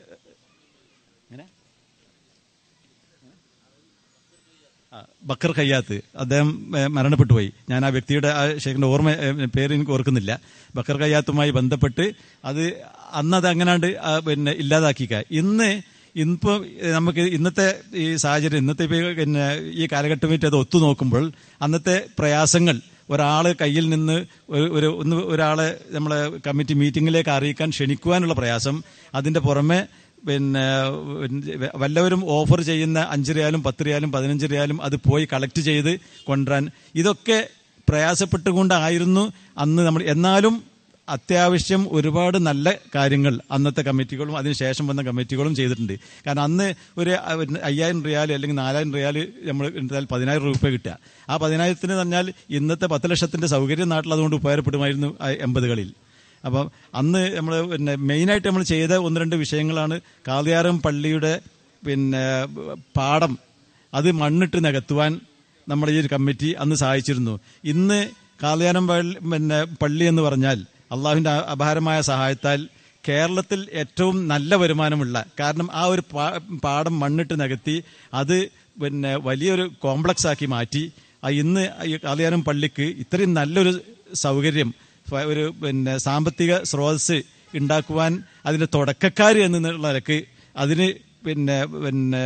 ആ, ബക്കർ ഖയ്യാത്ത് അദ്ദേഹം ഏ, മരണപ്പെട്ടു പോയി ഞാൻ ആ വ്യക്തിയുടെ ആ ഷേഖിന്റെ ഓർമ്മ ഏ, പേര് എനിക്ക് ഓർക്കുന്നില്ല ബക്കർ ഖയ്യാത്തുമായി ബന്ധപ്പെട്ട് അത് അന്നത് അങ്ങനാണ്ട് ആ, പിന്നെ ഇല്ലാതാക്കിക്ക ഇന്ന് ഇന്നിപ്പോ ഏ, നമുക്ക് ഇന്നത്തെ ഈ സാഹചര്യം ഇന്നത്തെ ഇപ്പൊ ഈ പിന്നെ ഈ കാലഘട്ടം വെച്ച് അത് ഒത്തു നോക്കുമ്പോൾ അന്നത്തെ പ്രയാസങ്ങൾ ഒരാള് കയ്യിൽ നിന്ന് ഒരു- ഒരു ഒന്ന് ഒരാളെ നമ്മളെ കമ്മിറ്റി മീറ്റിംഗിലേക്ക് അറിയിക്കാൻ ക്ഷണിക്കുവാനുള്ള പ്രയാസം അതിന്റെ പുറമെ പിന്നെ വല്ലവരും ഓഫർ ചെയ്യുന്ന അഞ്ച് റിയാലും പത്ത് റിയാലും പതിനഞ്ച് റിയാലും അത് പോയി കളക്ട് ചെയ്ത് കൊണ്ടുവരാൻ ഇതൊക്കെ പ്രയാസപ്പെട്ടുകൊണ്ടായിരുന്നു അന്ന് നമ്മൾ എന്നാലും അത്യാവശ്യം ഒരുപാട് നല്ല കാര്യങ്ങൾ അന്നത്തെ കമ്മിറ്റികളും അതിനുശേഷം വന്ന കമ്മിറ്റികളും ചെയ്തിട്ടുണ്ട് കാരണം അന്ന് ഒരു അയ്യായിരം റിയാൽ അല്ലെങ്കിൽ നാലായിരം റിയാൽ നമ്മൾ എടുത്താൽ പതിനായിരം രൂപ കിട്ടുക ആ പതിനായിരത്തിന് പറഞ്ഞാൽ ഇന്നത്തെ പത്ത് ലക്ഷത്തിന്റെ സൗകര്യം നാട്ടിൽ അതുകൊണ്ട് ഉപകാരപ്പെടുമായിരുന്നു ആ എൺപതുകളിൽ അപ്പം അന്ന് നമ്മൾ പിന്നെ മെയിനായിട്ട് നമ്മൾ ചെയ്ത ഒന്ന് രണ്ട് വിഷയങ്ങളാണ് കാളിയാറം പള്ളിയുടെ പിന്നെ പാടം അത് മണ്ണിട്ട് നികത്തുവാൻ നമ്മുടെ ഈ ഒരു കമ്മിറ്റി അന്ന് സഹായിച്ചിരുന്നു ഇന്ന് കാളിയാനം പള്ളി പിന്നെ പള്ളി എന്ന് പറഞ്ഞാൽ അള്ളാഹുവിന്റെ അ- അപാരമായ സഹായത്താൽ കേരളത്തിൽ ഏറ്റവും നല്ല വരുമാനമുള്ള കാരണം ആ ഒരു പാ- പാടം മണ്ണിട്ട് നികത്തി അത് പിന്നെ വലിയൊരു കോംപ്ലക്സ് ആക്കി മാറ്റി ആ ഇന്ന് ഈ കാളിയാനം പള്ളിക്ക് ഇത്രയും നല്ലൊരു സൗകര്യം ഫ- ഒരു പിന്നെ സാമ്പത്തിക സ്രോതസ് ഉണ്ടാക്കുവാൻ അതിന്റെ തുടക്കക്കാര് എന്നുള്ള നിലക്ക് അതിന് പിന്നെ പിന്നെ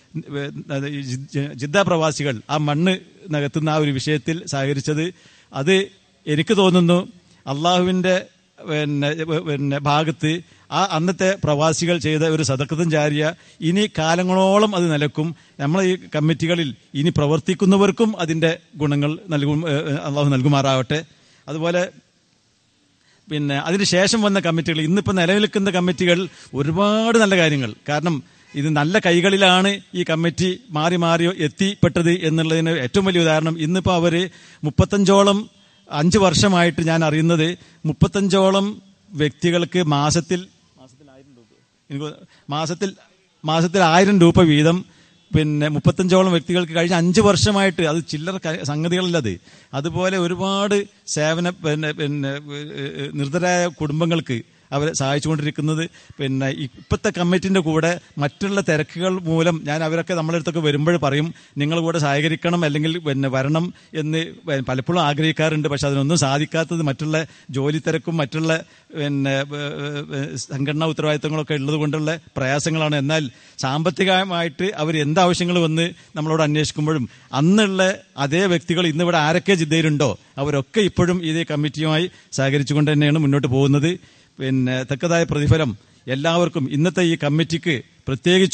അത് ഈ ജി- ജിദ്ദ പ്രവാസികൾ ആ മണ്ണ് നികത്തുന്ന ആ ഒരു വിഷയത്തിൽ സഹകരിച്ചത് അത് എനിക്ക് തോന്നുന്നു അള്ളാഹുവിന്റെ പിന്നെ പിന്നെ ഭാഗത്ത് ആ അന്നത്തെ പ്രവാസികൾ ചെയ്ത ഒരു സദക്കത്തും ജാരിയ ഇനി കാലങ്ങളോളം അത് നിലക്കും നമ്മളെ ഈ കമ്മിറ്റികളിൽ ഇനി പ്രവർത്തിക്കുന്നവർക്കും അതിന്റെ ഗുണങ്ങൾ നൽകും ഏഹ്, അള്ളാഹു നൽകുമാറാവട്ടെ അതുപോലെ പിന്നെ അതിനുശേഷം വന്ന കമ്മിറ്റികൾ ഇന്നിപ്പോൾ നിലനിൽക്കുന്ന കമ്മിറ്റികൾ ഒരുപാട് നല്ല കാര്യങ്ങൾ കാരണം ഇത് നല്ല കൈകളിലാണ് ഈ കമ്മിറ്റി മാറി മാറി എത്തിപ്പെട്ടത് എന്നുള്ളതിന് ഏറ്റവും വലിയ ഉദാഹരണം ഇന്നിപ്പോൾ അവര് മുപ്പത്തഞ്ചോളം അഞ്ച് വർഷമായിട്ട് ഞാൻ അറിയുന്നത് മുപ്പത്തഞ്ചോളം വ്യക്തികൾക്ക് മാസത്തിൽ എനിക്ക് മാസത്തിൽ മാസത്തിൽ ആയിരം രൂപ വീതം പിന്നെ മുപ്പത്തഞ്ചോളം വ്യക്തികൾക്ക് കഴിഞ്ഞ അഞ്ച് വർഷമായിട്ട് അത് ചില്ലറ ക- സംഗതികളല്ലത് അതുപോലെ ഒരുപാട് സേവന പിന്നെ പിന്നെ ഏഹ്, നിർധരായ കുടുംബങ്ങൾക്ക് അവരെ സഹായിച്ചുകൊണ്ടിരിക്കുന്നത് പിന്നെ ഇപ്പോഴത്തെ കമ്മിറ്റിന്റെ കൂടെ മറ്റുള്ള തിരക്കുകൾ മൂലം ഞാൻ അവരൊക്കെ നമ്മളെ അടുത്തൊക്കെ വരുമ്പോൾ പറയും നിങ്ങൾ കൂടെ സഹകരിക്കണം അല്ലെങ്കിൽ പിന്നെ വരണം എന്ന് പലപ്പോഴും ആഗ്രഹിക്കാറുണ്ട് പക്ഷെ അതിനൊന്നും സാധിക്കാത്തത് മറ്റുള്ള ജോലി തിരക്കും മറ്റുള്ള പിന്നെ ഏഹ്, ഏഹ്, സംഘടനാ ഉത്തരവാദിത്തങ്ങളൊക്കെ ഉള്ളത് കൊണ്ടുള്ള പ്രയാസങ്ങളാണ് എന്നാൽ സാമ്പത്തികമായിട്ട് അവർ എന്താവശ്യങ്ങൾ വന്ന് നമ്മളോട് അന്വേഷിക്കുമ്പോഴും അന്നുള്ള അതേ വ്യക്തികൾ ഇന്നിവിടെ ആരൊക്കെ ജിദ്ദയിലുണ്ടോ അവരൊക്കെ ഇപ്പോഴും ഇതേ കമ്മിറ്റിയുമായി സഹകരിച്ചുകൊണ്ട് തന്നെയാണ് മുന്നോട്ട് പോകുന്നത് പിന്നെ തക്കതായ പ്രതിഫലം എല്ലാവർക്കും ഇന്നത്തെ ഈ കമ്മിറ്റിക്ക് പ്രത്യേകിച്ചും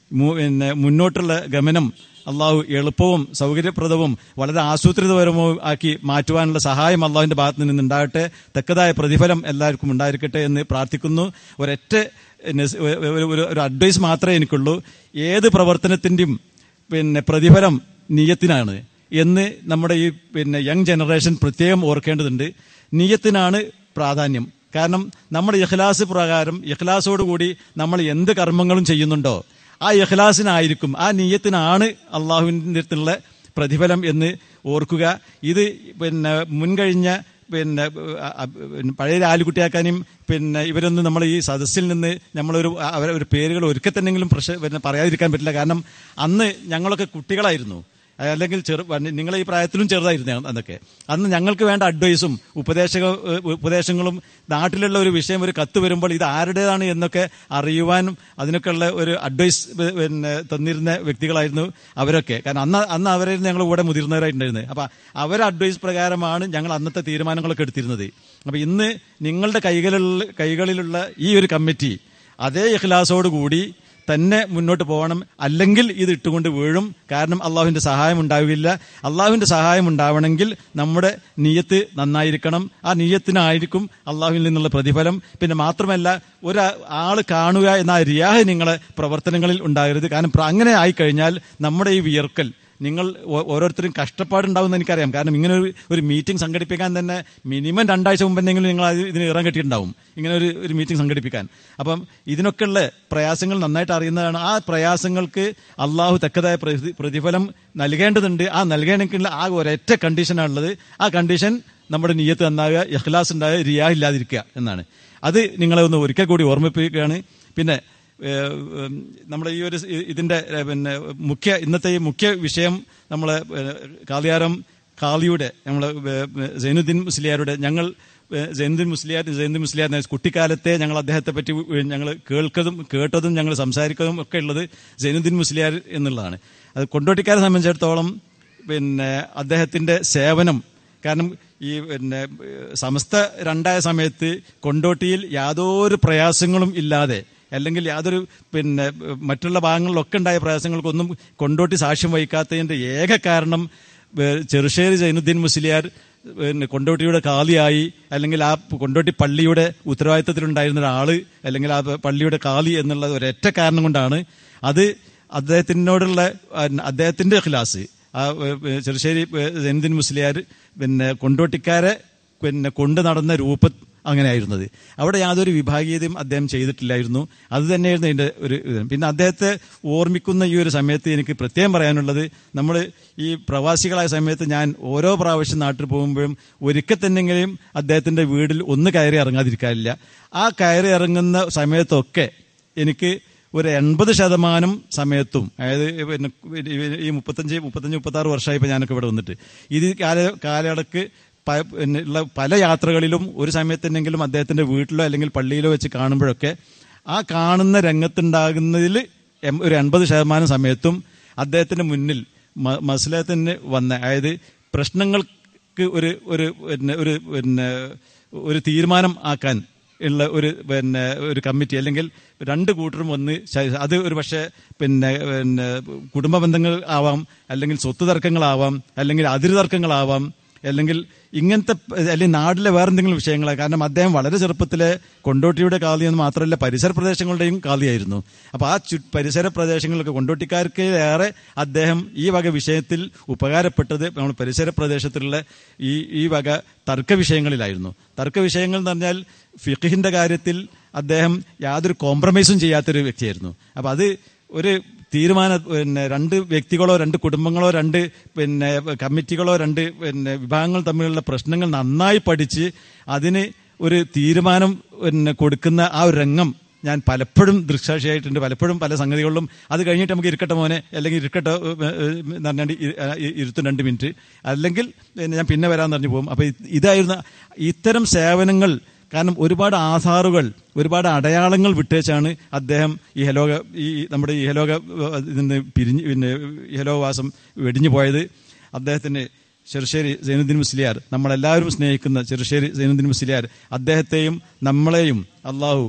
മു- പിന്നെ മുന്നോട്ടുള്ള ഗമനം അള്ളാഹു എളുപ്പവും സൗകര്യപ്രദവും വളരെ ആസൂത്രിതപരവും ആക്കി മാറ്റുവാനുള്ള സഹായം അള്ളാഹുവിന്റെ ഭാഗത്ത് നിന്നുണ്ടാകട്ടെ തക്കതായ പ്രതിഫലം എല്ലാവർക്കും ഉണ്ടായിരിക്കട്ടെ എന്ന് പ്രാർത്ഥിക്കുന്നു ഒരൊറ്റ നെസ്- ഒരു- ഒരു- ഒരു- ഒരു അഡ്വൈസ് മാത്രമേ എനിക്കുള്ളൂ ഏത് പ്രവർത്തനത്തിന്റെയും പിന്നെ പ്രതിഫലം നീയത്തിനാണ് എന്ന് നമ്മുടെ ഈ പിന്നെ യങ് ജനറേഷൻ പ്രത്യേകം ഓർക്കേണ്ടതുണ്ട് നീയത്തിനാണ് പ്രാധാന്യം കാരണം നമ്മുടെ ഇഖ്ലാസ് പ്രകാരം ഇഖ്ലാസോടുകൂടി നമ്മൾ എന്ത് കർമ്മങ്ങളും ചെയ്യുന്നുണ്ടോ ആ ഇഖ്ലാസിനായിരിക്കും ആ നീയത്തിനാണ് അള്ളാഹുവിൻ്റെ അടുത്തുള്ള പ്രതിഫലം എന്ന് ഓർക്കുക ഇത് പിന്നെ മുൻകഴിഞ്ഞ പിന്നെ അ- അ- പിന്നെ പഴയ ആലുകുട്ടിയാക്കാനും പിന്നെ ഇവരൊന്നും നമ്മൾ ഈ സദസ്സിൽ നിന്ന് നമ്മളൊരു അവരെ ഒരു പേരുകൾ ഒരിക്കൽ തന്നെങ്കിലും പ്രശ്ന പിന്നെ പറയാതിരിക്കാൻ പറ്റില്ല കാരണം അന്ന് ഞങ്ങളൊക്കെ കുട്ടികളായിരുന്നു അല്ലെങ്കിൽ ചെറു നിങ്ങളെ ഈ പ്രായത്തിലും ചെറുതായിരുന്നു അന്നൊക്കെ അന്ന് ഞങ്ങൾക്ക് വേണ്ട അഡ്വൈസും ഉപദേശക ഉപദേശങ്ങളും നാട്ടിലുള്ള ഒരു വിഷയം ഒരു കത്ത് വരുമ്പോൾ ഇത് ആരുടേതാണ് എന്നൊക്കെ അറിയുവാനും അതിനൊക്കെയുള്ള ഒരു അഡ്വൈസ് പിന്നെ തന്നിരുന്ന വ്യക്തികളായിരുന്നു അവരൊക്കെ കാരണം അന്ന് അന്ന് അവരായിരുന്നു ഞങ്ങൾ കൂടെ മുതിർന്നവരായിട്ടുണ്ടായിരുന്നത് അപ്പൊ അവരുടെ അഡ്വൈസ് പ്രകാരമാണ് ഞങ്ങൾ അന്നത്തെ തീരുമാനങ്ങളൊക്കെ എടുത്തിരുന്നത് അപ്പൊ ഇന്ന് നിങ്ങളുടെ കൈകളിലുള്ള കൈകളിലുള്ള ഈ ഒരു കമ്മിറ്റി അതേ ഇഖ്ലാസോട് കൂടി തന്നെ മുന്നോട്ട് പോകണം അല്ലെങ്കിൽ ഇത് ഇട്ടുകൊണ്ട് വീഴും കാരണം അള്ളാഹുവിന്റെ സഹായം ഉണ്ടാവില്ല അള്ളാഹുവിന്റെ സഹായം ഉണ്ടാവണമെങ്കിൽ നമ്മുടെ നീയത്ത് നന്നായിരിക്കണം ആ നീയത്തിനായിരിക്കും അള്ളാഹുവിൽ നിന്നുള്ള പ്രതിഫലം പിന്നെ മാത്രമല്ല ഒരു ആള് കാണുക എന്ന ആ റിയാഹ് നിങ്ങളെ പ്രവർത്തനങ്ങളിൽ ഉണ്ടാകരുത് കാരണം പ്ര- അങ്ങനെ ആയിക്കഴിഞ്ഞാൽ നമ്മുടെ ഈ വിയർക്കൽ നിങ്ങൾ ഓ- ഓരോരുത്തരും കഷ്ടപ്പാടുണ്ടാവുമെന്ന് എനിക്കറിയാം കാരണം ഇങ്ങനെ ഒരു ഒരു മീറ്റിംഗ് സംഘടിപ്പിക്കാൻ തന്നെ മിനിമം രണ്ടാഴ്ച മുമ്പെന്തെങ്കിലും നിങ്ങൾ അത് ഇതിന് ഇറം കെട്ടിയിട്ടുണ്ടാവും ഇങ്ങനെ ഒരു ഒരു മീറ്റിംഗ് സംഘടിപ്പിക്കാൻ അപ്പം ഇതിനൊക്കെയുള്ള പ്രയാസങ്ങൾ നന്നായിട്ട് അറിയുന്നതാണ് ആ പ്രയാസങ്ങൾക്ക് അള്ളാഹു തക്കതായ പ്രതി- പ്രതിഫലം നൽകേണ്ടതുണ്ട് ആ നൽകണമെങ്കിൽ ആ ഒരൊറ്റ കണ്ടീഷനാണുള്ളത് ആ കണ്ടീഷൻ നമ്മുടെ നീയത്ത് നന്നാകുക ഇഖ്ലാസ് ഉണ്ടാകുക റിയാ ഇല്ലാതിരിക്കുക എന്നാണ് അത് നിങ്ങളെ ഒന്ന് ഒരിക്കൽ കൂടി ഓർമ്മിപ്പിക്കുകയാണ് പിന്നെ ഏഹ്, ഉം, നമ്മുടെ ഈ ഒരു സ് ഇതിന്റെ ഏഹ്, പിന്നെ മുഖ്യ ഇന്നത്തെ ഈ മുഖ്യ വിഷയം നമ്മളെ ഏഹ്, കാളിയാരം കാളിയുടെ നമ്മളെ ഏഹ്, സൈനുദ്ദീൻ മുസ്ലിയാരുടെ ഞങ്ങൾ ഏഹ്, സൈനുദ്ദീൻ മുസ്ലിയാർ സൈനുദ്ദീൻ മുസ്ലിയാർ എന്ന കുട്ടിക്കാലത്തെ ഞങ്ങൾ അദ്ദേഹത്തെ പറ്റി ഞങ്ങൾ കേൾക്കതും കേട്ടതും ഞങ്ങൾ സംസാരിക്കുന്നതും ഒക്കെ ഉള്ളത് സൈനുദ്ദീൻ മുസ്ലിയാർ എന്നുള്ളതാണ് അത് കൊണ്ടോട്ടിക്കാരെ സംബന്ധിച്ചിടത്തോളം പിന്നെ അദ്ദേഹത്തിന്റെ സേവനം കാരണം ഈ പിന്നെ ഏഹ്, സമസ്ത രണ്ടായ സമയത്ത് കൊണ്ടോട്ടിയിൽ യാതൊരു പ്രയാസങ്ങളും ഇല്ലാതെ അല്ലെങ്കിൽ യാതൊരു പിന്നെ ഏഹ്, മറ്റുള്ള ഭാഗങ്ങളിലൊക്കെ ഉണ്ടായ പ്രയാസങ്ങൾക്കൊന്നും കൊണ്ടോട്ടി സാക്ഷ്യം വഹിക്കാത്തതിന്റെ ഏക കാരണം ഏഹ്, ചെറുശ്ശേരി ജൈനുദ്ദീൻ മുസ്ലിയാർ പിന്നെ കൊണ്ടോട്ടിയുടെ കാളിയായി അല്ലെങ്കിൽ ആ കൊണ്ടോട്ടി പള്ളിയുടെ ഉത്തരവാദിത്തത്തിലുണ്ടായിരുന്ന ഒരാള് അല്ലെങ്കിൽ ആ പള്ളിയുടെ കാളി എന്നുള്ള ഒരൊറ്റ കാരണം കൊണ്ടാണ് അത് അദ്ദേഹത്തിനോടുള്ള അഹ് അദ്ദേഹത്തിന്റെ ക്ലാസ് ആ ഏഹ്, ചെറുശ്ശേരി ഏഹ്, ജൈനുദ്ദീൻ മുസ്ലിയാർ പിന്നെ കൊണ്ടോട്ടിക്കാരെ പിന്നെ കൊണ്ടു നടന്ന രൂപ അങ്ങനെയായിരുന്നത് അവിടെ യാതൊരു വിഭാഗീയതയും അദ്ദേഹം ചെയ്തിട്ടില്ലായിരുന്നു അത് തന്നെയായിരുന്നു അതിന്റെ ഒരു ഇത് പിന്നെ അദ്ദേഹത്തെ ഓർമ്മിക്കുന്ന ഈ ഒരു സമയത്ത് എനിക്ക് പ്രത്യേകം പറയാനുള്ളത് നമ്മൾ ഈ പ്രവാസികളായ സമയത്ത് ഞാൻ ഓരോ പ്രാവശ്യം നാട്ടിൽ പോകുമ്പോഴും ഒരിക്കൽ തന്നെങ്കിലും അദ്ദേഹത്തിന്റെ വീട്ടിൽ ഒന്ന് കയറി ഇറങ്ങാതിരിക്കാറില്ല ആ കയറി ഇറങ്ങുന്ന സമയത്തൊക്കെ എനിക്ക് ഒരു എൺപത് ശതമാനം സമയത്തും അതായത് പിന്നെ ഈ മുപ്പത്തഞ്ച് മുപ്പത്തഞ്ച് മുപ്പത്തി ആറ് വർഷമായി ഇപ്പൊ ഞാനൊക്കെ ഇവിടെ വന്നിട്ട് ഇത് കാല കാലയളക്ക് പ- പിന്നെ ഉള്ള പല യാത്രകളിലും ഒരു സമയത്തെങ്കിലും അദ്ദേഹത്തിന്റെ വീട്ടിലോ അല്ലെങ്കിൽ പള്ളിയിലോ വെച്ച് കാണുമ്പോഴൊക്കെ ആ കാണുന്ന രംഗത്തുണ്ടാകുന്നതിൽ എം- ഒരു എൺപത് ശതമാനം സമയത്തും അദ്ദേഹത്തിന്റെ മുന്നിൽ മ- മസ്ലഹത്തിന് വന്ന അതായത് പ്രശ്നങ്ങൾക്ക് ഒരു ഒരു പിന്നെ ഒരു പിന്നെ ഒരു തീരുമാനം ആക്കാൻ ഉള്ള ഒരു പിന്നെ ഒരു കമ്മിറ്റി അല്ലെങ്കിൽ രണ്ട് കൂട്ടരും വന്ന് ശ- അത് ഒരു പക്ഷേ പിന്നെ പിന്നെ കുടുംബ ബന്ധങ്ങൾ ആവാം അല്ലെങ്കിൽ സ്വത്ത് തർക്കങ്ങളാവാം അല്ലെങ്കിൽ അതിര് തർക്കങ്ങളാവാം അല്ലെങ്കിൽ ഇങ്ങനത്തെ അല്ലെങ്കിൽ നാട്ടിലെ വേറെ എന്തെങ്കിലും വിഷയങ്ങളാണ് കാരണം അദ്ദേഹം വളരെ ചെറുപ്പത്തിലെ കൊണ്ടോട്ടിയുടെ കാളി എന്ന് മാത്രമല്ല പരിസര പ്രദേശങ്ങളുടെയും കാളിയായിരുന്നു അപ്പൊ ആ ചു പരിസര പ്രദേശങ്ങളിലൊക്കെ കൊണ്ടോട്ടിക്കാർക്ക് ഏറെ അദ്ദേഹം ഈ വക വിഷയത്തിൽ ഉപകാരപ്പെട്ടത് നമ്മൾ പരിസര പ്രദേശത്തുള്ള ഈ ഈ വക തർക്ക വിഷയങ്ങളിലായിരുന്നു തർക്ക വിഷയങ്ങൾ എന്ന് പറഞ്ഞാൽ ഫിഖിന്റെ കാര്യത്തിൽ അദ്ദേഹം യാതൊരു കോംപ്രമൈസും ചെയ്യാത്തൊരു വ്യക്തിയായിരുന്നു അപ്പൊ അത് ഒരു തീരുമാന പിന്നെ രണ്ട് വ്യക്തികളോ രണ്ട് കുടുംബങ്ങളോ രണ്ട് പിന്നെ കമ്മിറ്റികളോ രണ്ട് പിന്നെ വിഭാഗങ്ങൾ തമ്മിലുള്ള പ്രശ്നങ്ങൾ നന്നായി പഠിച്ച് അതിന് ഒരു തീരുമാനം പിന്നെ കൊടുക്കുന്ന ആ ഒരു രംഗം ഞാൻ പലപ്പോഴും ദൃക്സാക്ഷിയായിട്ടുണ്ട് പലപ്പോഴും പല സംഗതികളിലും അത് കഴിഞ്ഞിട്ട് നമുക്ക് ഇരിക്കട്ടെ മോനെ അല്ലെങ്കിൽ ഇരിക്കട്ടെ ഏഹ്, ഏഹ്, എന്ന് പറഞ്ഞാണ്ട് ഇ- ഇ- ഇരുത്തും രണ്ട് മിനിറ്റ് അല്ലെങ്കിൽ പിന്നെ ഞാൻ പിന്നെ വരാമെന്ന് പറഞ്ഞു പോകും അപ്പൊ ഇത് ഇതായിരുന്നു ഇത്തരം സേവനങ്ങൾ കാരണം ഒരുപാട് ആധാറുകൾ ഒരുപാട് അടയാളങ്ങൾ വിട്ടേച്ചാണ് അദ്ദേഹം ഈ ഹലോക ഈ നമ്മുടെ ഈ ഹലോക നിന്ന് പിരിഞ്ഞ് പിന്നെ ഇഹലോകവാസം വെടിഞ്ഞു പോയത് അദ്ദേഹത്തിന് ചെറുശ്ശേരി സൈനുദ്ദീൻ മുസ്ലിയാർ നമ്മളെല്ലാവരും സ്നേഹിക്കുന്ന ചെറുശ്ശേരി സൈനുദ്ദീൻ മുസ്ലിയാർ അദ്ദേഹത്തെയും നമ്മളെയും അള്ളാഹു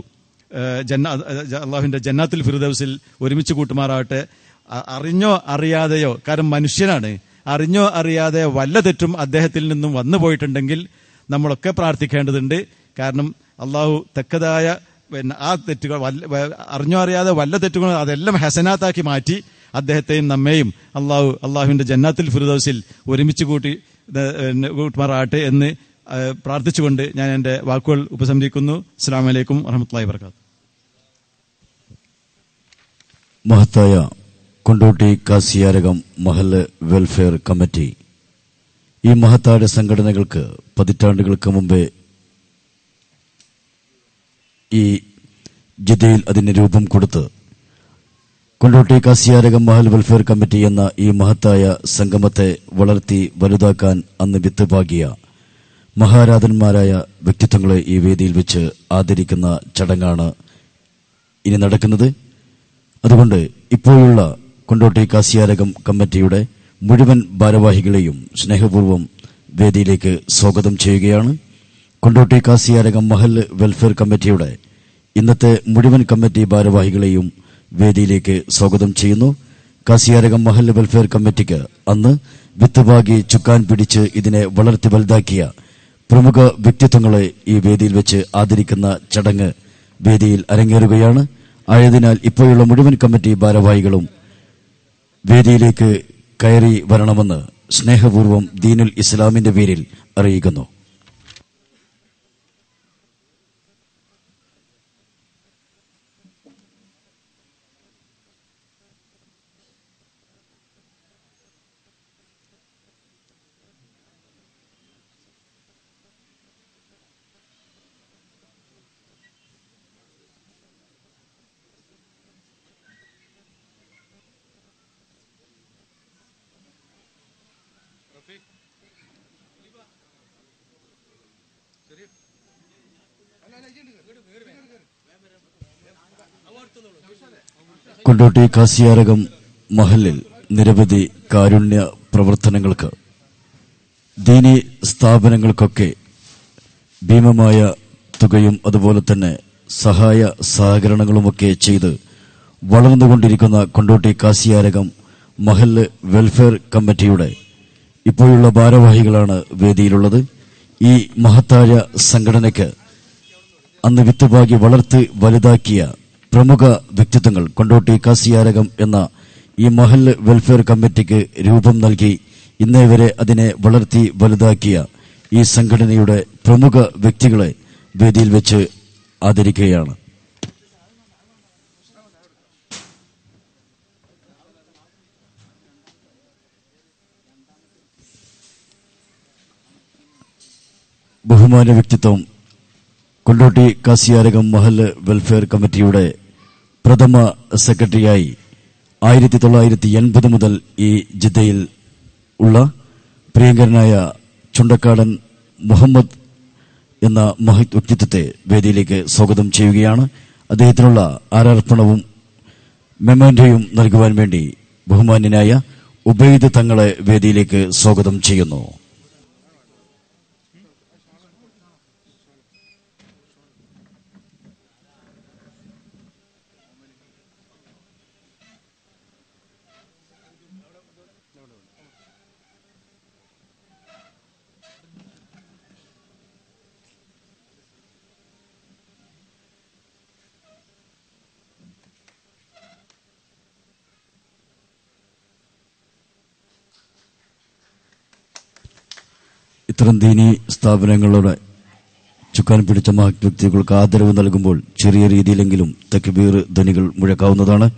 ഏഹ്, ജന്ന ഏഹ്, അള്ളാഹുവിന്റെ ജന്നാത്തുൽ ഫിറുദൌസിൽ ഒരുമിച്ച് കൂട്ടുമാറാവട്ടെ അ- അറിഞ്ഞോ അറിയാതെയോ കാരണം മനുഷ്യനാണ് അറിഞ്ഞോ അറിയാതെ വല്ല തെറ്റും അദ്ദേഹത്തിൽ നിന്നും വന്നു പോയിട്ടുണ്ടെങ്കിൽ നമ്മളൊക്കെ പ്രാർത്ഥിക്കേണ്ടതുണ്ട് കാരണം അള്ളാഹു തക്കതായ പിന്നെ ആ തെറ്റുകൾ വല്ല വ- അറിഞ്ഞോ അറിയാതെ വല്ല തെറ്റുകളും അതെല്ലാം ഹസനാത്താക്കി മാറ്റി അദ്ദേഹത്തെയും നമ്മെയും അള്ളാഹു അള്ളാഹുവിന്റെ ജന്നാത്തിൽ ഫിറുദൌസിൽ ഒരുമിച്ച് കൂട്ടി ഇത് പിന്നെ കൂട്ടുമാറാട്ടെ എന്ന് ആ, പ്രാർത്ഥിച്ചുകൊണ്ട് ഞാൻ എൻ്റെ വാക്കുകൾ ഉപസംഹരിക്കുന്നു അസ്സാം വലൈക്കും വറഹമത്തല്ലാ വർക്കാത്തു മഹത്തായ കൊണ്ടോട്ടി കാസിയാരകം മഹല് വെൽഫെയർ കമ്മിറ്റി ഈ മഹത്തായ സംഘടനകൾക്ക് പതിറ്റാണ്ടുകൾക്ക് മുമ്പേ ഈ ജിദ്ദയിൽ അതിന് രൂപം കൊടുത്ത് കൊണ്ടോട്ടി കാസിയാരകം മഹൽ വെൽഫെയർ കമ്മിറ്റി എന്ന ഈ മഹത്തായ സംഗമത്തെ വളർത്തി വലുതാക്കാൻ അന്ന് വിത്ത് പാകിയ മഹാരാജന്മാരായ വ്യക്തിത്വങ്ങളെ ഈ വേദിയിൽ വെച്ച് ആദരിക്കുന്ന ചടങ്ങാണ് ഇനി നടക്കുന്നത് അതുകൊണ്ട് ഇപ്പോഴുള്ള കൊണ്ടോട്ടി കാസിയാരകം കമ്മിറ്റിയുടെ മുഴുവൻ ഭാരവാഹികളെയും സ്നേഹപൂർവ്വം വേദിയിലേക്ക് സ്വാഗതം ചെയ്യുകയാണ് കൊണ്ടോട്ടി കാസിയാരകം മഹൽ വെൽഫെയർ കമ്മിറ്റിയുടെ ഇന്നത്തെ മുഴുവൻ കമ്മിറ്റി ഭാരവാഹികളെയും വേദിയിലേക്ക് സ്വാഗതം ചെയ്യുന്നു കാസിയാരകം മഹൽ വെൽഫെയർ കമ്മിറ്റിക്ക് അന്ന് വിത്തുപാകി ചുക്കാൻ പിടിച്ച് ഇതിനെ വളർത്തി വലുതാക്കിയ പ്രമുഖ വ്യക്തിത്വങ്ങളെ ഈ വേദിയിൽ വെച്ച് ആദരിക്കുന്ന ചടങ്ങ് വേദിയിൽ അരങ്ങേറുകയാണ് ആയതിനാൽ ഇപ്പോഴുള്ള മുഴുവൻ കമ്മിറ്റി ഭാരവാഹികളും വേദിയിലേക്ക് കയറി വരണമെന്ന് സ്നേഹപൂർവ്വം ദീനുൽ ഇസ്ലാമിന്റെ പേരിൽ അറിയിക്കുന്നു കൊണ്ടോട്ടി കാസിയാരകം മഹലിൽ നിരവധി കാരുണ്യ പ്രവർത്തനങ്ങൾക്ക് ദീനി സ്ഥാപനങ്ങൾക്കൊക്കെ ഭീമമായ തുകയും അതുപോലെ തന്നെ സഹായ സഹകരണങ്ങളുമൊക്കെ ചെയ്ത് വളർന്നുകൊണ്ടിരിക്കുന്ന കൊണ്ടോട്ടി കാസിയാരകം മഹല് വെൽഫെയർ കമ്മിറ്റിയുടെ ഇപ്പോഴുള്ള ഭാരവാഹികളാണ് വേദിയിലുള്ളത് ഈ മഹത്തായ സംഘടനയ്ക്ക് അന്ന് വിത്തുപാകി വളർത്തി വലുതാക്കിയ പ്രമുഖ വ്യക്തിത്വങ്ങൾ കൊണ്ടോട്ടി കാസിയാരകം എന്ന ഈ മഹൽ വെൽഫെയർ കമ്മിറ്റിക്ക് രൂപം നൽകി ഇന്നേ വരെ അതിനെ വളർത്തി വലുതാക്കിയ ഈ സംഘടനയുടെ പ്രമുഖ വ്യക്തികളെ വേദിയിൽ വെച്ച് ആദരിക്കുകയാണ് ബഹുമാന വ്യക്തിത്വം കൊണ്ടോട്ടി കാസിയാരകം മഹൽ വെൽഫെയർ കമ്മിറ്റിയുടെ പ്രഥമ സെക്രട്ടറിയായി ആയിരത്തി തൊള്ളായിരത്തി എൺപത് മുതൽ ഈ ജിദ്ദയിൽ ഉള്ള പ്രിയങ്കരനായ ചുണ്ടക്കാടൻ മുഹമ്മദ് എന്ന മഹത് വ്യക്തിത്വത്തെ വേദിയിലേക്ക് സ്വാഗതം ചെയ്യുകയാണ് അദ്ദേഹത്തിനുള്ള ആരാർപ്പണവും മെമ്മോന്റോയും നൽകുവാൻ വേണ്ടി ബഹുമാന്യനായ ഉബൈദ് തങ്ങളെ വേദിയിലേക്ക് സ്വാഗതം ചെയ്യുന്നു ഇത്തരം ദീനി സ്ഥാപനങ്ങളുടെ ചുക്കാൻ പിടിച്ച മഹത് വ്യക്തികൾക്ക് ആദരവ് നൽകുമ്പോൾ ചെറിയ രീതിയിലെങ്കിലും തക്ബീർ ധ്വനികൾ മുഴക്കാവുന്നതാണ്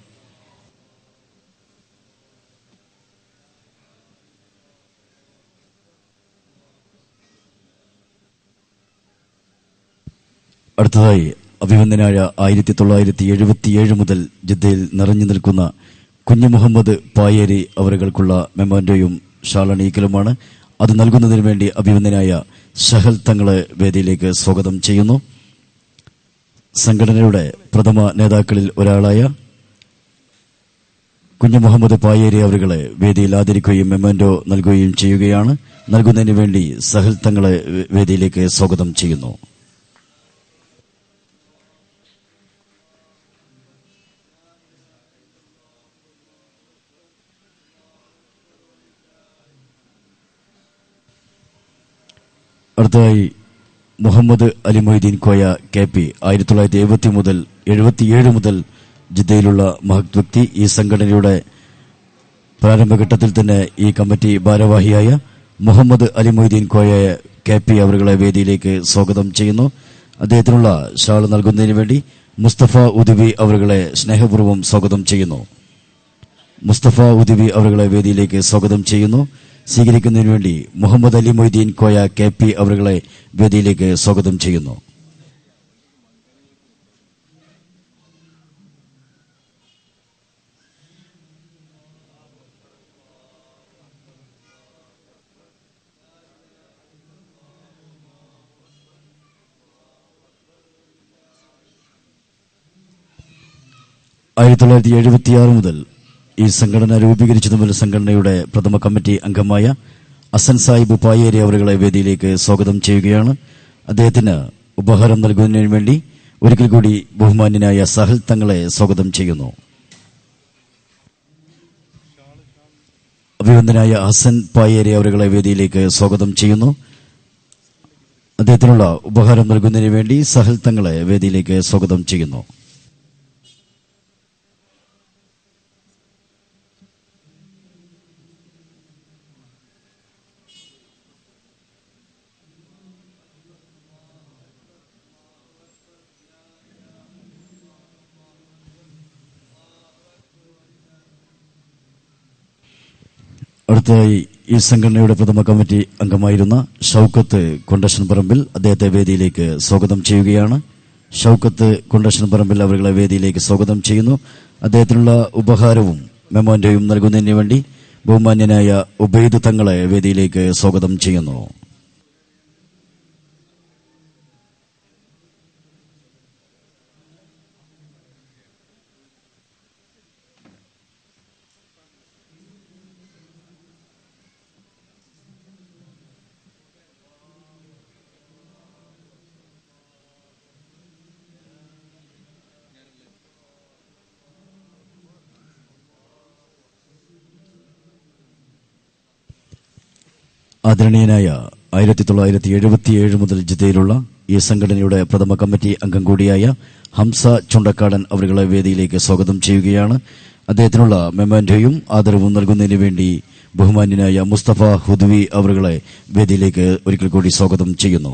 അടുത്തതായി അഭിവന്ദനായ ആയിരത്തി തൊള്ളായിരത്തി എഴുപത്തിയേഴ് മുതൽ ജിദ്ദയിൽ നിറഞ്ഞു നിൽക്കുന്ന കുഞ്ഞു മുഹമ്മദ് പായേരി അവരുകൾക്കുള്ള മെമ്മോന്റോയും ഷാളണീക്കലുമാണ് അത് നൽകുന്നതിന് വേണ്ടി അഭിവന്ദനായ ഷഹൽ തങ്ങളെ വേദിയിലേക്ക് സ്വാഗതം ചെയ്യുന്നു സംഘടനയുടെ പ്രഥമ നേതാക്കളിൽ ഒരാളായ കുഞ്ഞു മുഹമ്മദ് പായേരി അവരുകളെ വേദിയിൽ ആദരിക്കുകയും മെമ്മോന്റോ നൽകുകയും ചെയ്യുകയാണ് നൽകുന്നതിന് വേണ്ടി സഹൽ തങ്ങളെ വേദിയിലേക്ക് സ്വാഗതം ചെയ്യുന്നു അടുത്തതായി മുഹമ്മദ് അലി മൊയ്തീൻ കോയ കെ പി ആയിരത്തി തൊള്ളായിരത്തി എഴുപത്തി മുതൽ എഴുപത്തിയേഴ് മുതൽ ജിദ്ദയിലുള്ള മഹത് വ്യക്തി ഈ സംഘടനയുടെ പ്രാരംഭഘട്ടത്തിൽ തന്നെ ഈ കമ്മിറ്റി ഭാരവാഹിയായ മുഹമ്മദ് അലി മൊയ്തീൻ കോയ കെ പി അവരുടെ വേദിയിലേക്ക് സ്വാഗതം ചെയ്യുന്നു അദ്ദേഹത്തിനുള്ള ഷാൾ നൽകുന്നതിന് വേണ്ടി മുസ്തഫ ഉദുബി അവരുടെ സ്നേഹപൂർവ്വം സ്വാഗതം ചെയ്യുന്നു മുസ്തഫ ഉദുബി അവരുടെ വേദിയിലേക്ക് സ്വാഗതം ചെയ്യുന്നു സ്വീകരിക്കുന്നതിന് വേണ്ടി മുഹമ്മദ് അലി മൊയ്തീൻ കോയ കെ പി അവരുടെ വേദിയിലേക്ക് സ്വാഗതം ചെയ്യുന്നു ആയിരത്തി തൊള്ളായിരത്തി എഴുപത്തിയാറ് മുതൽ ഈ സംഘടന രൂപീകരിച്ചതു മുതൽ സംഘടനയുടെ പ്രഥമ കമ്മിറ്റി അംഗമായ അസൻ സാഹിബ് പായേരി അവരുടെ വേദിയിലേക്ക് സ്വാഗതം ചെയ്യുകയാണ് അദ്ദേഹത്തിന് ഉപഹാരം നൽകുന്നതിന് വേണ്ടി ഒരിക്കൽ കൂടി ബഹുമാന്യനായ സഹൽ തങ്ങളെ സ്വാഗതം ചെയ്യുന്നു അഭിവന്ദനായ ഹസൻ പായേരി അവരുടെ വേദിയിലേക്ക് സ്വാഗതം ചെയ്യുന്നു അദ്ദേഹത്തിനുള്ള ഉപഹാരം നൽകുന്നതിന് വേണ്ടി സഹൽ തങ്ങളെ വേദിയിലേക്ക് സ്വാഗതം ചെയ്യുന്നു അടുത്തതായി ഈ സംഘടനയുടെ പ്രഥമ കമ്മിറ്റി അംഗമായിരുന്ന ഷൌക്കത്ത് കൊണ്ടശൻ പറമ്പിൽ അദ്ദേഹത്തെ വേദിയിലേക്ക് സ്വാഗതം ചെയ്യുകയാണ് ഷൌക്കത്ത് കൊണ്ടശൻ പറമ്പിൽ അവരുടെ വേദിയിലേക്ക് സ്വാഗതം ചെയ്യുന്നു അദ്ദേഹത്തിനുള്ള ഉപഹാരവും മെമോന്റോയും നൽകുന്നതിന് വേണ്ടി ബഹുമാന്യനായ ഉബൈദ് തങ്ങളെ വേദിയിലേക്ക് സ്വാഗതം ചെയ്യുന്നു ആദരണീയനായ ആയിരത്തി തൊള്ളായിരത്തി എഴുപത്തിയേഴ് മുതൽ ജിദ്ദയിലുള്ള ഈ സംഘടനയുടെ പ്രഥമ കമ്മിറ്റി അംഗം കൂടിയായ ഹംസ ചുണ്ടക്കാടൻ അവരുടെ വേദിയിലേക്ക് സ്വാഗതം ചെയ്യുകയാണ് അദ്ദേഹത്തിനുള്ള മെമ്മന്റോയും ആദരവും നൽകുന്നതിന് വേണ്ടി ബഹുമാന്യനായ മുസ്തഫ ഹുദ്വി അവരുടെ വേദിയിലേക്ക് ഒരിക്കൽ കൂടി സ്വാഗതം ചെയ്യുന്നു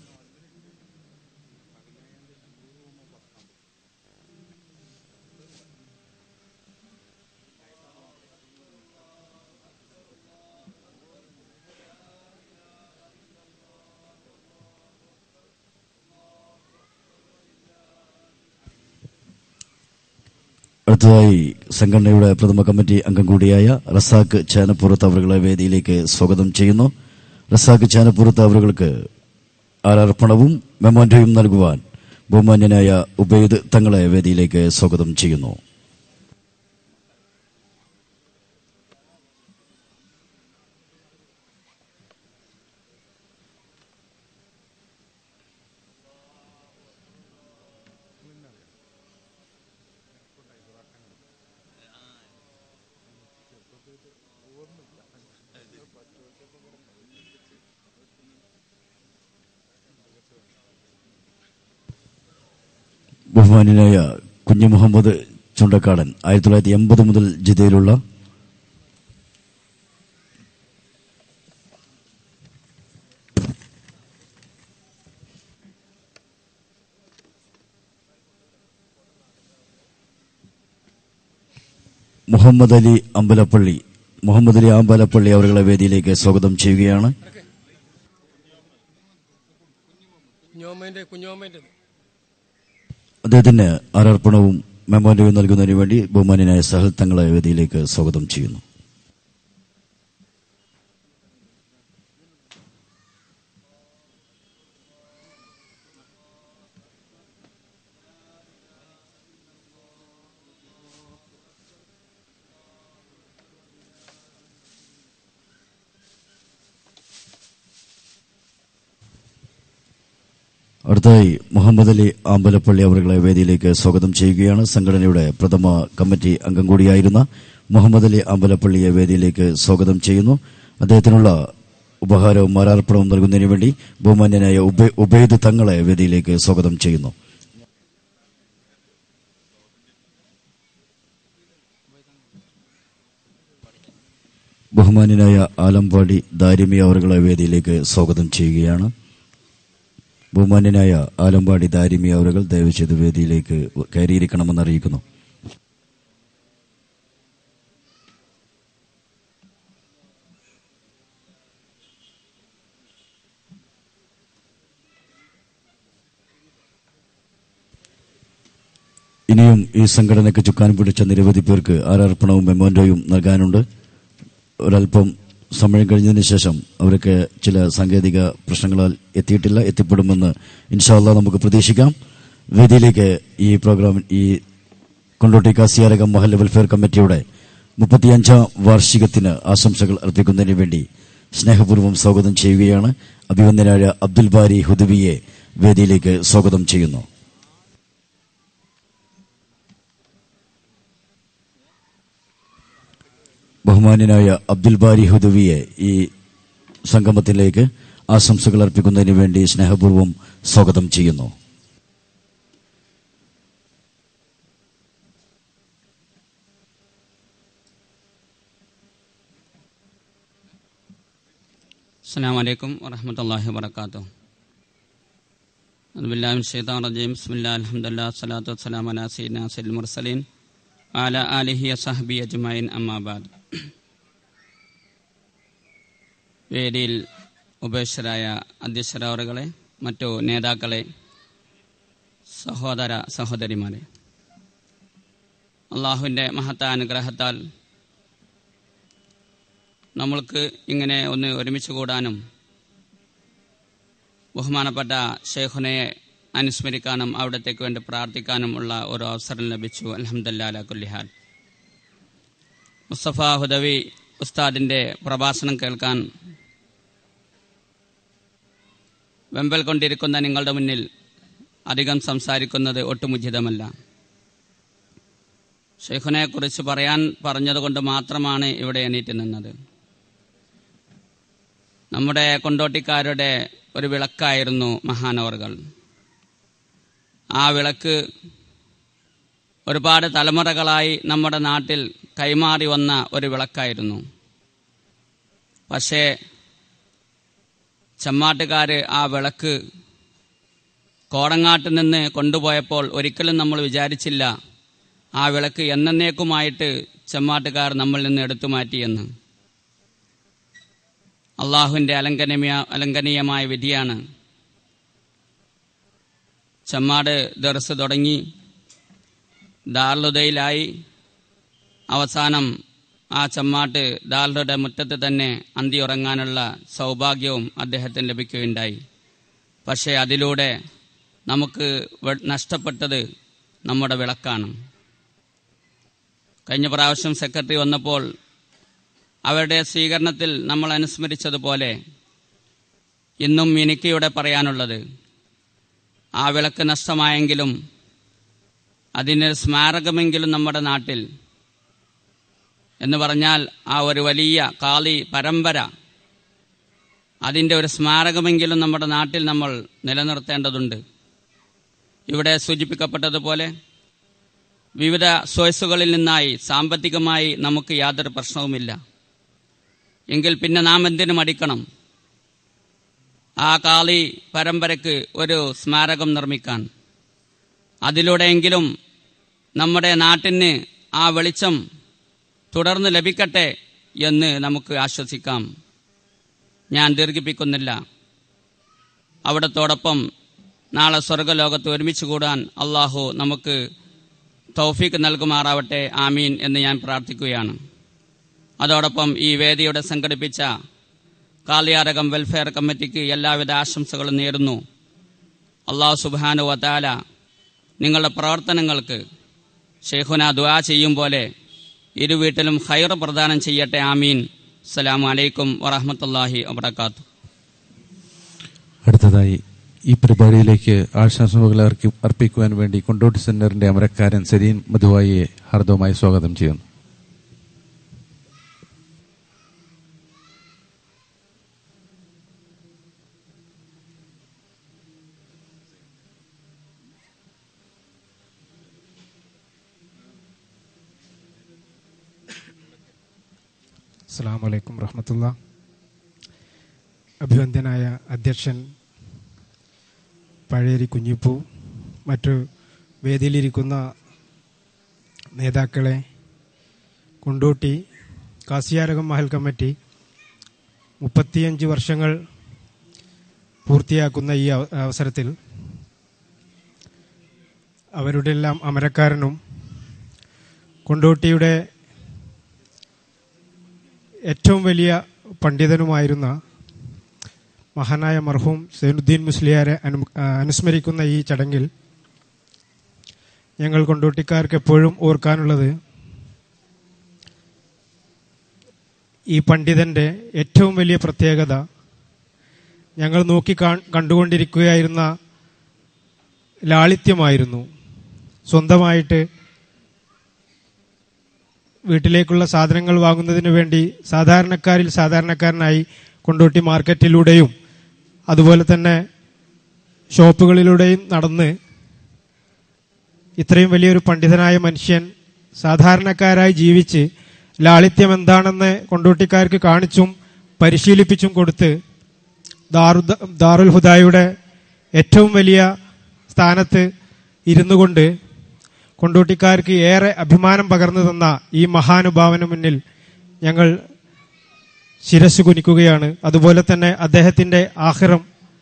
അടുത്തതായി സംഘടനയുടെ പ്രഥമ കമ്മിറ്റി അംഗം കൂടിയായ റസാഖ് ചാനപ്പുറത്ത് അവരുടെ വേദിയിലേക്ക് സ്വാഗതം ചെയ്യുന്നു റസാഖ് ചാനപ്പുറത്ത് അവർക്ക് ആരാർപ്പണവും മെമോന്റോയും നൽകുവാൻ ബഹുമാന്യനായ ഉബൈദ് തങ്ങളെ വേദിയിലേക്ക് സ്വാഗതം ചെയ്യുന്നു ബഹുമാന്യനായ കുഞ്ഞു മുഹമ്മദ് ചുണ്ടക്കാടൻ ആയിരത്തി തൊള്ളായിരത്തി എൺപത് മുതൽ ജിദ്ദയിലുള്ള മുഹമ്മദ് അലി അമ്പലപ്പള്ളി മുഹമ്മദ് അലി അമ്പലപ്പള്ളി അവരുടെ വേദിയിലേക്ക് സ്വാഗതം ചെയ്യുകയാണ് കുഞ്ഞോമ്മേന്റെ കുഞ്ഞോമ്മേന്റെ അദ്ദേഹത്തിന് ആരാർപ്പണവും മെമ്മോന്റോയും നൽകുന്നതിന് വേണ്ടി ബഹുമാന്യനായ സഹൽ തങ്ങളെ വേദിയിലേക്ക് സ്വാഗതം ചെയ്യുന്നു അടുത്തതായി മുഹമ്മദ് അലി ആമ്പലപ്പള്ളി അവരുടെ വേദിയിലേക്ക് സ്വാഗതം ചെയ്യുകയാണ് സംഘടനയുടെ പ്രഥമ കമ്മിറ്റി അംഗം കൂടിയായിരുന്ന മുഹമ്മദ് അലി ആമ്പലപ്പള്ളിയെ വേദിയിലേക്ക് സ്വാഗതം ചെയ്യുന്നു അദ്ദേഹത്തിനുള്ള ഉപഹാരവും മാരാർപ്പണവും നൽകുന്നതിന് വേണ്ടി ബഹുമാന്യനായ ഉബൈ- ഉബൈദ് തങ്ങളെ വേദിയിലേക്ക് സ്വാഗതം ചെയ്യുന്നു ബഹുമാന്യനായ ആലമ്പാടി ദാരിമി അവറുകളെ വേദിയിലേക്ക് സ്വാഗതം ചെയ്യുകയാണ് ബഹുമാന്യനായ ആലമ്പാടി ദാരിമി അവറുകൾ ദയവ് ചെയ്ത് വേദിയിലേക്ക് കയറിയിരിക്കണമെന്ന് അറിയിക്കുന്നു ഇനിയും ഈ സംഘടനയ്ക്ക് ചുക്കാൻ പിടിച്ച നിരവധി പേർക്ക് ആരാർപ്പണവും മെമ്മോന്റോയും നൽകാനുണ്ട് ഒരല്പം സമയം കഴിഞ്ഞതിന് ശേഷം അവരൊക്കെ ചില സാങ്കേതിക പ്രശ്നങ്ങളാൽ എത്തിയിട്ടില്ല എത്തിപ്പെടുമെന്ന് ഇൻഷാല്ല നമുക്ക് പ്രതീക്ഷിക്കാം വേദിയിലേക്ക് ഈ പ്രോഗ്രാം ഈ കൊണ്ടോട്ടി കാസിയാരകം മഹല്ല വെൽഫെയർ കമ്മിറ്റിയുടെ മുപ്പത്തിയഞ്ചാം വാർഷികത്തിന് ആശംസകൾ അർപ്പിക്കുന്നതിന് വേണ്ടി സ്നേഹപൂർവ്വം സ്വാഗതം ചെയ്യുകയാണ് അഭിവന്ദനായ അബ്ദുൽ ബാരി ഹുദവിയെ വേദിയിലേക്ക് സ്വാഗതം ചെയ്യുന്നു ബഹുമാന്യനായ അബ്ദുൽ ബാരി ഹുദവിയെ ഈ സംഗമത്തിലേക്ക് ആശംസകൾ അർപ്പിക്കുന്നതിന് വേണ്ടി സ്നേഹപൂർവ്വം സ്വാഗതം ചെയ്യുന്നു السلام عليكم ورحمة الله وبركاته أعوذ بالله من الشيطان الرجيم بسم الله الحمد لله والصلاة والسلام على سيدنا سيد المرسلين وعلى آله وصحبه أجمعين أما بعد വേദിയിൽ ഉപേക്ഷരായ അധ്യക്ഷരവറുകളെ മറ്റു നേതാക്കളെ സഹോദര സഹോദരിമാരെ അള്ളാഹുവിൻ്റെ മഹത്തായ അനുഗ്രഹത്താൽ നമ്മൾക്ക് ഇങ്ങനെ ഒന്ന് ഒരുമിച്ച് കൂടാനും ബഹുമാനപ്പെട്ട ഷെയ്ഖുനയെ അനുസ്മരിക്കാനും അവിടത്തേക്ക് വേണ്ടി പ്രാർത്ഥിക്കാനും ഉള്ള ഒരു അവസരം ലഭിച്ചു അലഹമ്മദല്ലാ കുല്ലിഹാൽ മുസ്തഫ ഹുദവി ഉസ്താദിന്റെ പ്രഭാഷണം കേൾക്കാൻ വെമ്പൽ കൊണ്ടിരിക്കുന്ന നിങ്ങളുടെ മുന്നിൽ അധികം സംസാരിക്കുന്നത് ഒട്ടുമുചിതമല്ല ഷെയ്ഖുനെ കുറിച്ച് പറയാൻ പറഞ്ഞതുകൊണ്ട് മാത്രമാണ് ഇവിടെ എണീറ്റ് നിന്നത് നമ്മുടെ കൊണ്ടോട്ടിക്കാരുടെ ഒരു വിളക്കായിരുന്നു മഹാനവറുകൾ ആ വിളക്ക് ഒരുപാട് തലമുറകളായി നമ്മുടെ നാട്ടിൽ കൈമാറി വന്ന ഒരു വിളക്കായിരുന്നു പക്ഷേ ചെമ്മാട്ടുകാര് ആ വിളക്ക് കോടങ്ങാട്ട് നിന്ന് കൊണ്ടുപോയപ്പോൾ ഒരിക്കലും നമ്മൾ വിചാരിച്ചില്ല ആ വിളക്ക് എന്നേക്കുമായിട്ട് ചെമ്മാട്ടുകാർ നമ്മളിൽ നിന്ന് എടുത്തു മാറ്റിയെന്ന് അള്ളാഹുവിൻ്റെ അലങ്കനീയ അലങ്കനീയമായ വിധിയാണ് ചെമ്മാട് ദർസ് തുടങ്ങി ദാർലുദയിലായി അവസാനം ആ ചെമ്മാട്ട് ദാർലുടെ മുറ്റത്ത് തന്നെ അന്തിയുറങ്ങാനുള്ള സൗഭാഗ്യവും അദ്ദേഹത്തിന് ലഭിക്കുകയുണ്ടായി പക്ഷേ അതിലൂടെ നമുക്ക് വെ- നഷ്ടപ്പെട്ടത് നമ്മുടെ വിളക്കാണ് കഴിഞ്ഞ പ്രാവശ്യം സെക്രട്ടറി വന്നപ്പോൾ അവരുടെ സ്വീകരണത്തിൽ നമ്മൾ അനുസ്മരിച്ചതുപോലെ ഇന്നും എനിക്ക് ഇവിടെ പറയാനുള്ളത് ആ വിളക്ക് നഷ്ടമായെങ്കിലും അതിനൊരു സ്മാരകമെങ്കിലും നമ്മുടെ നാട്ടിൽ എന്ന് പറഞ്ഞാൽ ആ ഒരു വലിയ കാളി പരമ്പര അതിൻ്റെ ഒരു സ്മാരകമെങ്കിലും നമ്മുടെ നാട്ടിൽ നമ്മൾ നിലനിർത്തേണ്ടതുണ്ട് ഇവിടെ സൂചിപ്പിക്കപ്പെട്ടതുപോലെ വിവിധ സോഴ്സുകളിൽ നിന്നായി സാമ്പത്തികമായി നമുക്ക് യാതൊരു പ്രശ്നവുമില്ല എങ്കിൽ പിന്നെ നാം എന്തിനു മടിക്കണം ആ കാളി പരമ്പരയ്ക്ക് ഒരു സ്മാരകം നിർമ്മിക്കാൻ അതിലൂടെയെങ്കിലും നമ്മുടെ നാട്ടിന് ആ വെളിച്ചം തുടർന്ന് ലഭിക്കട്ടെ എന്ന് നമുക്ക് ആശ്വസിക്കാം ഞാൻ ദീർഘിപ്പിക്കുന്നില്ല അവിടത്തോടൊപ്പം നാളെ സ്വർഗലോകത്ത് ഒരുമിച്ച് കൂടാൻ അള്ളാഹു നമുക്ക് തൗഫീക്ക് നൽകുമാറാവട്ടെ ആമീൻ എന്ന് ഞാൻ പ്രാർത്ഥിക്കുകയാണ് അതോടൊപ്പം ഈ വേദിയുടെ സംഘടിപ്പിച്ച കാളിയാരകം വെൽഫെയർ കമ്മിറ്റിക്ക് എല്ലാവിധ ആശംസകളും നേരുന്നു അള്ളാഹു സുബാനു വത്താല നിങ്ങളുടെ പ്രവർത്തനങ്ങൾക്ക് ഷെയ്ഖുന ദുആ ചെയ്യും പോലെ ഇരു വീട്ടിലും ഹൈർ പ്രദാനം ചെയ്യട്ടെ ആമീൻ അസ്സലാമു അലൈക്കും വറഹമത്തല്ലാഹി വബർക്കാത്തു അടുത്തതായി ഈ പരിപാടിയിലേക്ക് ആശംസകൾ അർക്കി- അർപ്പിക്കുവാൻ വേണ്ടി കൊണ്ടോട്ടി സെന്ററിന്റെ അമരക്കാരൻ സരീൻ മധുവായിയെ ഹാർദവമായി സ്വാഗതം ചെയ്യുന്നു അസ്സാം വലൈക്കും വറഹമത്തുള്ള അഭിവന്ദ്യനായ അധ്യക്ഷൻ പഴയരി കുഞ്ഞിപ്പൂ മറ്റു വേദിയിലിരിക്കുന്ന നേതാക്കളെ കൊണ്ടോട്ടി കാസിയാരകം മഹൽ കമ്മിറ്റി മുപ്പത്തിയഞ്ച് വർഷങ്ങൾ പൂർത്തിയാക്കുന്ന ഈ അവ- അവസരത്തിൽ അവരുടെ എല്ലാം അമരക്കാരനും കൊണ്ടോട്ടിയുടെ ഏറ്റവും വലിയ പണ്ഡിതനുമായിരുന്ന മഹാനായ മർഹൂം സൈനുദ്ദീൻ മുസ്ലിയാരെ അനു- ആ, അനുസ്മരിക്കുന്ന ഈ ചടങ്ങിൽ ഞങ്ങൾ കൊണ്ടോട്ടിക്കാർക്ക് എപ്പോഴും ഓർക്കാനുള്ളത് ഈ പണ്ഡിതന്റെ ഏറ്റവും വലിയ പ്രത്യേകത ഞങ്ങൾ നോക്കി കാ- കണ്ടുകൊണ്ടിരിക്കുകയായിരുന്ന ലാളിത്യമായിരുന്നു സ്വന്തമായിട്ട് വീട്ടിലേക്കുള്ള സാധനങ്ങൾ വാങ്ങുന്നതിന് വേണ്ടി സാധാരണക്കാരിൽ സാധാരണക്കാരനായി കൊണ്ടോട്ടി മാർക്കറ്റിലൂടെയും അതുപോലെ തന്നെ ഷോപ്പുകളിലൂടെയും നടന്ന് ഇത്രയും വലിയൊരു പണ്ഡിതനായ മനുഷ്യൻ സാധാരണക്കാരായി ജീവിച്ച് ലാളിത്യം എന്താണെന്ന് കൊണ്ടോട്ടിക്കാർക്ക് കാണിച്ചും പരിശീലിപ്പിച്ചും കൊടുത്ത് ദാറു ദാറുൽ ഹുദായുടെ ഏറ്റവും വലിയ സ്ഥാനത്ത് ഇരുന്നു കൊണ്ട് കൊണ്ടോട്ടിക്കാർക്ക് ഏറെ അഭിമാനം പകർന്നു തന്ന ഈ മഹാനുഭാവന് മുന്നിൽ ഞങ്ങൾ ശിരസ് കുനിക്കുകയാണ് അതുപോലെ തന്നെ അദ്ദേഹത്തിന്റെ ആഹ്റം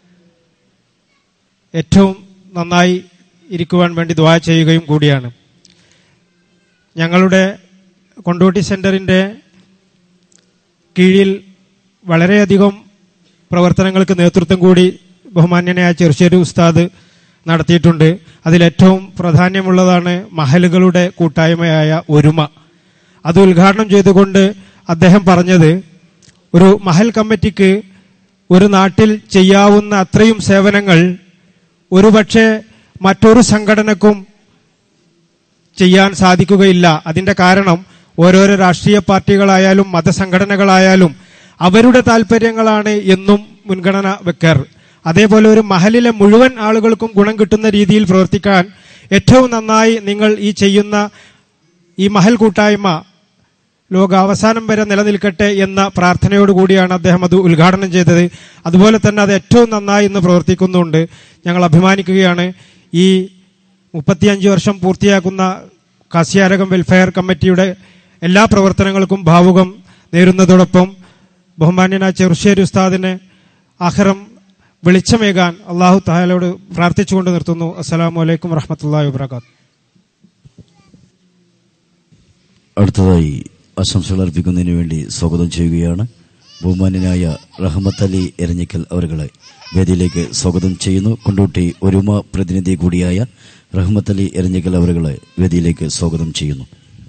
ഏറ്റവും നന്നായി ഇരിക്കുവാൻ വേണ്ടി ദ്വാ ചെയ്യുകയും കൂടിയാണ് ഞങ്ങളുടെ കൊണ്ടോട്ടി സെന്ററിന്റെ കീഴിൽ വളരെയധികം പ്രവർത്തനങ്ങൾക്ക് നേതൃത്വം കൂടി ബഹുമാന്യനായ ചെറുശ്ശേരി ഉസ്താദ് നടത്തിയിട്ടുണ്ട് അതിലേറ്റവും പ്രാധാന്യമുള്ളതാണ് മഹലുകളുടെ കൂട്ടായ്മയായ ഒരുമ അത് ഉദ്ഘാടനം ചെയ്തുകൊണ്ട് അദ്ദേഹം പറഞ്ഞത് ഒരു മഹൽ കമ്മിറ്റിക്ക് ഒരു നാട്ടിൽ ചെയ്യാവുന്ന അത്രയും സേവനങ്ങൾ ഒരുപക്ഷെ മറ്റൊരു സംഘടനക്കും ചെയ്യാൻ സാധിക്കുകയില്ല അതിന്റെ കാരണം ഓരോരോ രാഷ്ട്രീയ പാർട്ടികളായാലും മതസംഘടനകളായാലും അവരുടെ താല്പര്യങ്ങളാണ് എന്നും മുൻഗണന വെക്കാറ് അതേപോലെ ഒരു മഹലിലെ മുഴുവൻ ആളുകൾക്കും ഗുണം കിട്ടുന്ന രീതിയിൽ പ്രവർത്തിക്കാൻ ഏറ്റവും നന്നായി നിങ്ങൾ ഈ ചെയ്യുന്ന ഈ മഹൽ കൂട്ടായ്മ ലോകാവസാനം വരെ നിലനിൽക്കട്ടെ എന്ന പ്രാർത്ഥനയോടുകൂടിയാണ് അദ്ദേഹം അത് ഉദ്ഘാടനം ചെയ്തത് അതുപോലെ തന്നെ അത് ഏറ്റവും നന്നായി ഇന്ന് പ്രവർത്തിക്കുന്നുണ്ട് ഞങ്ങൾ അഭിമാനിക്കുകയാണ് ഈ മുപ്പത്തിയഞ്ച് വർഷം പൂർത്തിയാക്കുന്ന കാസിയാരകം വെൽഫെയർ കമ്മിറ്റിയുടെ എല്ലാ പ്രവർത്തനങ്ങൾക്കും ഭാവുകം നേരുന്നതോടൊപ്പം ബഹുമാന്യനായ ചെറുശ്ശേരി ഉസ്താദിനെ അഹ്റം വെളിച്ചമേകാൻ അള്ളാഹു താലയോട് പ്രാർത്ഥിച്ചുകൊണ്ട് നിർത്തുന്നു അസ്സലാമു അലൈക്കും വറഹമത്തല്ലാ വാബർക്കാത്തു അടുത്തതായി ആശംസകൾ അർപ്പിക്കുന്നതിന് വേണ്ടി സ്വാഗതം ചെയ്യുകയാണ് ബഹുമാന്യനായ റഹ്മത്ത് അലി എരഞ്ഞിക്കൽ അവരുകളെ വേദിയിലേക്ക് സ്വാഗതം ചെയ്യുന്നു കൊണ്ടോട്ടി ഒരുമ പ്രതിനിധി കൂടിയായ റഹ്മത്ത് അലി എരഞ്ഞിക്കൽ അവരുകളെ വേദിയിലേക്ക് സ്വാഗതം ചെയ്യുന്നു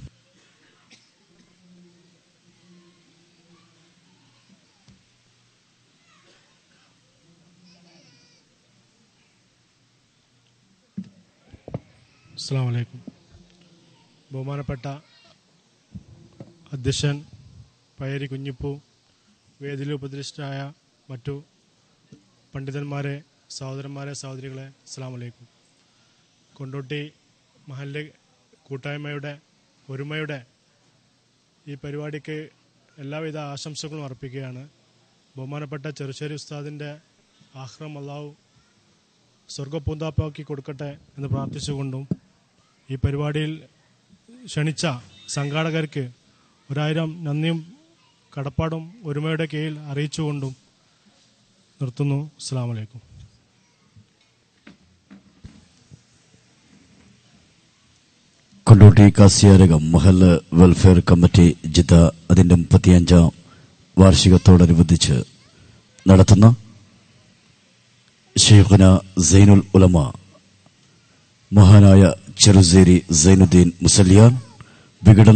അസ്സാം വലൈക്കും ബഹുമാനപ്പെട്ട അധ്യക്ഷൻ പയരി കുഞ്ഞിപ്പൂ വേദിയിൽ ഉപദിഷ്ടായ മറ്റു പണ്ഡിതന്മാരെ സഹോദരന്മാരെ സഹോദരികളെ അസ്സാം വലൈക്കും കൊണ്ടോട്ടി മഹല്ല് കൂട്ടായ്മയുടെ ഒരുമയുടെ ഈ പരിപാടിക്ക് എല്ലാവിധ ആശംസകളും അർപ്പിക്കുകയാണ് ബഹുമാനപ്പെട്ട ചെറുശ്ശേരി ഉസ്താദിൻ്റെ ആഹ്റം അള്ളാഹു സ്വർഗപൂന്താപ്പാക്കി കൊടുക്കട്ടെ എന്ന് പ്രാർത്ഥിച്ചുകൊണ്ടും ഈ പരിപാടിയിൽ ക്ഷണിച്ച സംഘാടകർക്ക് ഒരായിരം നന്ദിയും കടപ്പാടും ഒരുമയുടെ കീഴിൽ അറിയിച്ചുകൊണ്ടും നിർത്തുന്നു അസ്സാം വലൈക്കും കൊണ്ടോട്ടി കാസിയാരകം മഹല്ല് വെൽഫെയർ കമ്മിറ്റി ജിദ്ദ അതിന്റെ മുപ്പത്തിയഞ്ചാം വാർഷികത്തോടനുബന്ധിച്ച് നടത്തുന്ന ഷെയ്ഖുന സൈനുൽ ഉലമ മഹാനായ ചെറുസേരി സൈനുദ്ദീൻ മുസല്യാൻ വിഘടന